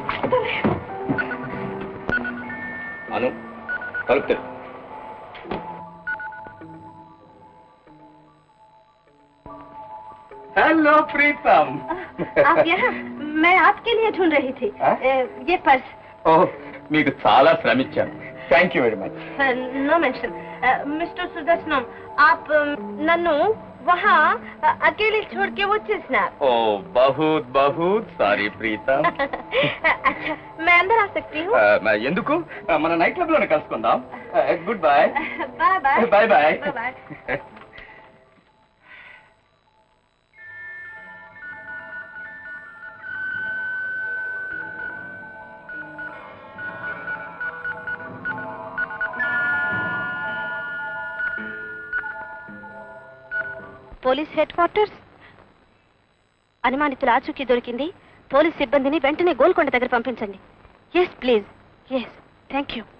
అను కలుపుతారు हेलो प्रीतम आप यहाँ मैं आपके लिए ढूंढ रही थी हाँ? ए, ये पर्स ओह మీకు చాలా శ్రమించాను thank you very much no mention mister Sudarshanam आप अ, నన్ను वहाँ अ, अकेले छोड़ के వచ్చేసినారు ఓ బహుత్ బహుత్ సారీ ప్రీత अच्छा मैं अंदर आ सकती हूँ ఎందుకు ఆ, మన నైట్ క్లబ్ లోనే కలుసుకుందాం good bye bye bye bye bye bye police headquarters అనుమానితుల ఆచూకీ దొరికింది పోలీస్ సిబ్బందిని వెంటనే గోల్కొండ దగ్గర పంపించండి yes please yes thank you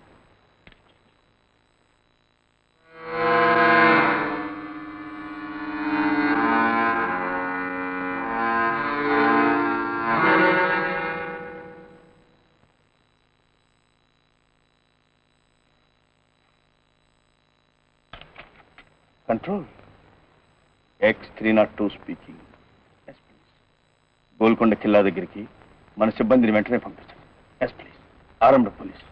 control X three nought two speaking Golconda కిల్లా దగ్గరికి మన సిబ్బందిని వెంటనే పంపించండి ఎస్ ప్లీజ్ ఆరంభ పోలీస్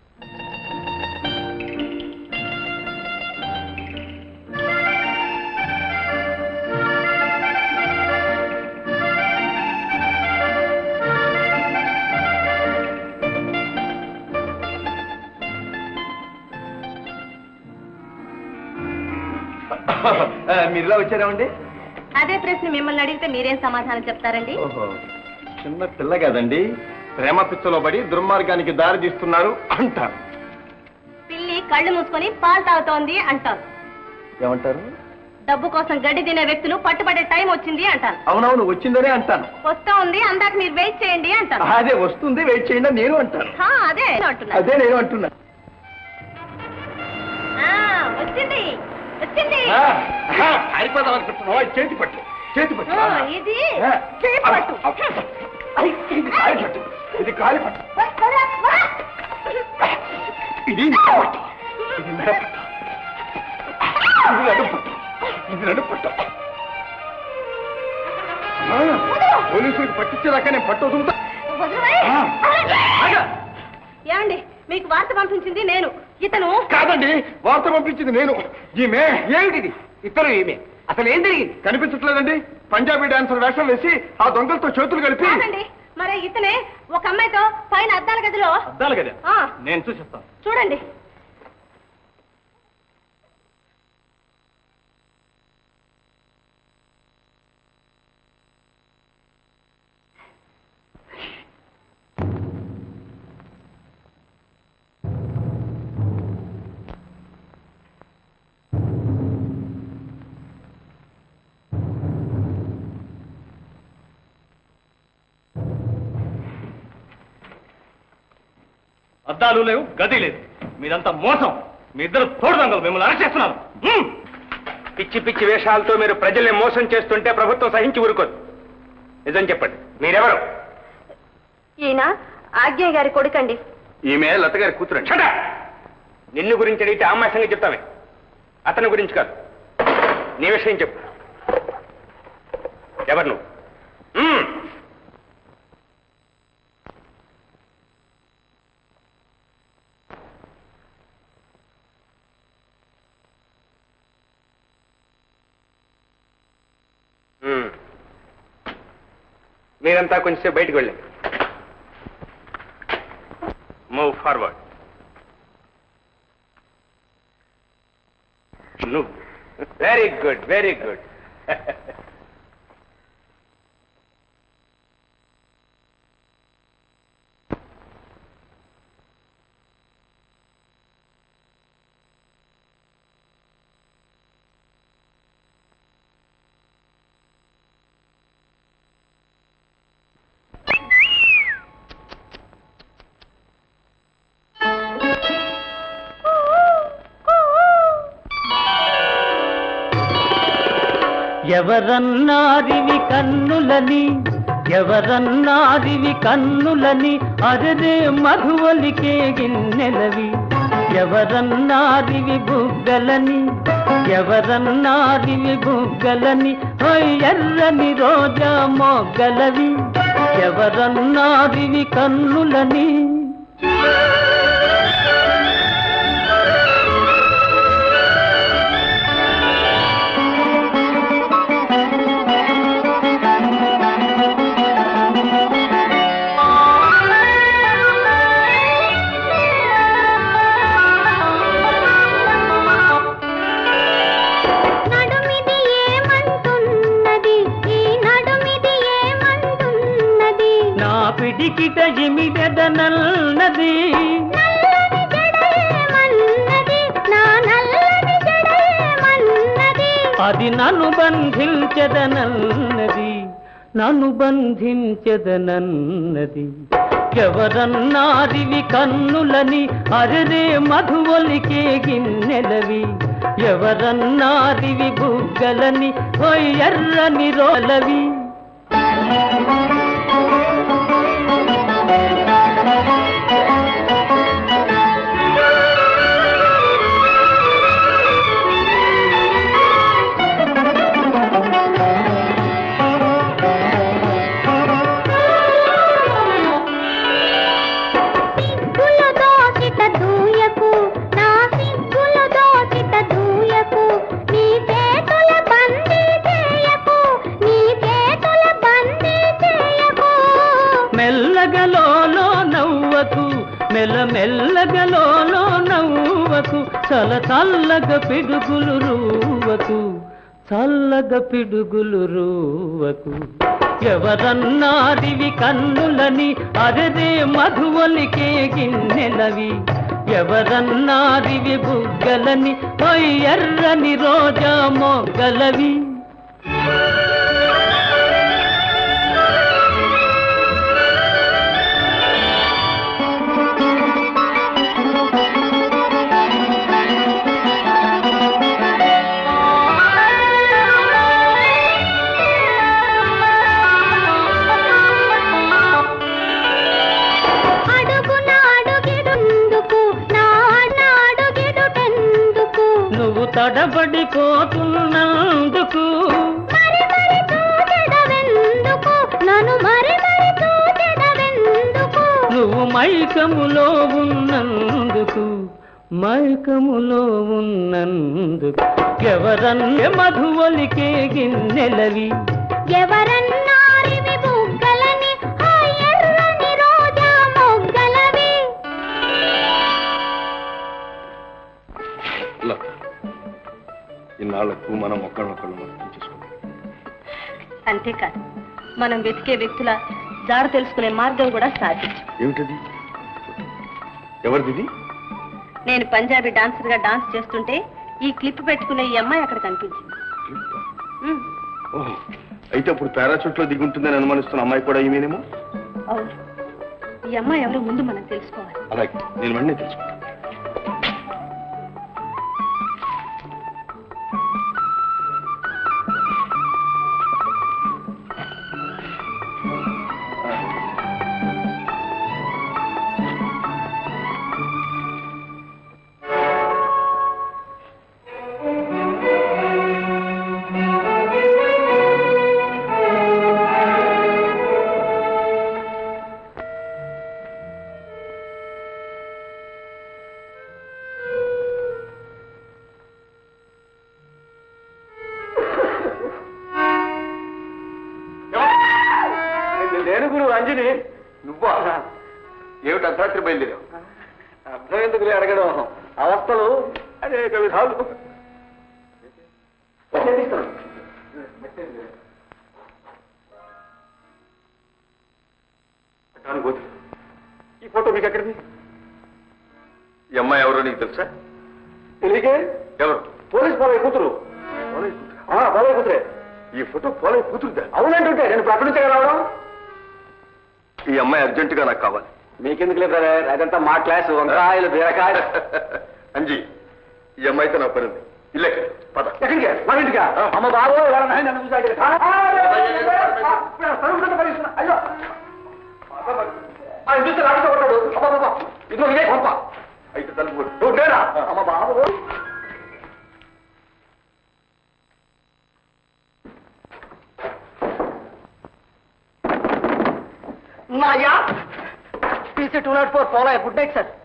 మీరు ఇలా వచ్చారామండి అదే ప్రశ్న మిమ్మల్ని అడిగితే మీరేం సమాధానం చెప్తారండి ఓహో చిన్న పిల్ల కదండి ప్రేమ పిచ్చలో పడి దుర్మార్గానికి దారి తీస్తున్నారు అంటారు పిల్లి కళ్ళు మూసుకొని పాలు తాగుతోంది అంటారు ఏమంటారు డబ్బు కోసం గడ్డి తినే వ్యక్తులు పట్టుబడే టైం వచ్చింది అంటారు అవునవును వచ్చిందనే అంటాను వస్తా ఉంది అందాక మీరు వెయిట్ చేయండి అంటారు అదే వస్తుంది వెయిట్ చేయండి అని నేను అంటాను హా, అదే అంటున్నారు అదే నేను అంటున్నా ఆ, వచ్చింది వచ్చింది ఆ, ఆ, పారిపోదాం అనుకుంటున్నావా చేతి పట్టు చేతి పట్టు ఆ, ఇది ఆ, చేయి పట్టు. ఐ, ఇది కాలి పట్టు ఇది కాలి పట్టు ఇది మెడ పట్టు ఇది మెడ పట్టు ఇది నడుము పట్టు ఇది నడుము పట్టు ఆ, పోలీసులకు పట్టించేదాకా నేను పట్టు వదులుతా వదలవే. ఆ. ఆగా. ఏమండి మీకు వార్త పంపించింది నేను ఇతను కాదండి వార్త పంపించింది నేను ఈమె ఏమిటిది ఇద్దరు ఈమె అసలు ఏం జరిగింది కనిపించట్లేదండి పంజాబీ డాన్సర్ వేషం వేసి ఆ దొంగలతో చేతులు కలిపి కాదండి మరి ఇతనే ఒక అమ్మాయితో పైన అద్దాల గదిలో అద్దాలు కదా ఆ, నేను చూసిస్తాను చూడండి అద్దాలు లేవు గది లేదు మీదంతా మోసం మీ ఇద్దరు తోడు దొంగలు మిమ్మల్ని అరెస్ట్ చేస్తున్నారు హ్మ్. పిచ్చి పిచ్చి వేషాలతో మీరు ప్రజల్ని మోసం చేస్తుంటే ప్రభుత్వం సహించి ఊరుకోదు నిజం చెప్పండి మీరెవరు ఈయన ఆజ్ఞ గారి కొడుకండి ఈమె లత గారి కూతురు చట నిన్ను గురించి అడిగితే ఆ అమ్మాయి సంగతి చెప్తామే అతని గురించి కాదు నీ విషయం చెప్పు ఎవరు నువ్వు మ్మ్. మ్మ్. మీరంతా కొంచెంసేపు బయటకు వెళ్ళండి మూవ్ ఫార్వర్డ్ నువ్వు వెరీ గుడ్ వెరీ గుడ్ ఎవరన్నారివి కన్నులని ఎవరన్నారివి కన్నులని అరరే మధువలికే గిన్నెలవి ఎవరన్నారివి బుగ్గలని ఎవరన్నారివి బుగ్గలని ఓయ్ ఎర్రని రోజా మొగ్గలవి ఎవరన్నారివి కన్నులని నడుమిది ఏమంటున్నది ఈ నడుమిది ఏమంటున్నది నా పిడికిట ఇమిడెదనల్నది నల్లని జడేమన్నది నా నల్లని జడేమన్నది అది నన్ను బంధించదనన్నది నన్ను బంధించదనన్నది ఎవరన్నారివి కన్నులని అరరే మధువలికే గిన్నెలవి ఎవరన్నారివి బుగ్గలని ఓయ్ ఎర్రని రోలవి సిగ్గుల దోచిట దూయకు నా సిగ్గుల దోచిట దూయకు నీ చేతుల బందీ చేయకు నీ చేతుల బందీ చేయకు మెల్లగలోలో నవ్వకు మెల్ల మెల్లగలోలో నవ్వకు చల చల్లగ పిడుగులు రూవకు చల్లగ పిడుగులు రూవకు ఎవరన్నారివి కన్నులని అరరే మధువలికే గిన్నెలవి ఎవరన్నారివి బుగ్గలని ఓయ్ ఎర్రని రోజా మొగ్గలవి అడుగున అడుగిడుందుకు నా అడుగిడుటెందుకు నువ్వు తడబడిపోతున్నందుకు మరి మరి చూచెదవెందుకు నన్ను మరి మరి చూచెదవెందుకు నువ్వు మైకములో ఉన్నందుకు మైకములో ఉన్నందుకు ఎవరన్య మధువలికే గిన్నెలవి ఎవరన్నారివి బుగ్గలని ఆ ఎర్రని రోజా మొగ్గలవి ఇలా ఇన్నాళ్లకు మనం ఒకళ్ళొకళ్ళు అర్థం చేసుకున్నాం అంతేకాదు మనం వెతికే వ్యక్తుల జాడ తెలుసుకునే మార్గం కూడా సాధించు ఏమిటది ఎవరిది నేను పంజాబీ డాన్సర్ గా డాన్స్ చేస్తుంటే ఈ క్లిప్ పెట్టుకునే ఈ అమ్మాయి అక్కడ కనిపించింది ఉమ్, ఓహో అయితే అప్పుడు పారాచూట్ లో దిగుంటుందని అనుమానిస్తున్న అమ్మాయి కూడా ఈమెనేమో అవును ఈ అమ్మాయి ఎవరో ముందు మనం తెలుసుకోవాలి అలాగే నేను వెంటనే తెలుసుకుంటాను నేను గురు అంజని నువ్వా ఏమిటి అర్ధరాత్రి బయలుదేరావు అర్థం ఎందుకు అడగడం అవస్థలు అనేక విధాలు పట్టాను పోతు. ఈ ఫోటో మీకు ఎక్కడిది ఈ అమ్మాయి ఎవరో నీకు తెలుసా తెలియకే ఎవరు పోలీస్ పోలయ్య కూతురు పోలయ్య కూతురా? ఆ, పోలయ్య కూతురే ఈ ఫోటో పోలయ్య కూతురుదా అవునంటుంటే నేను ఇప్పుడు అక్కడి నుంచే కదా రావడం ఈ అమ్మాయి అర్జెంటుగా నాకు కావాలి మీకెందుకు లేదు బ్రదర్ అదంతా మా క్లాసు వంకాయలు బీరకాయలు అంజీ ఈ అమ్మాయితో నా పని ఉంది ఇల్లే పద ఎక్కడికి మన ఇంటికా అమ్మ బాబు ఎవరన్నా నన్ను చూసాడు అయ్యో ఆయన చూస్తే రాకుండా కొట్టాడు అమ్మ బాబా ఇదిగో ఇదే పంప అయితే తలుపు నువ్వు నేనా అమ్మ బాబు నాయా TC two nought four follow good night sir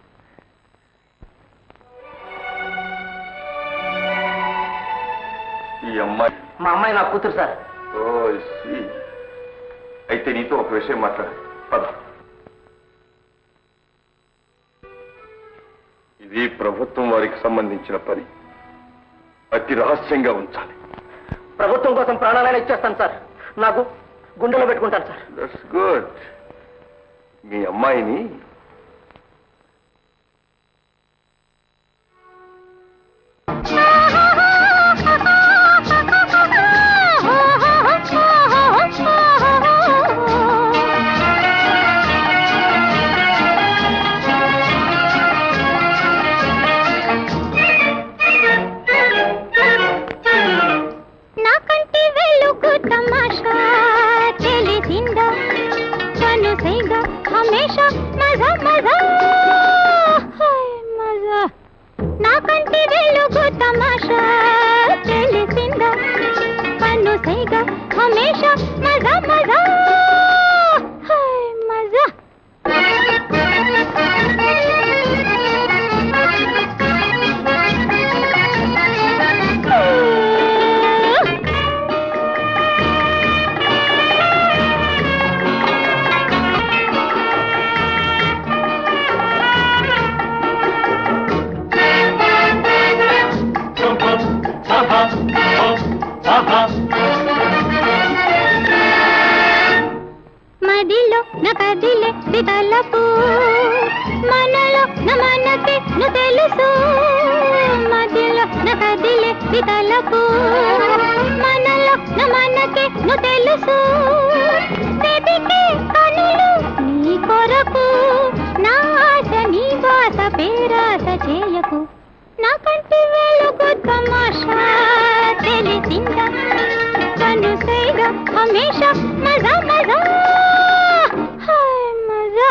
ఈ అమ్మాయి మా అమ్మాయి నా కూతురు సార్ ఓ see. అయితే నీతో ఒక విషయం మాట్లాడు పద ఇది ప్రభుత్వం వారికి సంబంధించిన పని అతి రహస్యంగా ఉంచాలి ప్రభుత్వం కోసం ప్రాణాలైనా ఇచ్చేస్తాను సార్ నాకు గుండెలో పెట్టుకుంటాను సార్ దట్స్ గుడ్ మీ అమ్మాయిని నా కంటి వెలుగు తమాషా తెలిసిందా కను సైగా హమేషా మజా మజా హాయ్ మజా నా కంటి వెలుగు తమాషా తెలిసిందా కను సైగా హమేషా మజా మజా హాయ్ మజా మదిలో నా కదిలే వితలపు మనలో నా మనకే ను తెలుసు మదిలో నా కదిలే వితలపు మనలో నా మనకే ను తెలుసు వెతికే కనులు నీ కొరకు నా ఆశ నీ బాస పేరాస చేయకు నా కంటి వెలుగు తమాషా తెలిసిందా కను సైగా హమేషా మజా మజా హాయ్ మజా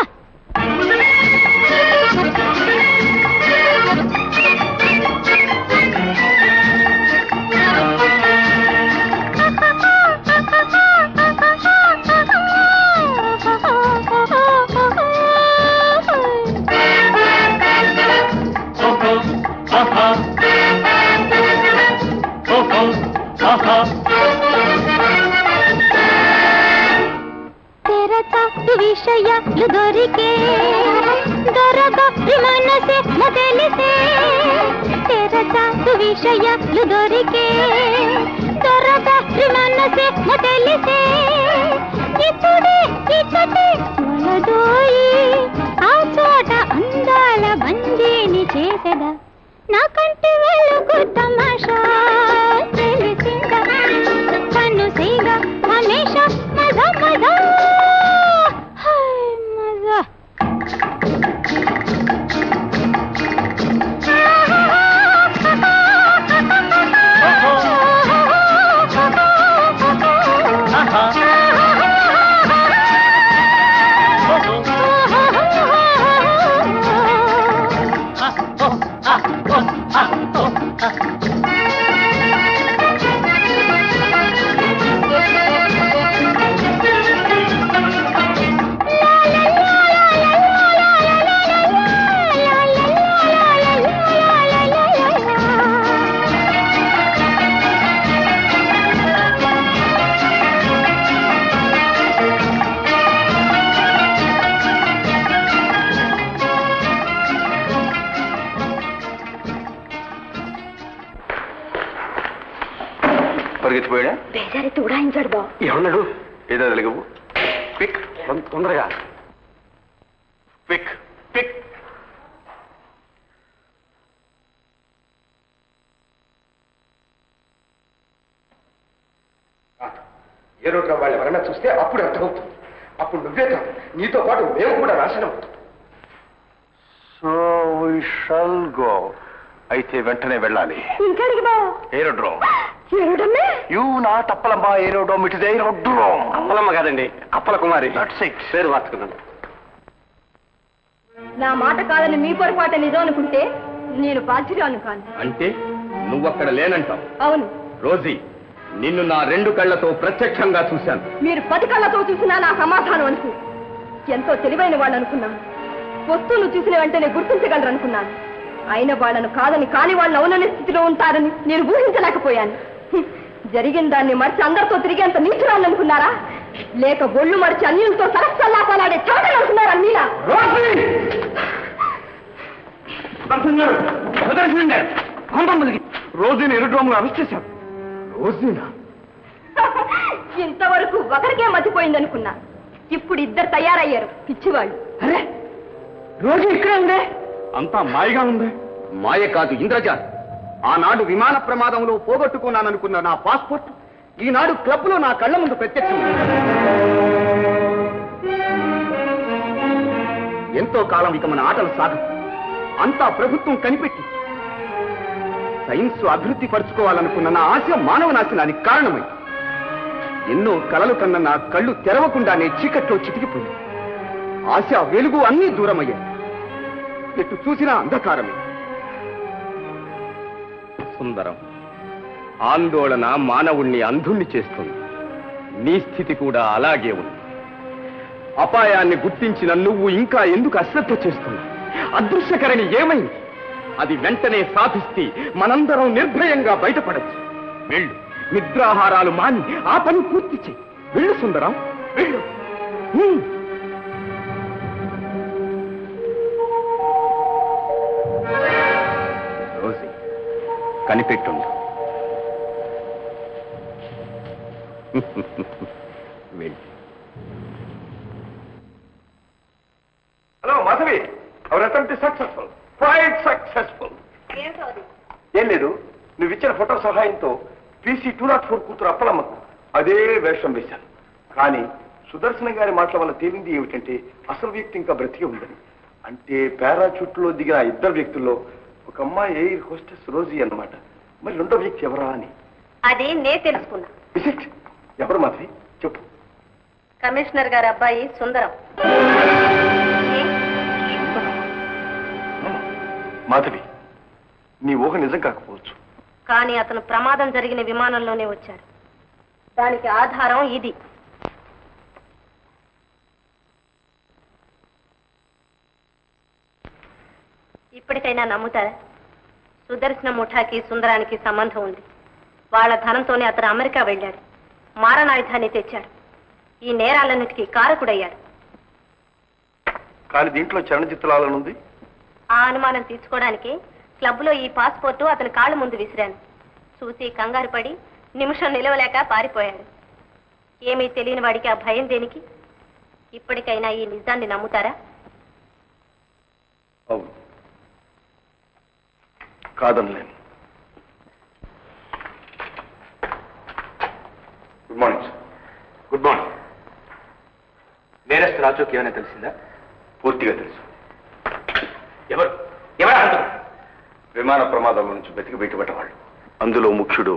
తెరచాటు విషయాలు దొరికే దొరక మనసే మొదలిసే తెరచాటు విషయాలు దొరికే దొరక మనసే మొదలిసే ఇప్పుడే ఇచ్చటే మొలదోయి ఆ చోట అందాల బందీని చేసెదా నా కంటి వెలుగు తమాషా తెలిసిందా కన్ను సీగా హమేషా మజా మజా హాయ్ మజా పరిగెత్తిపోయాడా బేజారెత్తి ఉడాయించాడు బా ఏమన్నాడు ఏదో వెలుగు పిక్ తొందరగా పిక్ పిక్ ఏ రోజున వాళ్ళు ఎవరైనా చూస్తే అప్పుడు అర్థమవుతుంది అప్పుడు నువ్వే కాదు నీతో పాటు మేము కూడా నాశనం అవుతాం సో వి షల్ గో అయితే వెంటనే వెళ్ళాలి ఇంకెడికి బా ఏరోడ్రోమ్ ఏడమ్మే you not Appalamma aerodrome it is aerodrome Appalamma కాదండి అప్పల కుమారి దట్స్ ఇట్ పేరు మార్చుకున్నాను నా మాట కాదని మీ పొరపాటు నిజం అనుకుంటే నేను బాధ్యురాను కాను అంటే నువ్వక్కడ లేనంటావు అవును రోజీ నిన్ను నా రెండు కళ్ళతో ప్రత్యక్షంగా చూశాను మీరు పది కళ్ళతో చూసినా నా సమాధానం అనుకు ఎంతో తెలివైన వాళ్ళు అనుకున్నాను వస్తువులు చూసిన వెంటనే గుర్తించగలరు అనుకున్నాను అయిన వాళ్ళను కాదని కాని వాళ్ళు అవుననే స్థితిలో ఉంటారని నేను ఊహించలేకపోయాను హ్మ్. జరిగిన దాన్ని మర్చి అందరితో తిరిగేంత నీచురాళ్ళు అనుకున్నారా లేక ఒళ్ళు మరిచి అన్యులతో సరస్సల్లాపాలాడే చాటలు అనుకున్నారా మీలా రోజుని ఎరుడ్రోములు అరెస్ట్ చేశారు రోజునా ఇంతవరకు ఒకరికే మతిపోయింది అనుకున్నా ఇప్పుడు ఇద్దరు తయారయ్యారు పిచ్చివాళ్ళు అరే రోజు ఇక్కడే ఉందే అంతా మాయగా ఉంది మాయ కాదు ఇంద్రజాల్ ఆనాడు విమాన ప్రమాదంలో పోగొట్టుకున్నాననుకున్న నా పాస్పోర్ట్ ఈనాడు క్లబ్ లో నా కళ్ళ ముందు ప్రత్యక్షం ఎంతో కాలం ఇక మన ఆటలు సాగం అంతా ప్రభుత్వం కనిపెట్టి సైన్స్ అభివృద్ధి పరుచుకోవాలనుకున్న నా ఆశ మానవ నాశనానికి కారణమై ఎన్నో కలలు కన్న నా కళ్ళు తెరవకుండానే చీకట్లో చితికిపోయి ఆశ వెలుగు అన్నీ దూరమయ్యాయి ఎటు చూసినా అంధకారమే సుందరం ఆందోళన మానవుణ్ణి అంధుణ్ణి చేస్తుంది నీ స్థితి కూడా అలాగే ఉంది అపాయాన్ని గుర్తించిన నువ్వు ఇంకా ఎందుకు అశ్రద్ధ చేస్తున్నావు అదృశ్యకరణి ఏమైంది అది వెంటనే సాధిస్తే మనందరం నిర్భయంగా బయటపడచ్చు వెళ్ళు నిద్రాహారాలు మాని ఆ పని పూర్తి చెయ్యి వెళ్ళు సుందరం వెళ్ళు హ్మ్. రోజీ కనిపెట్టుండు వెళ్ళు hello Madhavi our attempt successful quite successful ఏం లేదు నువ్వు ఇచ్చిన ఫోటో సహాయంతో పీసీ టూ నాట్ ఫోర్ కూతురు అప్పలమ్మకు అదే వేషం వేశాను కానీ సుదర్శన గారి మాటల వల్ల తేలింది ఏమిటంటే అసలు వ్యక్తి ఇంకా బ్రతికి ఉందని అంటే పారాచూట్లో దిగిన ఆ ఇద్దరు వ్యక్తుల్లో ఒక అమ్మాయి ఎయిర్ హోస్టెస్ రోజీ అన్నమాట మరి రెండో వ్యక్తి ఎవరా అని అది నే తెలుసుకున్నా Is it? ఎవరు మాధవి చెప్పు కమిషనర్ గారి అబ్బాయి సుందరం ఏ? మాధవి నీ ఊహ నిజం కాకపోవచ్చు కానీ అతను ప్రమాదం జరిగిన విమానంలోనే వచ్చాడు దానికి ఆధారం ఇది ఇప్పటికైనా నమ్ముతారా సుదర్శన ముఠాకి సుందరానికి సంబంధం ఉంది వాళ్ళ ధనంతోనే అతను అమెరికా వెళ్ళాడు మారణాయుధాన్ని తెచ్చాడు ఈ నేరాలన్నిటికీ కారకుడయ్యాడు కానీ దీంట్లో చలనచిత్రాలనుంది ఆ అనుమానం తీర్చుకోవడానికి క్లబ్లో ఈ పాస్పోర్టు అతని కాళ్ళ ముందు విసిరాను చూసి కంగారు పడి నిమిషం నిలవలేక పారిపోయాడు ఏమీ తెలియని వాడికి ఆ భయం దేనికి ఇప్పటికైనా ఈ నిజాన్ని నమ్ముతారా అవును కాదనలేను good morning sir good morning నేరస్తు రాజుకి ఏమైనా తెలిసిందా పూర్తిగా తెలుసు ఎవరు ఎవరు అంటారు విమాన ప్రమాదంలో నుంచి బతికి బయటపడ్డవాళ్ళు అందులో ముఖ్యుడు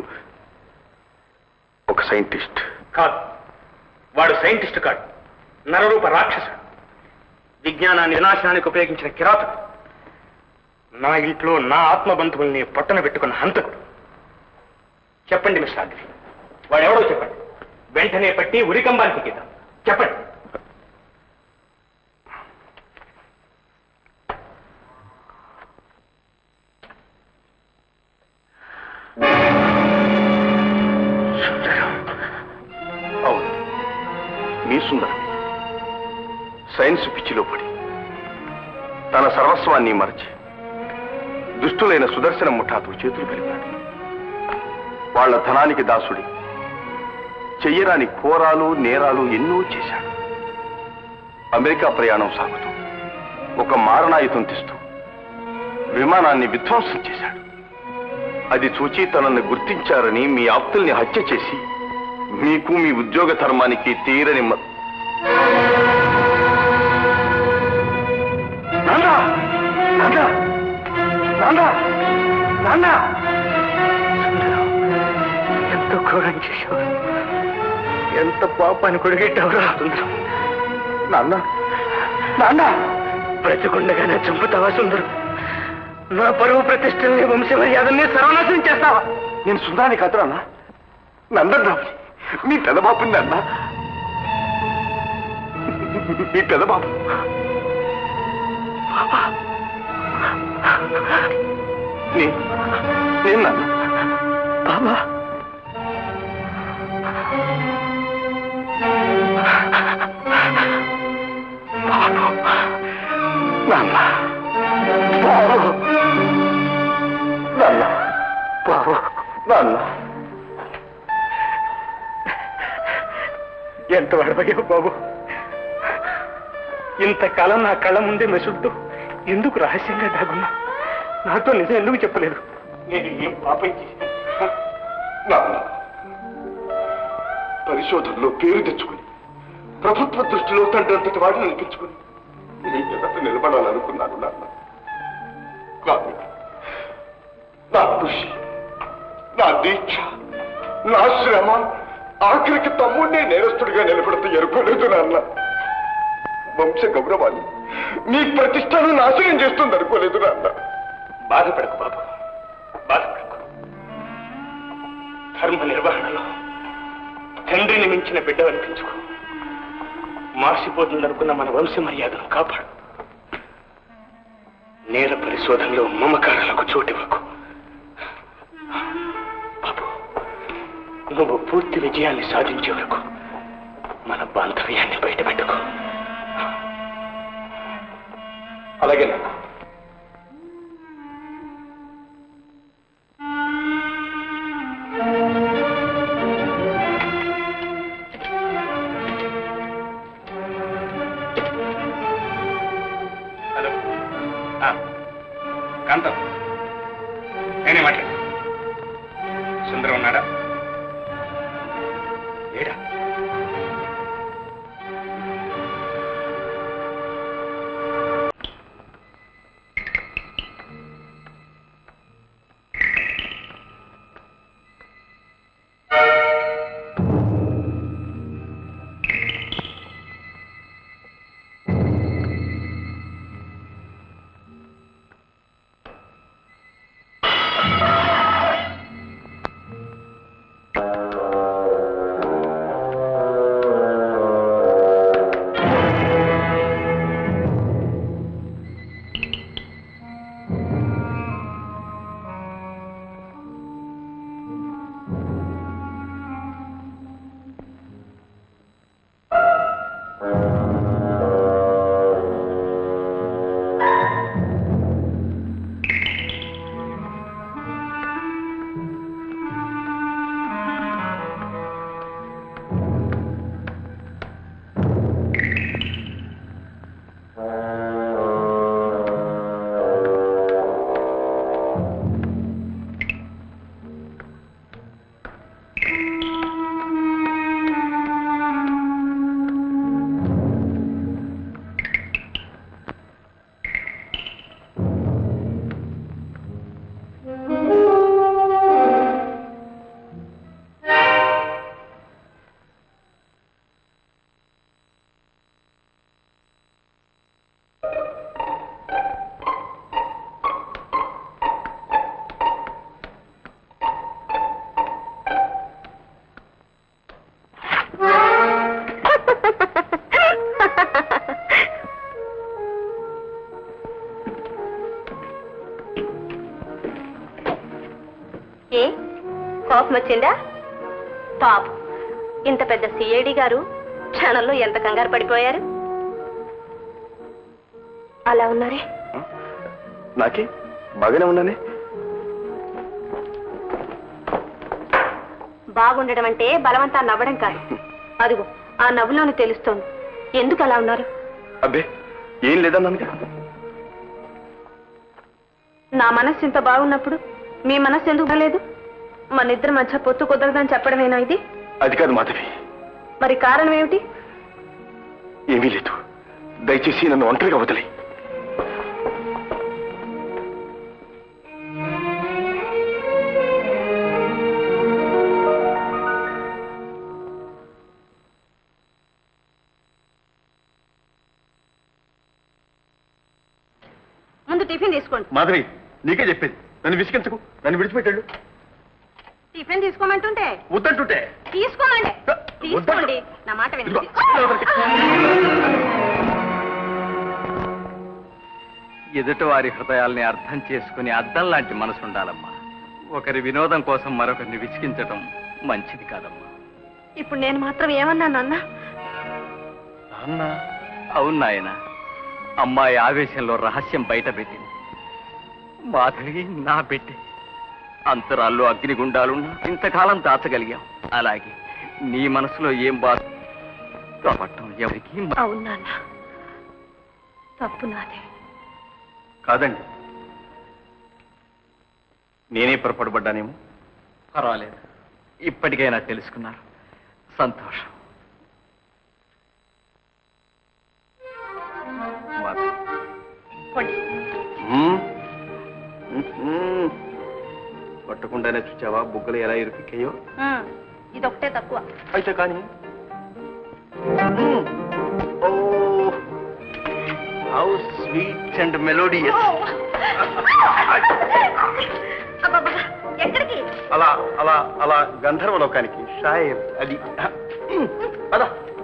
ఒక సైంటిస్ట్ కాదు వాడు సైంటిస్ట్ కాడు నరరూప రాక్షసుడు విజ్ఞానాన్ని వినాశనానికి ఉపయోగించిన కిరాతకుడు నా ఇంట్లో నా ఆత్మబంధువుల్ని పట్టణ పెట్టుకున్న హంతకుడు చెప్పండి మిస్టర్ అగ్రి వాడు ఎవడో చెప్పండి వెంటనే పట్టి ఉరికంబానికి గీద్దాం చెప్పండి అవును మీ సుందరం సైన్స్ పిచ్చిలో పడి తన సర్వస్వాన్ని మరచి దుష్టులైన సుదర్శన ముఠాతో చేతులు కలిపాడు వాళ్ళ ధనానికి దాసుడి చెయ్యరాని ఘోరాలు నేరాలు ఎన్నో చేశాడు అమెరికా ప్రయాణం సాగుతూ ఒక మారణాయుధం తెస్తూ విమానాన్ని విధ్వంసం చేశాడు అది చూచి తనను గుర్తించారని మీ ఆప్తుల్ని హత్య చేసి మీకు మీ ఉద్యోగ ధర్మానికి తీరని మ- నాన్న! నాన్న! నాన్న! నాన్న! ఎంత ఘోరం చేశావు ఎంత పాపాన్ని కొడిగెట్టావురా సుందరం నాన్న నాన్న బ్రతికుండగానే చంపుతావా సుందరం నా పరువు ప్రతిష్టల్ని వంశ మర్యాదల్ని సర్వనాశనం చేస్తావా నేను సుందరాన్ని కాదురానా నందన్ రావు మీ పెదబాపుని నాన్న మీ పెద్ద బాబు నే- నేను నాన్న బాబా బాబు నాన్న బాబు నాన్న బాబు నాన్న ఎంత వాడబోయావు బాబు ఇంతకాలం నా కళ్ళ ముందే మెసులుతూ ఎందుకు రహస్యంగా దాగున్నా నాతో నిజం ఎందుకు చెప్పలేదు నేను ఏం పాపం చేశాను నాన్న పరిశోధనలో పేరు తెచ్చుకుని ప్రభుత్వ దృష్టిలో తండ్రి అంతటి వాడిని అనిపించుకుని నీ ఎదుట నిలబడాలనుకున్నాను నాన్న కానీ నా కృషి నా దీక్ష నా శ్రమ ఆఖరికి తమ్ముడిని నేరస్తుడిగా నిలబడితే ఎరుకోలేదు నాన్న వంశ గౌరవాన్ని నీ ప్రతిష్టను నాశనం చేస్తుంది అనుకోలేదు నాన్న బాధపడకు బాబు బాధపడకు ధర్మ నిర్వహణలో తండ్రిని మించిన బిడ్డ అనిపించుకో మార్చిపోతుందనుకున్న మన వంశ మర్యాదను కాపాడు నేర పరిశోధనలో మమకారాలకు చోటివ్వకు బాబు నువ్వు పూర్తి విజయాన్ని సాధించే వరకు మన బాంధవ్యాన్ని బయటపెట్టుకో అలాగే నాన్న హలో ఆ, కాంతం నేనే మాట్లాడు సుందరం ఉన్నాడా లేడా ఏ కోపం వచ్చిందా పాపం ఇంత పెద్ద సిఐడి గారు క్షణంలో ఎంత కంగారు పడిపోయారు అలా ఉన్నారే నాకే బాగానే ఉన్నానే బాగుండడం అంటే బలవంతా నవ్వడం కాదు అదిగో ఆ నవ్వులోని తెలుస్తోంది ఎందుకు అలా ఉన్నారు అబ్బే ఏం లేదన్నానుగా నా మనస్సు ఇంత బాగున్నప్పుడు మీ మనస్సు ఎందుకు బాలేదు మన ఇద్దరి మధ్య పొత్తు కుదరదని చెప్పడమేనా ఇది అది కాదు మాధవి మరి కారణం ఏమిటి ఏమీ లేదు దయచేసి నన్ను ఒంటరిగా వదిలే ముందు టిఫిన్ తీసుకోండి మాధవి నీకే చెప్పేది నన్ను విసిగించకు నన్ను విడిచిపెట్టాడు టిఫిన్ తీసుకోమంటుంటే వద్దంటుంటే తీసుకోమండి తీసుకోండి నా మాట వినండి ఎదుటివారి హృదయాల్ని అర్థం చేసుకుని అద్దం లాంటి మనసు ఉండాలమ్మా ఒకరి వినోదం కోసం మరొకరిని విసిగించటం మంచిది కాదమ్మా ఇప్పుడు నేను మాత్రం ఏమన్నాను అన్న నాన్న అవును నాయన అమ్మాయి ఆవేశంలో రహస్యం బయట పెట్టింది మాధవి నా పెట్టి అంతరాల్లో అగ్నిగుండాలున్నా ఇంతకాలం దాచగలిగాం అలాగే నీ మనసులో ఏం బాధ పట్టం ఎవరికి అవును నాన్న తప్పు నాదే కాదండి నేనే పొరపడబడ్డానేమో పర్వాలేదు ఇప్పటికైనా తెలుసుకున్నారు సంతోషం మాధవి. పోండి. మ్మ్. మ్మ్. కొట్టకుండానే చూచావా బుగ్గలు ఎలా ఇరుకిక్కాయో ఉమ్, ఇదొకటే తక్కువ అయితే కానీ మ్మ్. Oh how sweet and melodious అబ్బబ్బా, ఎక్కడికి అలా అలా అలా గంధర్వ లోకానికి షాయర్ అది అలా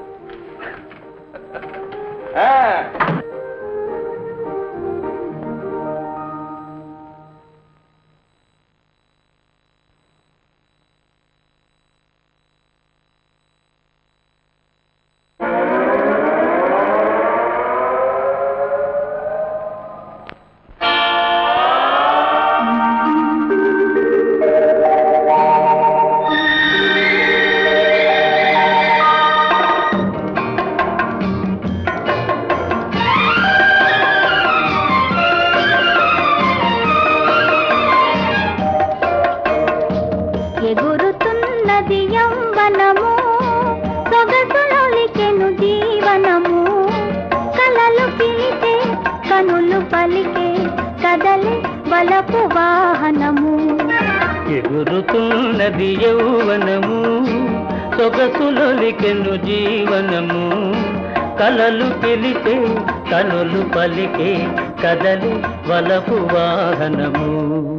ఎగురుతున్నది యౌవనము సొగసులొలికెను జీవనము కలలు పిలితే కనులు పలికే కదలి బలపు వాహనము ఎగురుతున్నది యౌవనము సొగసులొలికెను జీవనము కలలు పిలితే కనులు పలికే కదలి వలపు వాహనము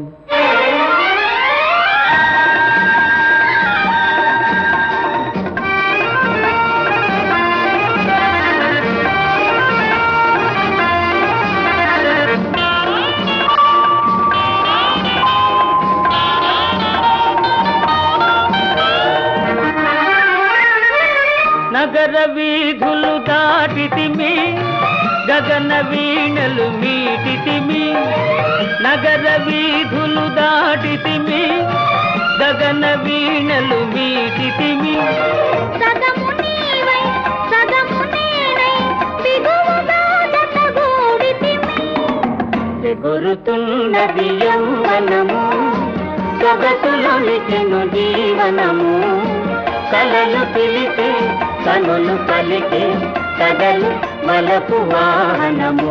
నగర వీధులు దాటితిమి గగన వీణలు మీటితిమి నగర వీధులు దాటితిమి గగన వీణలు మీటితిమి సగము నీవై సగము నేనై దిగువగా జతగూడితిమి ఎగురుతున్నది యౌవనము సొగసులొలికెను జీవనము కలలు పిలితే కనులు పలికే కదలు మలపు వాహనము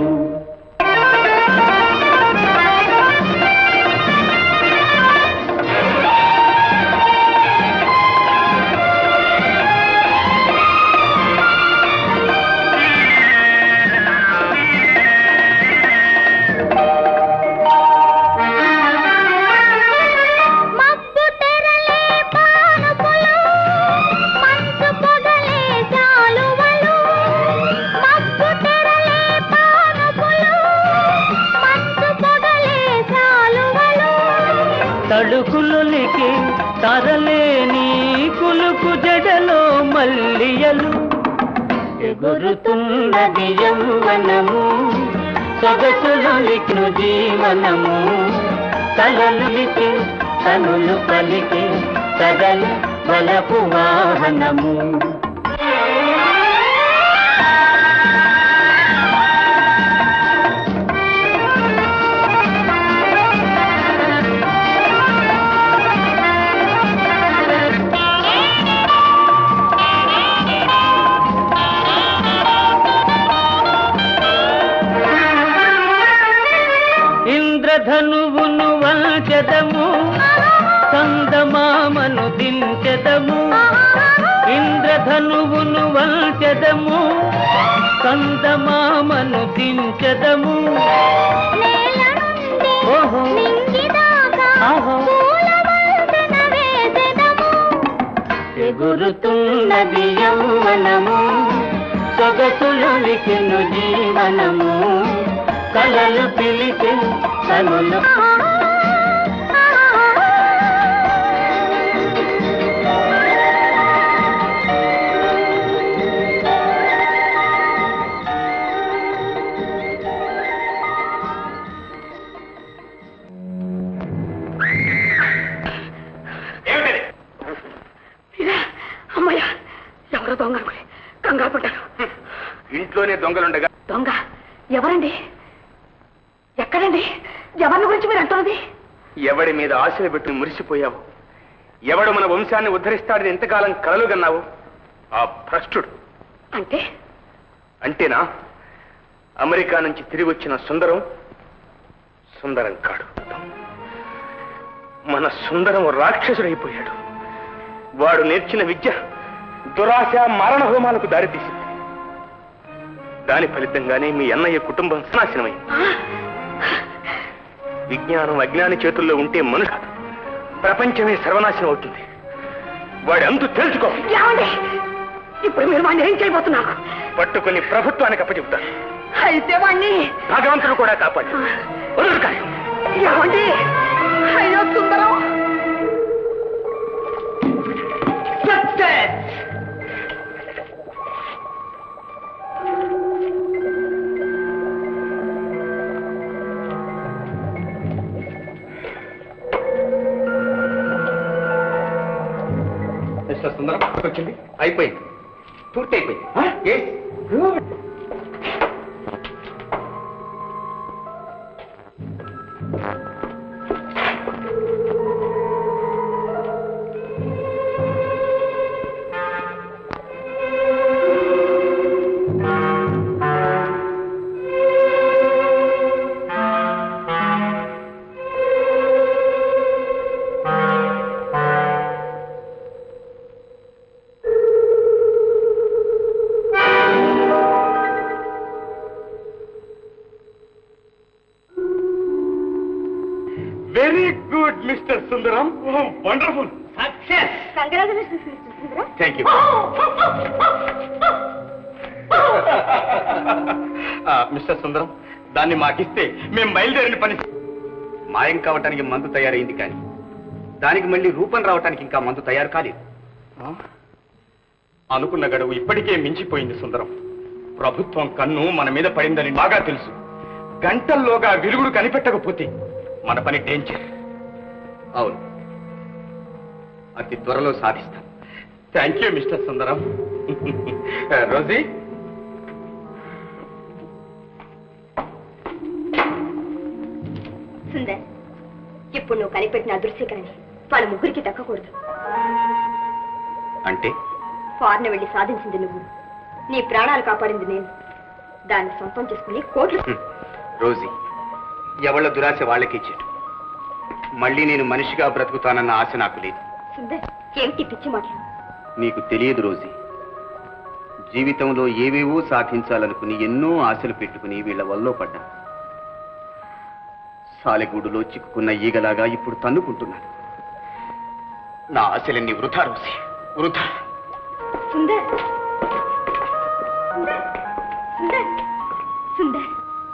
మబ్బు తెరలే పానుపులు మంచు పొగలే జాలువలు మబ్బు తెరలే పానుపులు మంచు పొగలే జాలువలు తడుకులొలికి తరలేని కులుకు జడలో మల్లియలు ఎగురుతున్నది యౌవనము సొగసులొలికిను జీవనము కలలులికి కనులు పలికి కదలి బలపు వాహనము ఇంద్రధనువును వంచదము కందమామను దించెదము ఇంద్రధనువును వంచదము కందమామను దించెదము నేల నుండి ఓహో నింగిదాకా ఆహో. పూల వంతెన వేసెదము ఎగురుతున్నది యౌవనము సొగసులు వికిను జీవనము కలలు పిలిచే కనులు అమ్మయ్య ఎవరో దొంగ అనుకుని కంగారు పడ్డాను ఇంట్లోనే దొంగలుండగా దొంగ ఎవరండి ఎక్కడండి ఎవరిని గురించి మీరు అంటున్నది ఎవడి మీద ఆశలు పెట్టి మురిసిపోయావు ఎవడు మన వంశాన్ని ఉద్ధరిస్తాడని ఎంతకాలం కలలు కన్నావు ఆ భ్రష్టుడు అంటే అంటేనా అమెరికా నుంచి తిరిగి వచ్చిన సుందరం సుందరం కాడు మన సుందరం రాక్షసుడైపోయాడు వాడు నేర్చిన విద్య దురాశ మరణ హోమాలకు దారితీసింది దాని ఫలితంగానే మీ అన్నయ్య కుటుంబం నాశనమైంది విజ్ఞానం అజ్ఞాని చేతుల్లో ఉంటే మనుషు కాదు. ప్రపంచమే సర్వనాశనం అవుతుంది వాడి అంతు తెలుసుకో ఏమండి ఇప్పుడు మీరు వాడిని ఏం చేయబోతున్నారు పట్టుకుని ప్రభుత్వానికి అప్పచెప్తాను అయితే వాడిని భగవంతుడు కూడా కాపాడు వదులు కాదు. ఏమండి అయ్యో సుందరం Success! మిస్టర్ సుందరం వచ్చింది అయిపోయింది పూర్తి అయిపోయింది Yes. Very good mister Sundaram wonderful success congratulations Sundaram thank you mister Sundaram దాన్ని మాకిస్తే మేము బయలుదేరిన పని మాయం కావటానికి మందు తయారైంది కానీ దానికి మళ్ళీ రూపం రావటానికి ఇంకా మందు తయారు కాలేదు ఆ? అనుకున్న గడువు ఇప్పటికే మించిపోయింది సుందరం ప్రభుత్వం కన్ను మన మీద పడిందని బాగా తెలుసు గంటల్లోగా విరుగుడు కనిపెట్టకపోతే మన పని డేంజర్ అవును అతి త్వరలో సాధిస్తాం thank you mister Sundaram Rosie Sundar ఇప్పుడు నువ్వు కనిపెట్టిన అదృశ్యకరని వాళ్ళ ముగ్గురికి దక్కకూడదు అంటే ఫారెన్ వెళ్ళి సాధించింది నువ్వు నీ ప్రాణాలు కాపాడింది నేను దాన్ని సొంతం చేసుకుని కోట్లు హ్మ్. రోజీ ఎవళ్ళ దురాశ వాళ్ళకి చెడు మళ్ళీ నేను మనిషిగా బ్రతుకుతానన్న ఆశ నాకు లేదు సుందర్ ఏమిటి పిచ్చి మాటలు నీకు తెలియదు రోజీ జీవితంలో ఏవేవో సాధించాలనుకుని ఎన్నో ఆశలు పెట్టుకుని వీళ్ళ వల్లో పడ్డా సాలెగూడులో చిక్కుకున్న ఈగలాగా ఇప్పుడు తన్నుకుంటున్నాను నా ఆశలన్నీ వృధా రోజీ వృధా సుందర్ సుందర్ సుందర్ సుందర్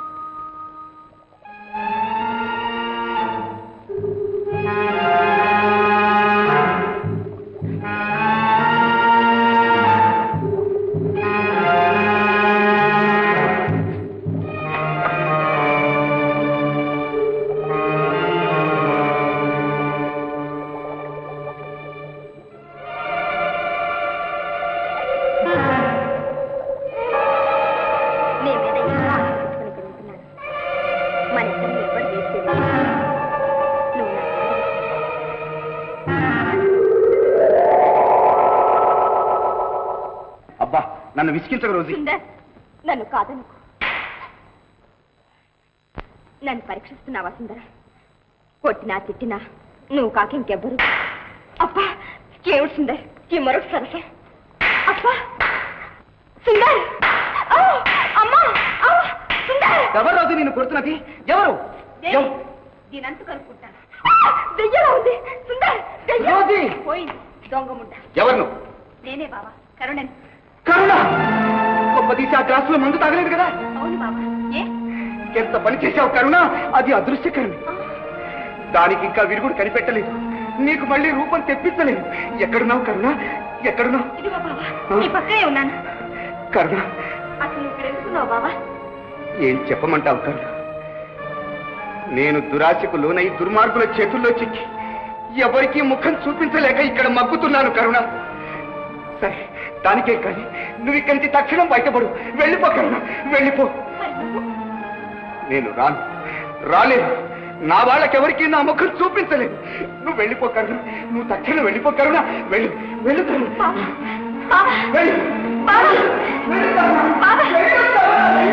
నీ మీద ఇంకా ఆశించుకుని పెరుగుతున్నాను మన ఇద్దరిని ఎవరు వేసేది నువ్వు నా అబ్బా నన్ను విసిగించక రోజీ సుందర్ నన్ను కాదనుకో నన్ను పరీక్షిస్తున్నావా సుందర కొట్టినా తిట్టినా నువ్వు కాక ఇంకెవ్వరు అబ్బా ఏమిటి సుందర్ ఈ మరొక సరస అబ్బా సుందర్ ఆ! అమ్మా ఆ! సుందర్ ఎవరు రోజు నిన్ను కొడుతున్నది ఎవరు దేవి, దీనంతు కనుక్కుంటాను దెయ్యలా ఉంది సుందర్ దెయ్యం. రోజీ! పోయింది దొంగ ముడ్డ ఎవరు నువ్వు నేనే బావా కరుణని కరుణ గొప్ప తీసి ఆ గ్లాసులో మందు తాగలేదు కదా అవును బావా ఏ ఎంత పని చేశావు కరుణ అది అదృశ్యకరమే దానికి ఇంకా విరుగుడు కనిపెట్టలేదు నీకు మళ్ళీ రూపం తెప్పించలేదు ఎక్కడున్నావు కరుణ ఎక్కడున్నావు ఇదిగో బావా నీ పక్కనే ఉన్నాను కరుణ అసలు ఇక్కడ ఎందుకున్నావు బావా ఏం చెప్పమంటావు కరుణ నేను దురాశకు లోనై దుర్మార్గుల చేతుల్లో చిక్కి ఎవరికీ ముఖం చూపించలేక ఇక్కడ మగ్గుతున్నాను కరుణ సరే దానికే కానీ నువ్వు ఇక్కడి నుంచి తక్షణం బయటపడు వెళ్ళిపో కరుణ వెళ్ళిపో నేను రాను రాలేదు నా వాళ్ళకెవరికి నా ముఖం చూపించలేదు నువ్వు వెళ్ళిపో కరుణ నువ్వు తక్షణం వెళ్ళిపో కరుణ వెళ్ళు వెళ్ళు కరుణ వెళ్ళు వెళ్ళు కరుణ.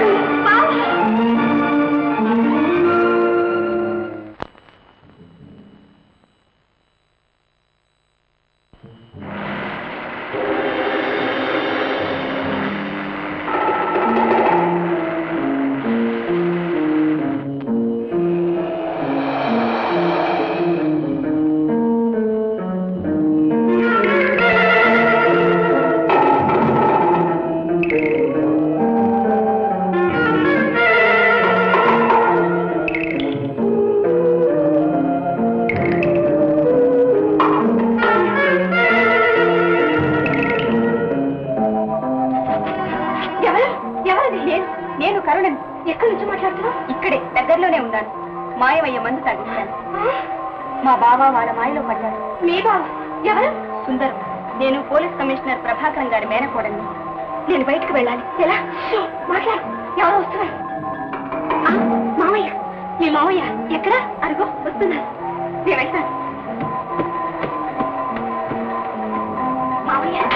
ఎవరు ఎవరిది నేను నేను కరుణని ఎక్కడి నుంచి మాట్లాడుతున్నావు ఇక్కడే దగ్గరలోనే ఉన్నాను మాయమయ్య మందు తాగిస్తాను మా బావ వాళ్ళ మాయలో పడ్డారు మీ బావ ఎవరు సుందరం నేను పోలీస్ కమిషనర్ ప్రభాకరం గారి మేనకోడని నేను బయటకు వెళ్ళాలి ఎలా మాట్లాడు ఎవరు వస్తున్నారు ఆ, మామయ్య మీ మామయ్య ఎక్కడ అరుగో వస్తున్నారు నేను వెళ్తాను మామయ్య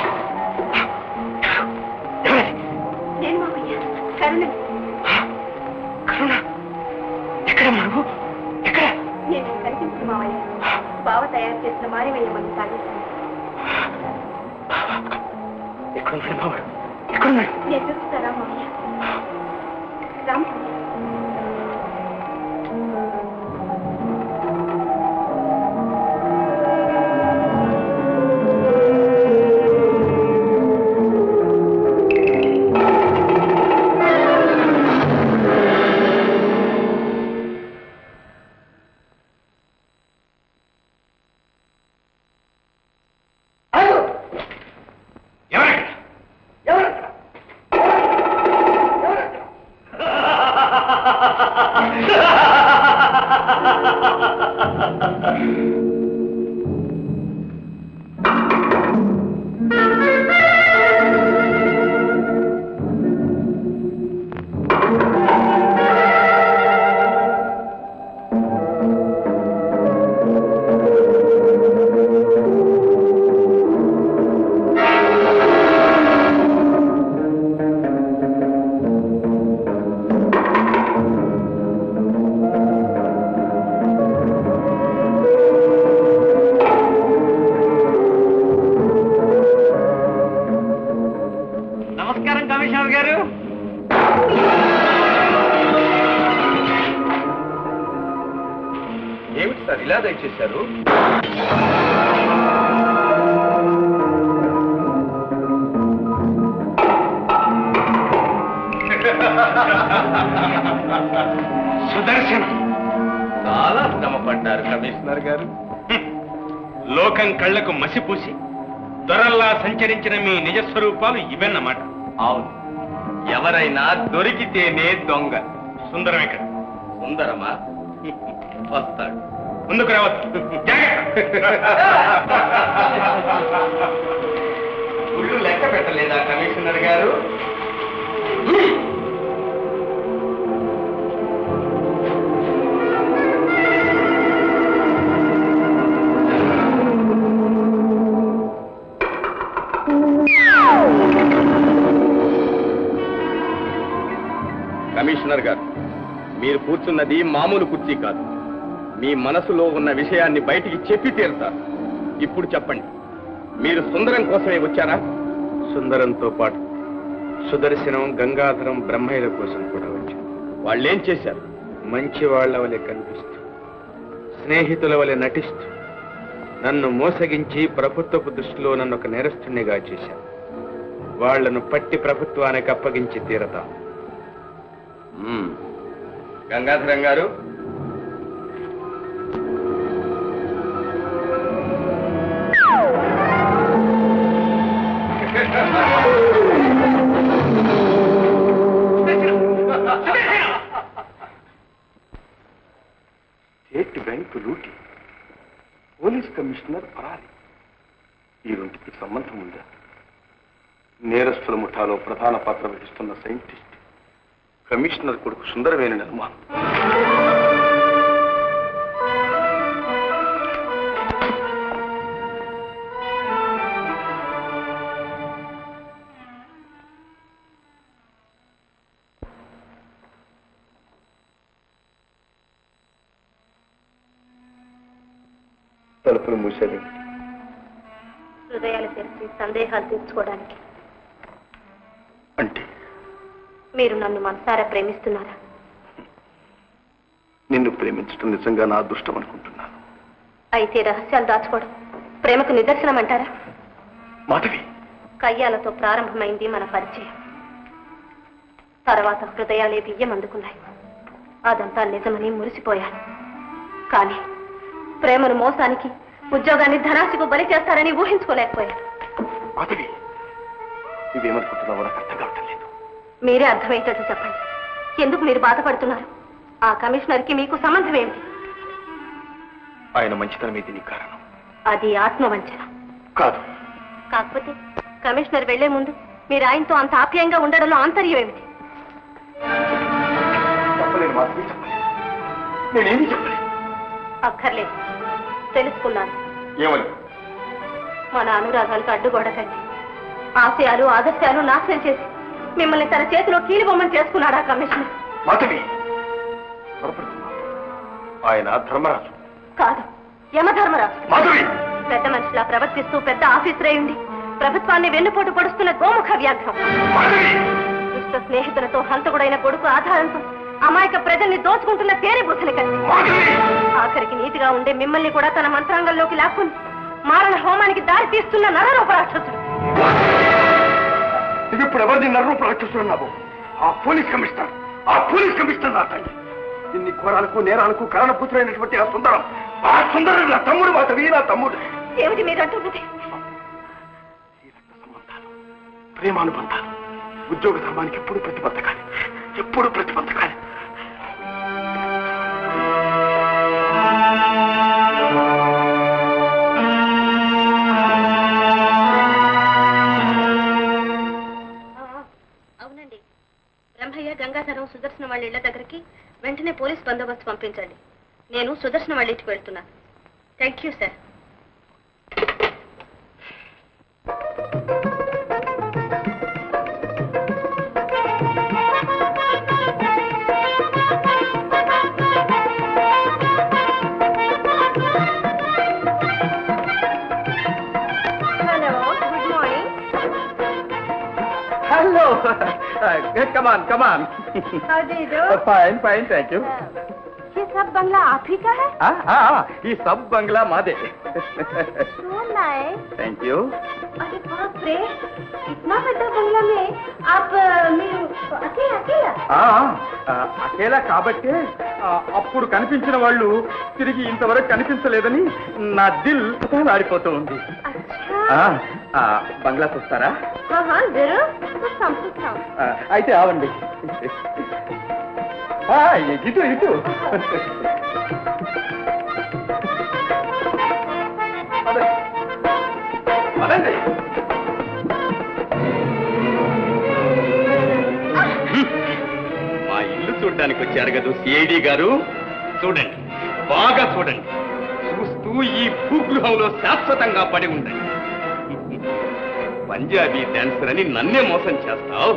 నేను మామయ్య కరుణ కరుణ ఎక్కడ మనకు ఎక్కడ నేను కనిపించిన మామయ్య బావ తయారు చేసిన మారివయ్య మంది తాగేశాను ఎక్కడ ఉన్నాడు బాబు ఎక్కడ ఉన్నాడు నేను చూస్తారా మామయ్య రామ్ నమస్కారం కమిషనర్ గారు ఏమిటి సార్ ఇలా దయచేశారు సుదర్శనం చాలా శ్రమ పడ్డారు కమిషనర్ గారు లోకం కళ్లకు మసిపూసి దొరల్లా సంచరించిన మీ నిజ స్వరూపాలు ఇవన్నమాట అవును ఎవరైనా దొరికితేనే దొంగ సుందరం ఇక్కడ సుందరమా వస్తాడు ముందుకు రావద్దు గుళ్ళు లెక్క పెట్టలేదా కమిషనర్ గారు కమిషనర్ గారు మీరు కూర్చున్నది మామూలు కుర్చీ కాదు మీ మనసులో ఉన్న విషయాన్ని బయటికి చెప్పి తీరుతారు ఇప్పుడు చెప్పండి మీరు సుందరం కోసమే వచ్చారా సుందరంతో పాటు సుదర్శనం గంగాధరం బ్రహ్మయ్యల కోసం కూడా వచ్చారు వాళ్ళేం చేశారు మంచి వాళ్ళ వలె కనిపిస్తూ స్నేహితుల వలె నటిస్తూ నన్ను మోసగించి ప్రభుత్వపు దృష్టిలో నన్ను ఒక నేరస్తునిగా చేశారు వాళ్లను పట్టి ప్రభుత్వానికి అప్పగించి తీరతాం గంగాధరం గారు స్టేట్ బ్యాంకు లూటి పోలీస్ కమిషనర్ పరారి ఈ రెండుకి సంబంధం ఉందా నేరస్తుల ముఠాలో ప్రధాన పాత్ర వహిస్తున్న సైంటిస్ట్ కమిషనర్ కొడుకు సుందరవేణి అనుమానం తలుపులు మూసేది హృదయాలు తెరిచి సందేహాలు తీర్చుకోవడానికి అంటే మీరు నన్ను మనసారా ప్రేమిస్తున్నారా నిన్ను ప్రేమించడం నిజంగా నా అదృష్టం అనుకుంటున్నాను అయితే రహస్యాలు దాచుకోవడం ప్రేమకు నిదర్శనం అంటారా మాధవి కయ్యాలతో ప్రారంభమైంది మన పరిచయం తర్వాత హృదయాలే బియ్యం అందుకున్నాయి అదంతా నిజమని మురిసిపోయాను కానీ ప్రేమను మోసానికి ఉద్యోగాన్ని ధనాశకు బలి చేస్తారని ఊహించుకోలేకపోయాను మాధవి ఇవేమనుకుంటున్నావో నాకు అర్థం కావటం లేదు మీరే అర్థమయ్యేటట్టు చెప్పండి ఎందుకు మీరు బాధపడుతున్నారు ఆ కమిషనర్కి మీకు సంబంధం ఏమిటి ఆయన మంచితనం ఇది నీ కారణం అది ఆత్మవంచన కాదు కాకపోతే కమిషనర్ వెళ్లే ముందు మీరు ఆయనతో అంత ఆప్యాయంగా ఉండడంలో ఆంతర్యం ఏమిటి చెప్పలేను మాధవి చెప్పలేదు నేనేమీ చెప్పలేదు అక్కర్లేదు తెలుసుకున్నాను ఏమని మన అనురాగాలకు అడ్డుగోడ కట్టి ఆశయాలు ఆదర్శాలు నాశనం చేసి మిమ్మల్ని తన చేతిలో కీలుబొమ్మని చేసుకున్నాడా కమిషనర్ మాధవి పొరపడుతున్నావు. ఆయన ధర్మరాజు కాదు యమధర్మరాజు మాధవి పెద్ద మనిషిలా ప్రవర్తిస్తూ పెద్ద ఆఫీసర్ అయింది ప్రభుత్వాన్ని వెన్నుపోటు పొడుస్తున్న గోముఖ వ్యాఘ్రం దుష్ట స్నేహితులతో హంతకుడైన కొడుకు ఆధారంతో అమాయక ప్రజల్ని దోచుకుంటున్న తేనె బుసని కట్టి ఆఖరికి నీతిగా ఉండే మిమ్మల్ని కూడా తన మంత్రాంగంలోకి లాక్కుని మారణ హోమానికి దారి తీస్తున్న నరరూప రాక్షసుడు ఇది ఇప్పుడు ఎవరిని నర్రు ప్రకటిస్తున్నావు ఆ పోలీస్ కమిషనర్ ఆ పోలీస్ కమిషనర్ నా తండ్రి ఇన్ని ఘోరాలకు నేరాలకు కారణపుత్రులైనటువంటి ఆ సుందరం ఆ సుందరం నా తమ్ముడు మాధవి నా తమ్ముడు ఏమిటి మీరంటున్నది ప్రేమానుబంధాలు ఉద్యోగ ధర్మానికి ఎప్పుడు ప్రతిబద్ధకాలి ఎప్పుడు ప్రతిబద్ధకాలి అవునండి బ్రహ్మయ్య గంగాధరం సుదర్శన వాళ్ళ ఇళ్ల దగ్గరికి వెంటనే పోలీస్ బందోబస్తు పంపించండి నేను సుదర్శన వాళ్ళ ఇంటికి వెళ్తున్నాను thank you sir hello good morning hello come on come on How do you do? Fine fine thank you ये सब बंगला आप ही का है ఈ సబ్ బంగ్లా మాదే So nice. థ్యాంక్ యూ अरे बाप रे इतना बड़ा बंगला में आप अ, మీరు अकेला अकेला అకేలా కాబట్టే ఆ, అప్పుడు కనిపించిన వాళ్ళు తిరిగి ఇంతవరకు కనిపించలేదని నా దిల్ ఆడిపోతూ ఉంది ఆ, ఆ, బంగ్లా చూస్తారా हाँ हाँ जरूर तो संपूर्ण ఆ, అయితే ఆవండి ఆ, ఇటు ఇటు పదండి. మా ఇల్లు చూడడానికి వచ్చారు కదా సిఐడి గారు చూడండి బాగా చూడండి చూస్తూ ఈ భూగృహంలో శాశ్వతంగా పడి ఉండండి పంజాబీ డాన్సర్ అని నన్నే మోసం చేస్తావు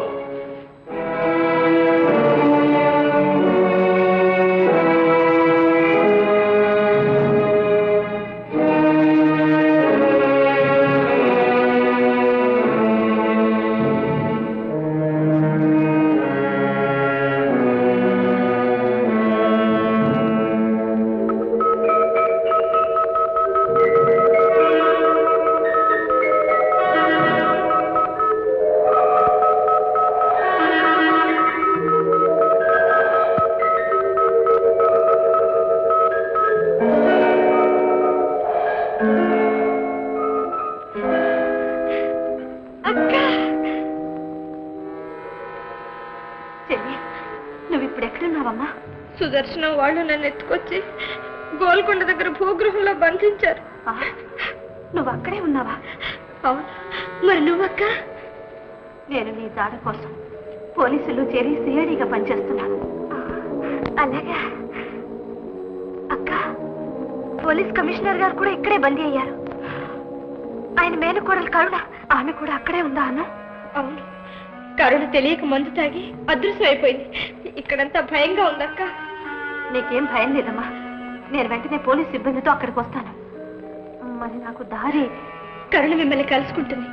సుదర్శనం వాళ్ళు నన్ను ఎత్తుకొచ్చి గోల్కొండ దగ్గర భూగృహంలో బంధించారు నువ్వు అక్కడే ఉన్నావా అవును మరి నువ్వక్క నేను నీ జాడ కోసం పోలీసులు చేరి సిఐడిగా పనిచేస్తున్నాను అలాగా అక్క పోలీస్ కమిషనర్ గారు కూడా ఇక్కడే బందీ అయ్యారు ఆయన మేనకోడలు కరుణ ఆమె కూడా అక్కడే ఉందా అన్న అవును కరుణ తెలియక మందు తాగి అదృశ్యం అయిపోయింది ఇక్కడంతా భయంగా ఉందక్క నీకేం భయం లేదమ్మా నేను వెంటనే పోలీస్ సిబ్బందితో అక్కడికి వస్తాను మరి నాకు దారి కరుణ మిమ్మల్ని కలుసుకుంటుంది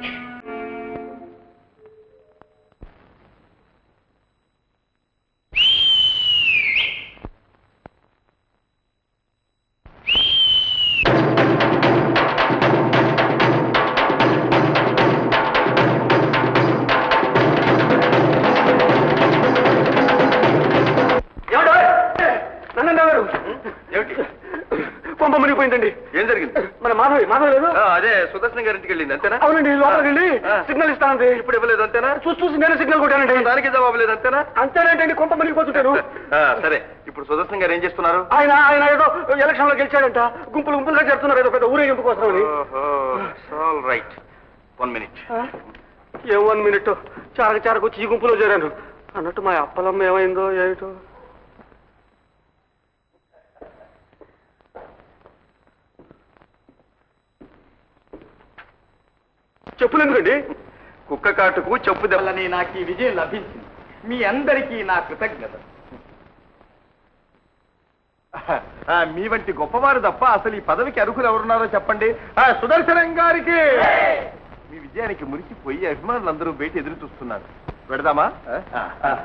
నన్ను గారు ఏమిటి పంప మునిగిపోయిందండి ఏం జరిగింది మన మాధవి మాధవి లేదు ఆ, అదే సుదర్శన్ గారింటికి వెళ్ళింది అంతేనా అవునండి లోపలికి వెళ్ళి ఆ. సిగ్నల్ ఇస్తానండి ఇప్పుడు ఇవ్వలేదు అంతేనా చూసి చూసి నేను సిగ్నల్ కొట్టానండి దానికి జవాబు లేదు అంతేనా అంతేనంటండి కొంప మునిగిపోతుంటాను ఆ, సరే ఇప్పుడు సుదర్శన్ గారు ఏం చేస్తున్నారు ఆయన ఆయన ఏదో ఎలక్షన్ లో గెలిచాడంట గుంపులు గుంపులుగా చేస్తున్నారు ఏదో పెద్ద ఊరేగింపు కోసం అని all right one minute a one minute చారక చారకు వచ్చి ఈ గుంపులో చేరాను అన్నట్టు మా అప్పలమ్మ ఏమైందో ఏమిటో చెప్పులు ఎందుకండి కుక్క కాటుకు చెప్పు దెబ్బ వల్లనే నాకు ఈ విజయం లభించింది మీ అందరికీ నా కృతజ్ఞత ఆ, మీ వంటి గొప్పవారు తప్ప అసలు ఈ పదవికి అర్హులు ఎవరున్నారో చెప్పండి ఆ, సుదర్శనం గారికి మీ విజయానికి మురిసిపోయి అభిమానులందరూ బయట ఎదురు చూస్తున్నారు పెడదామా ఆ?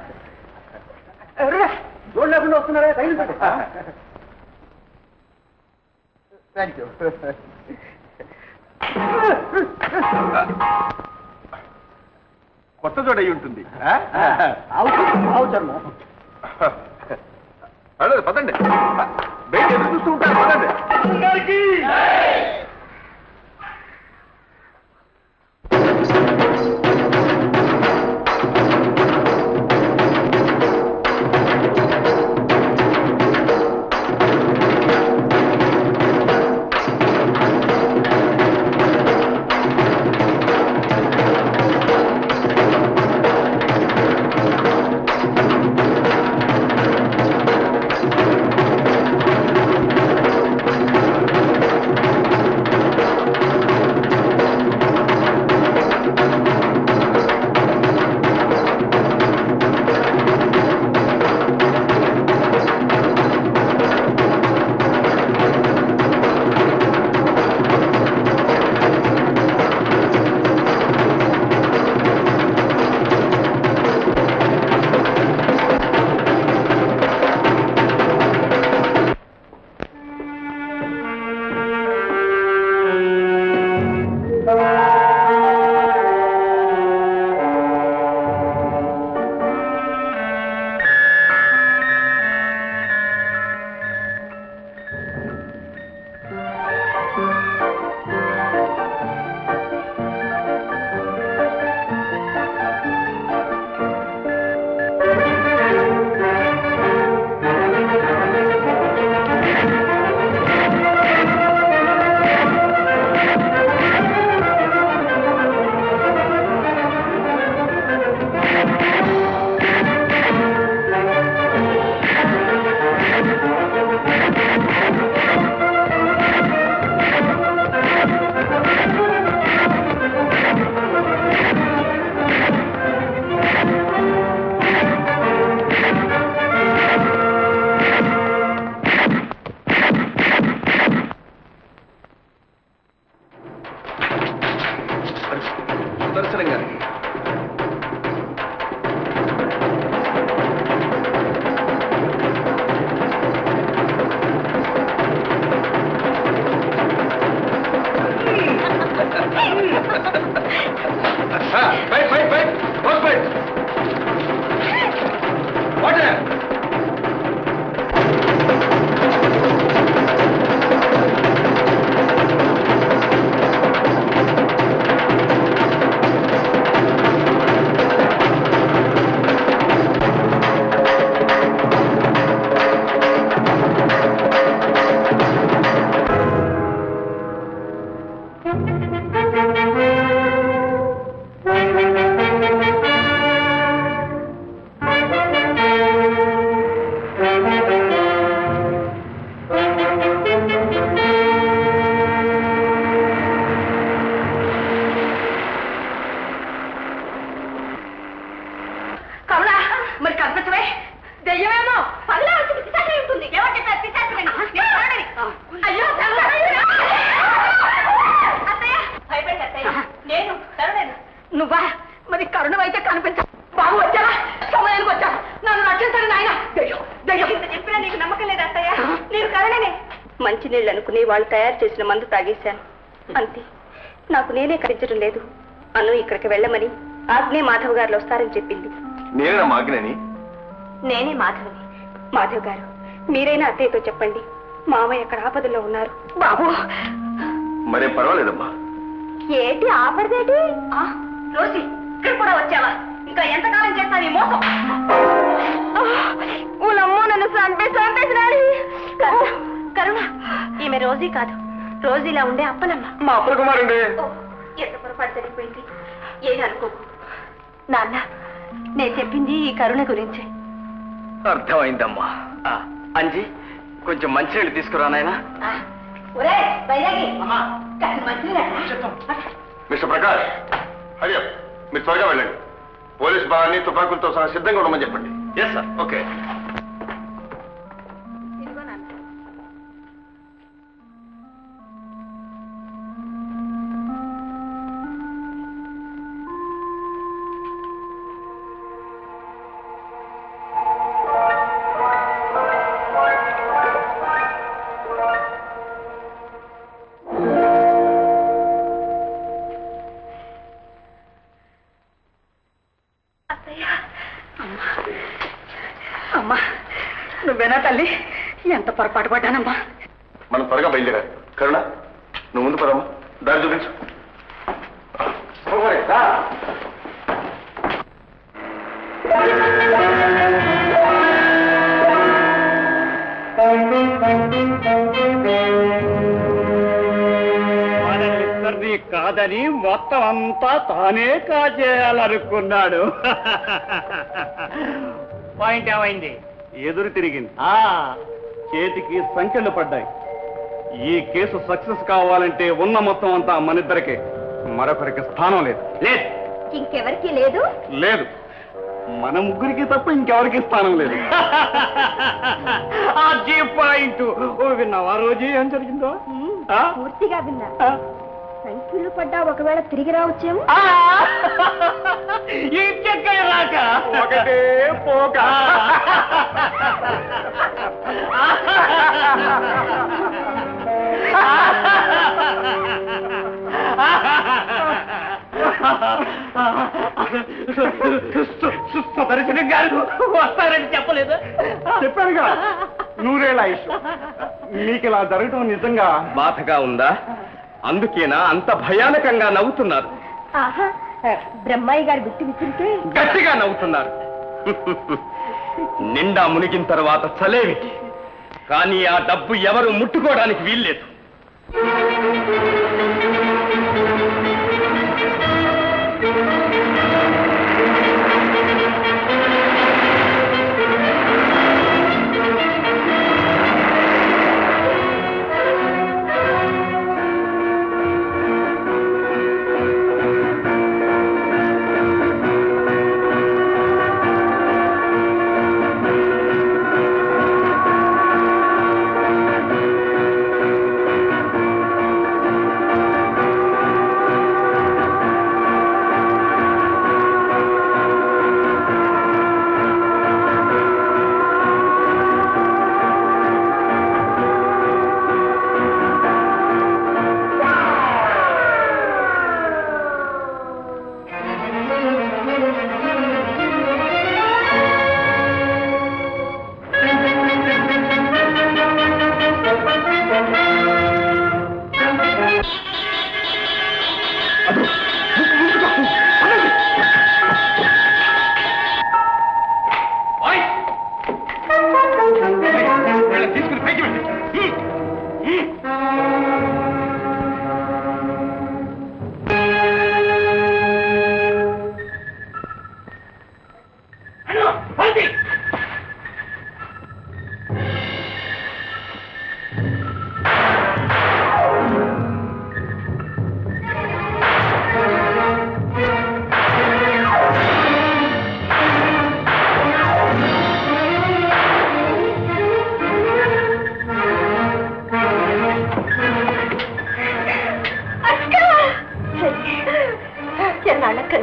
జోడు లేకుండా వస్తున్నారా థ్యాంక్ యూ కొత్త జోడ అయి ఉంటుంది ఆ? పర్లేదు, పదండి బయట ఎదురు చూస్తూ ఉంటారు పదండి సుదర్శనం గారు Wait, wait, wait. One wait. What మరి కనిపించవే దెయ్యమేమో పనిలో వచ్చి పిశాచి ఉంటుంది ఎవరు చెప్పారు పిశాచిని? నేను కాదని. అయ్యో తెల్ల. అత్తయ్య భయపడి అత్తయ్య నేను కరుణను నువ్వా మరి కరుణవైతే కనిపించ బాబు వచ్చారా సమయానికి వచ్చా నన్ను రక్షించండి నాయన దెయ్యం దెయ్యం ఇంత చెప్పినా నీకు నమ్మకం లేదు అత్తయ్య నేను కరుణనే మంచినీళ్ళు అనుకుని వాళ్ళు తయారు చేసిన మందు తాగేశాను అంతే నాకు నేనే కరించడం లేదు అను ఇక్కడికి వెళ్ళమని ఆగ్నే మాధవ్ గారు వస్తారని చెప్పింది నేనేనా మాగ్నని నేనే మాధవ్ని మాధవ్ గారు మీరైనా అత్తయ్యతో చెప్పండి మామయ్య అక్కడ ఆపదలో ఉన్నారు బాబు మరేం పర్వాలేదమ్మా ఏంటి ఆపడదేటి రోజీ ఇక్కడ కూడా వచ్చావా ఇంకా ఎంతకాలం చేస్తాను ఈ మోసం ఊలమ్మో నన్ను చంపేసి చంపేసినాడు కరుణ కరుణ ఈమె రోజీ కాదు రోజీలా ఉండే అప్పలమ్మ మా అప్పల కుమారుండే ఓ, ఎంత పొరపాటు జరిగిపోయింది ఏం అనుకోకు నాన్న నేను చెప్పింది ఈ కరుణ గురించి అర్థమైందమ్మా ఆ, అంజీ కొంచెం మంచినీళ్ళు తీసుకురా నాయనా ఒరే వైరాగి కాస్త మంచినీళ్ళు మిస్టర్ ప్రకాష్ హరియా మీరు త్వరగా వెళ్ళండి పోలీస్ బలాన్ని తుపాకులతో సహా సిద్ధంగా ఉండమని చెప్పండి ఎస్ సార్ ఓకే అమ్మా నువ్వేనా తల్లి ఎంత పొరపాటు పడ్డానమ్మా మనం త్వరగా బయలుదేరాలి కరుణ నువ్వు ముందు పదమ్మా దారి చూపించు కుమారి, రా. మనల్ని కాదని మొత్తం అంతా తానే కాజేయాలనుకున్నాడు పాయింట్ ఏమైంది ఎదురు తిరిగింది ఆ చేతికి సంఖ్యలు పడ్డాయి ఈ కేసు సక్సెస్ కావాలంటే ఉన్న మొత్తం అంతా మనిద్దరికే మరొకరికి స్థానం లేదు లేదు ఇంకెవరికి లేదు లేదు మన ముగ్గురికి తప్ప ఇంకెవరికి స్థానం లేదు ఆ జీ పాయింట్ ఓ విన్నావా రోజు ఏం జరిగిందో ఆ? పూర్తిగా విన్నా సంఖ్యలు పడ్డా ఒకవేళ తిరిగి రావచ్చేమో ఇంకెక్కడ రాక ఒకటే పోక సుదర్శనం గారు వస్తారని చెప్పలేదు చెప్పానుగా నూరేళ్ళ ఆయుష్ మీకు ఇలా జరగటం నిజంగా బాధగా ఉందా అందుకేనా అంత భయానకంగా నవ్వుతున్నారు ఆహా బ్రహ్మయ్య గారు గుర్తు విసిరితే గట్టిగా నవ్వుతున్నారు నిండా మునిగిన తర్వాత చలేమిటి కానీ ఆ డబ్బు ఎవరు ముట్టుకోవడానికి వీల్లేదు ఆ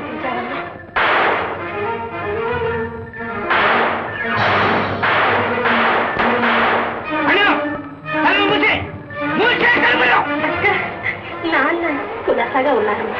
కల్పించావమ్మా అక్క, నాన్న కులాసాగా ఉన్నారమ్మా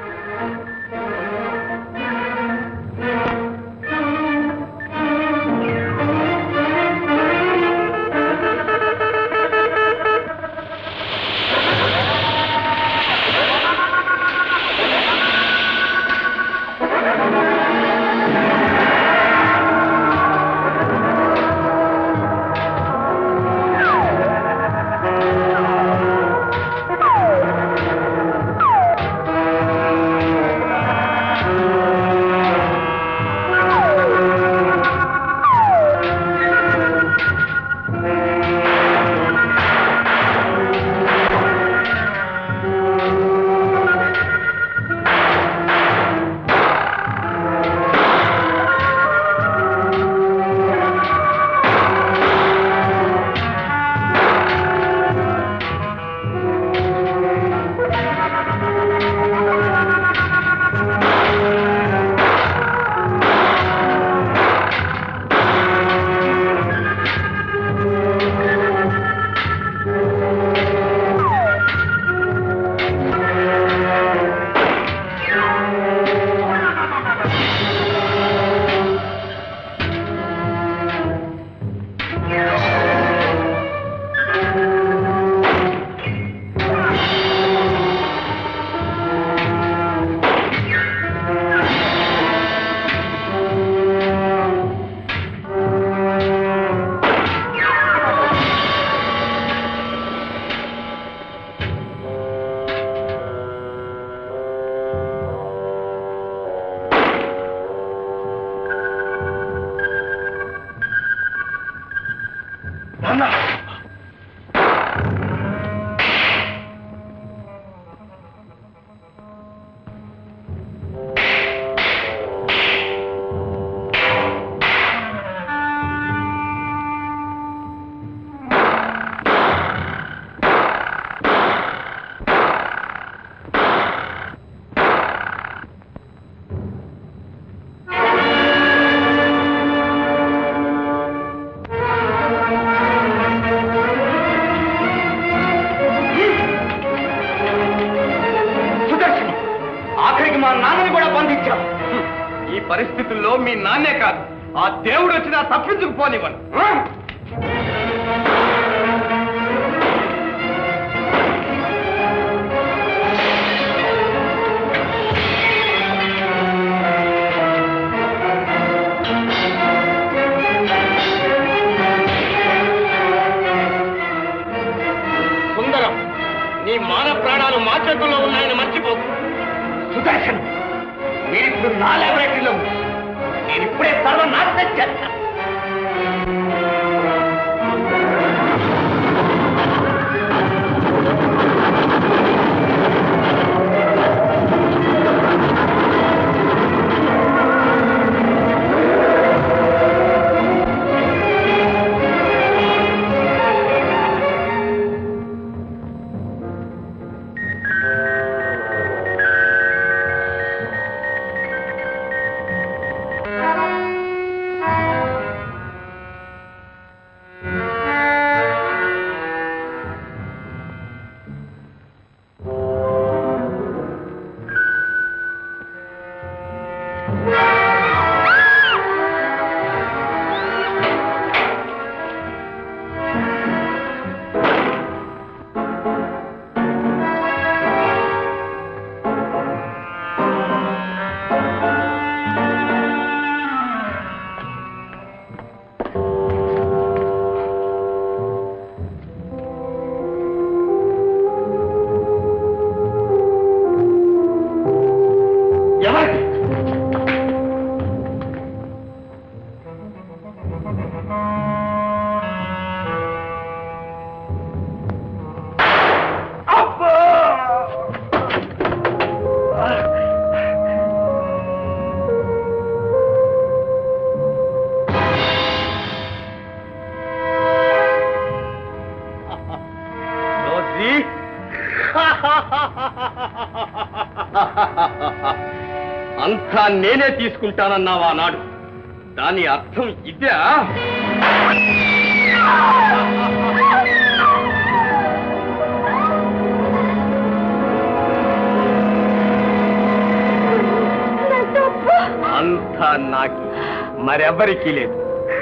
సుదర్శన్ ఆఖరికి మా నాన్నని కూడా బంధించావు ఈ పరిస్థితుల్లో మీ నాన్నే కాదు ఆ దేవుడు వచ్చినా తప్పించుకుపోనివ్వను ఆ? సుందరం నీ మాన ప్రాణాలు మా చేతుల్లో ఉన్నాయని మర్చిపోకు సుదర్శన్ మీరిప్పుడు నా లెబొరేటరీలో ఉన్నారు. నేను ఇప్పుడే సర్వనాశనం చేస్తాను ఆ అంతా నేనే తీసుకుంటానన్నావా నాడు దాని అర్థం ఇదే అంతా నాకి మరెవ్వరికీ లేదు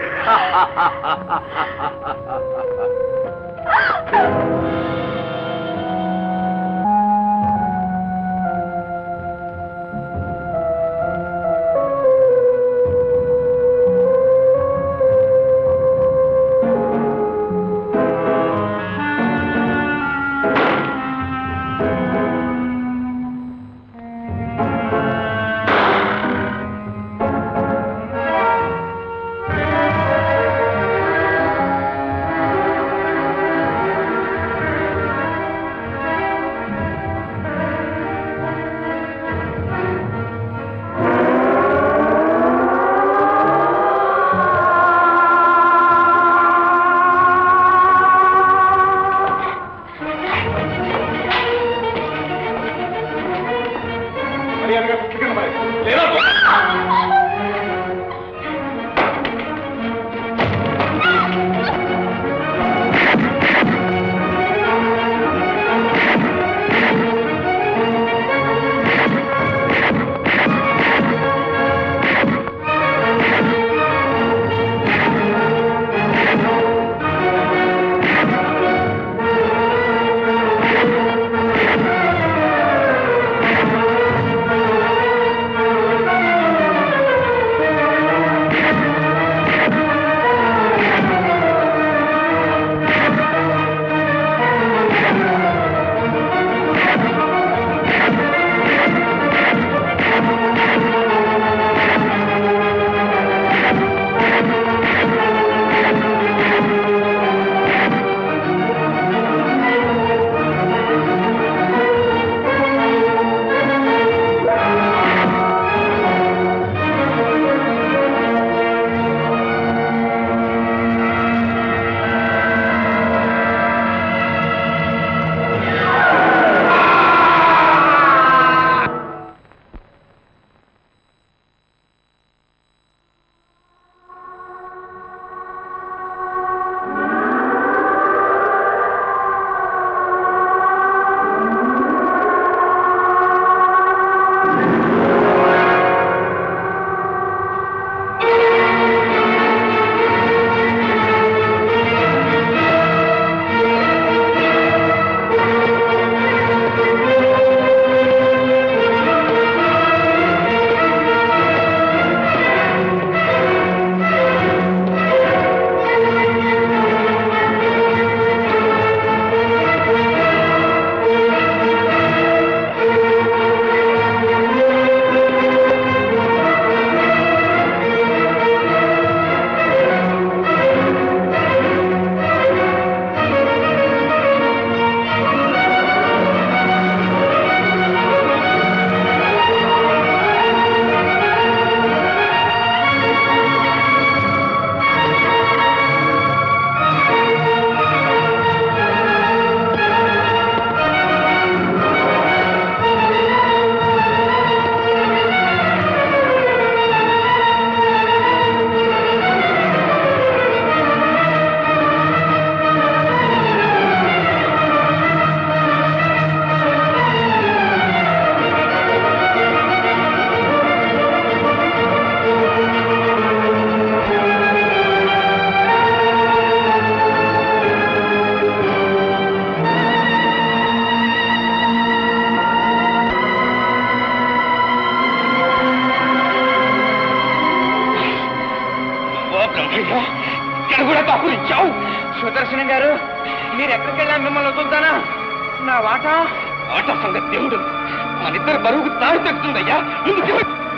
ఇక్కడ కూడా దాపురించావు సుదర్శనం గారు మీరు ఎక్కడికి వెళ్ళా మిమ్మల్ని వదులుతానా నా వాట ఆట సంగతి దేవుడు మన ఇద్దరు బరువుకు తాడు తెగుతుందయ్యా ముందుకు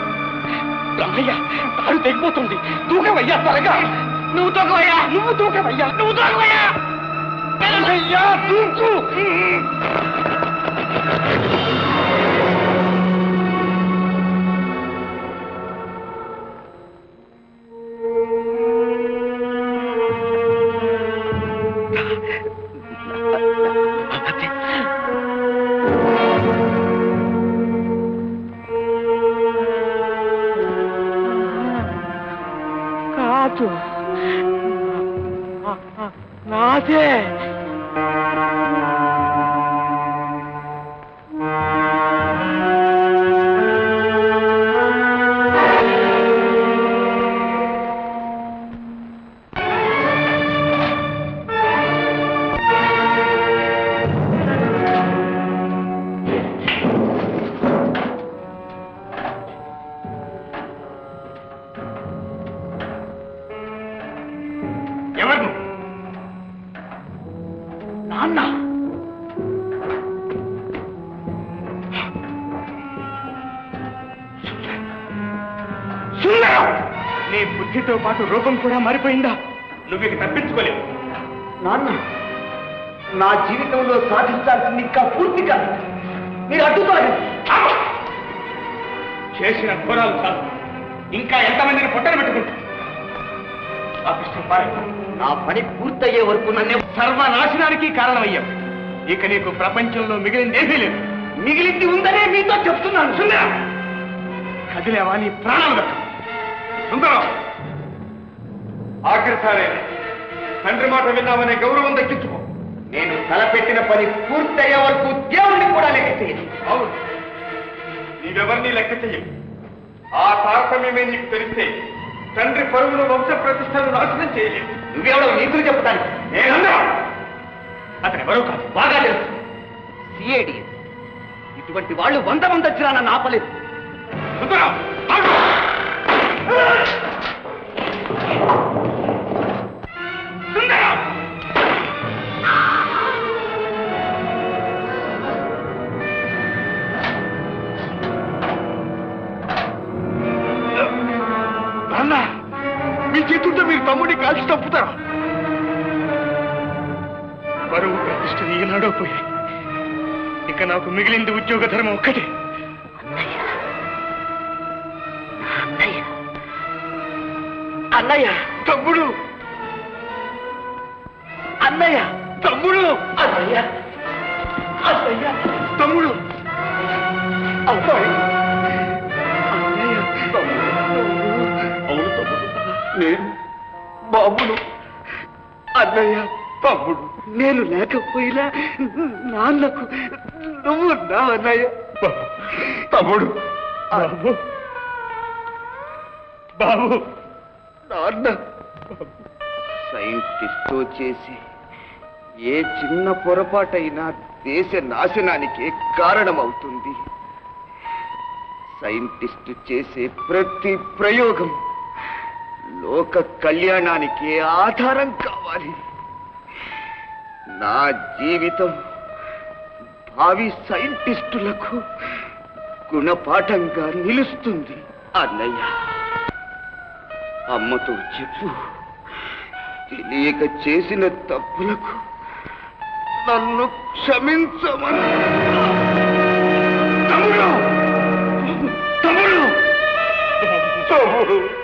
బ్రహ్మయ్య తాడు తెగిపోతుంది దూకవయ్యా త్వరగా నువ్వు తూకవయ్యా నువ్వు తూకవయ్యా నువ్వు తూకవయ్యా బ్రహ్మయ్యా దూకు వద్దు నాదే ఎవరు నాన్న సుందరం నీ బుద్ధితో పాటు రూపం కూడా మారిపోయిందా నువ్వు ఇక తప్పించుకోలేవు నాన్న నా జీవితంలో సాధించాల్సింది ఇంకా పూర్తిగా మీరు అడ్డుకోలేదు చేసిన ఘోరాలు చాలు ఇంకా ఎంతమందిని పొట్టలు పెట్టుకుంటా పాపిష్టం పారే నా పని పూర్తయ్యే వరకు నన్నే సర్వనాశనానికి కారణమయ్యావు ఇక నీకు ప్రపంచంలో మిగిలింది ఏమీ లేదు మిగిలింది ఉందనే మీతో చెప్తున్నాను సుందరం కదిలేవా నీ ప్రాణాలు దక్క సుందరం ఆఖరిసారే తండ్రి మాట విన్నామనే గౌరవం దక్కించుకో నేను తలపెట్టిన పని పూర్తయ్యే వరకు దేవుణ్ణి కూడా లెక్క చేయను అవును నీవెవరిని లెక్క చెయ్యవు ఆ తారతమ్యమే నీకు తెలిస్తే తండ్రి పరువును వంశ ప్రతిష్టను నాశనం చేయలేదు నువ్వెవడో నీతులు చెప్తాను నేనందా అతను ఎవరో కాదు బాగా తెలుసు సిఐడి ఇటువంటి వాళ్ళు వంద మంది వచ్చినా నన్ను ఆపలేదు సుందరం ఆగు! సుందరం నాన్న మీ చేతులతో మీరు తమ్ముడిని కాల్చి తప్పుతారా బరువు ప్రతిష్టలు ఈనాడో పోయాయి ఇక నాకు మిగిలింది ఉద్యోగ ధర్మం ఒక్కటే అన్నయ్య తమ్ముడు అన్నయ్య తమ్ముడు అన్నయ్య అన్నయ్య తమ్ముడు అబ్బాయి అన్నయ్య తమ్ముడు అవును తమ్ముడు నేను బాబును అన్నయ్య తమ్ముడు నేను లేకపోయినా నాన్నకు నువ్వు నా అన్నయ్య తమ్ముడు బాబు బాబు నాన్న సైంటిస్ట్తో చేసి ఏ చిన్న పొరపాటైనా దేశ నాశనానికి కారణమవుతుంది సైంటిస్ట్ చేసే ప్రతి ప్రయోగం లోక కళ్యాణానికి ఆధారం కావాలి నా జీవితం భావి సైంటిస్టులకు గుణపాఠంగా నిలుస్తుంది అన్నయ్య అమ్మతో చెప్పు తెలియక చేసిన తప్పులకు నన్ను క్షమించమని తమ్ముడు తమ్ముడు తమ్ముడు